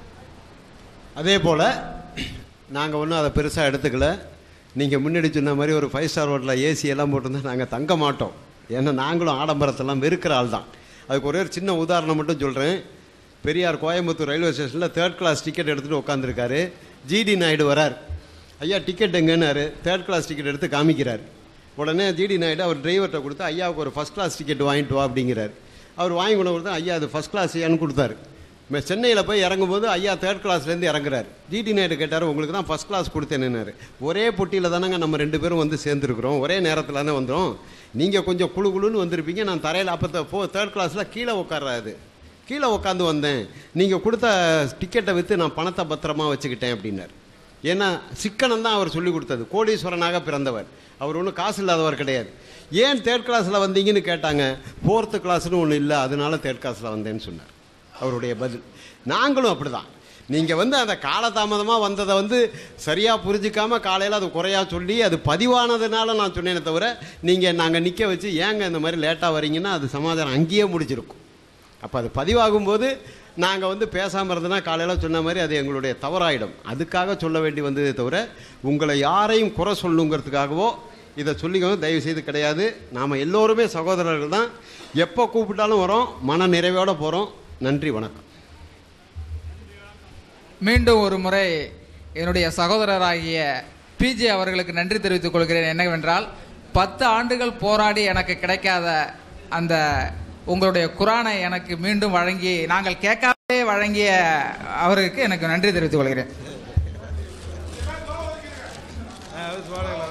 Speaker 7: அதே போல் நாங்கள் ஒன்றும் அதை பெருசாக எடுத்துக்கல நீங்கள் முன்னாடி சொன்ன மாதிரி ஒரு ஃபைவ் ஸ்டார் ஹோட்டலில் ஏசி எல்லாம் போட்டிருந்தா நாங்கள் தங்க மாட்டோம் ஏன்னா நாங்களும் ஆடம்பரத்தெல்லாம் வெறுக்கிற ஆள் தான் அதுக்கு ஒரே ஒரு சின்ன உதாரணம் மட்டும் சொல்கிறேன் பெரியார் கோயம்புத்தூர் ரயில்வே ஸ்டேஷனில் தேர்ட் கிளாஸ் டிக்கெட் எடுத்துகிட்டு உட்காந்துருக்காரு ஜிடி நாயுடு வரார் ஐயா டிக்கெட் எங்கன்னாரு தேர்ட் கிளாஸ் டிக்கெட் எடுத்து காமிக்கிறார் உடனே ஜிடி நாயுடு அவர் டிரைவர்கிட்ட கொடுத்து ஐயாவுக்கு ஒரு ஃபஸ்ட் கிளாஸ் டிக்கெட் வாங்கிட்டு வா அப்படிங்கிறார் அவர் வாங்கி கொண்டு கொடுத்தா ஐயா அது ஃபஸ்ட் கிளாஸ் ஐயான்னு கொடுத்தாரு மே- சென்னையில் போய் இறங்கும்போது ஐயா தேர்ட் கிளாஸ்லேருந்து இறங்குறாரு ஜிடி நாயுடு கேட்டார் உங்களுக்கு தான் ஃபஸ்ட் கிளாஸ் கொடுத்தேன்னாரு ஒரே பொட்டியில் தானங்க நம்ம ரெண்டு பேரும் வந்து சேர்ந்துருக்குறோம் ஒரே நேரத்தில் தானே வந்தோம் நீங்கள் கொஞ்சம் குழு குழுன்னு வந்திருப்பீங்க நான் தரையில் அப்போ போ தேர்ட் கிளாஸில் கீழே உட்கார்றாரு கீழே உட்காந்து வந்தேன் நீங்கள் கொடுத்த டிக்கெட்டை விற்று நான் பணத்தை பத்திரமா வச்சுக்கிட்டேன் அப்படின்னார் ஏன்னா சிக்கனம் தான் அவர் சொல்லி கொடுத்தது கோடீஸ்வரனாக பிறந்தவர் அவர் ஒன்றும் காசு இல்லாதவர் கிடையாது ஏன் தேர்ட் கிளாஸில் வந்தீங்கன்னு கேட்டாங்க ஃபோர்த்து கிளாஸ்னு ஒன்று இல்லை அதனால தேர்ட் கிளாஸில் வந்தேன்னு சொன்னார் அவருடைய பதில் நாங்களும் அப்படிதான் நீங்கள் வந்து அந்த காலதாமதமாக வந்ததை வந்து சரியாக புரிஞ்சிக்காம காலையில் அது குறையா சொல்லி அது பதிவானதுனால நான் சொன்னேனே தவிர நீங்கள் நாங்கள் நிற்க வச்சு ஏங்க இந்த மாதிரி லேட்டாக வரீங்கன்னா அது சமாதானம் அங்கேயே முடிச்சிருக்கும் அப்போ அது பதிவாகும்போது நாங்கள் வந்து பேசாமல் இருந்தோன்னா காலையில் சொன்ன மாதிரி அது எங்களுடைய தவறாயிடும் அதுக்காக சொல்ல வேண்டி வந்ததே தவிர உங்களை யாரையும் குறை சொல்லுங்கிறதுக்காகவோ இதை சொல்லிக்கணும் தயவு செய்து கிடையாது நாம் எல்லோருமே சகோதரர்கள் தான் எப்போ கூப்பிட்டாலும் வரோம் மன நிறைவோடு போகிறோம் நன்றி வணக்கம்
Speaker 4: மீண்டும் ஒரு முறை என்னுடைய சகோதரராகிய பிஜே அவர்களுக்கு நன்றி தெரிவித்துக் கொள்கிறேன் என்னவென்றால் பத்து ஆண்டுகள் போராடி எனக்கு கிடைக்காத அந்த உங்களுடைய குரானை எனக்கு மீண்டும் வழங்கி நாங்கள் கேட்காமலே வழங்கிய அவருக்கு எனக்கு நன்றி தெரிவித்துக் கொள்கிறேன்
Speaker 2: சுவாலைகளா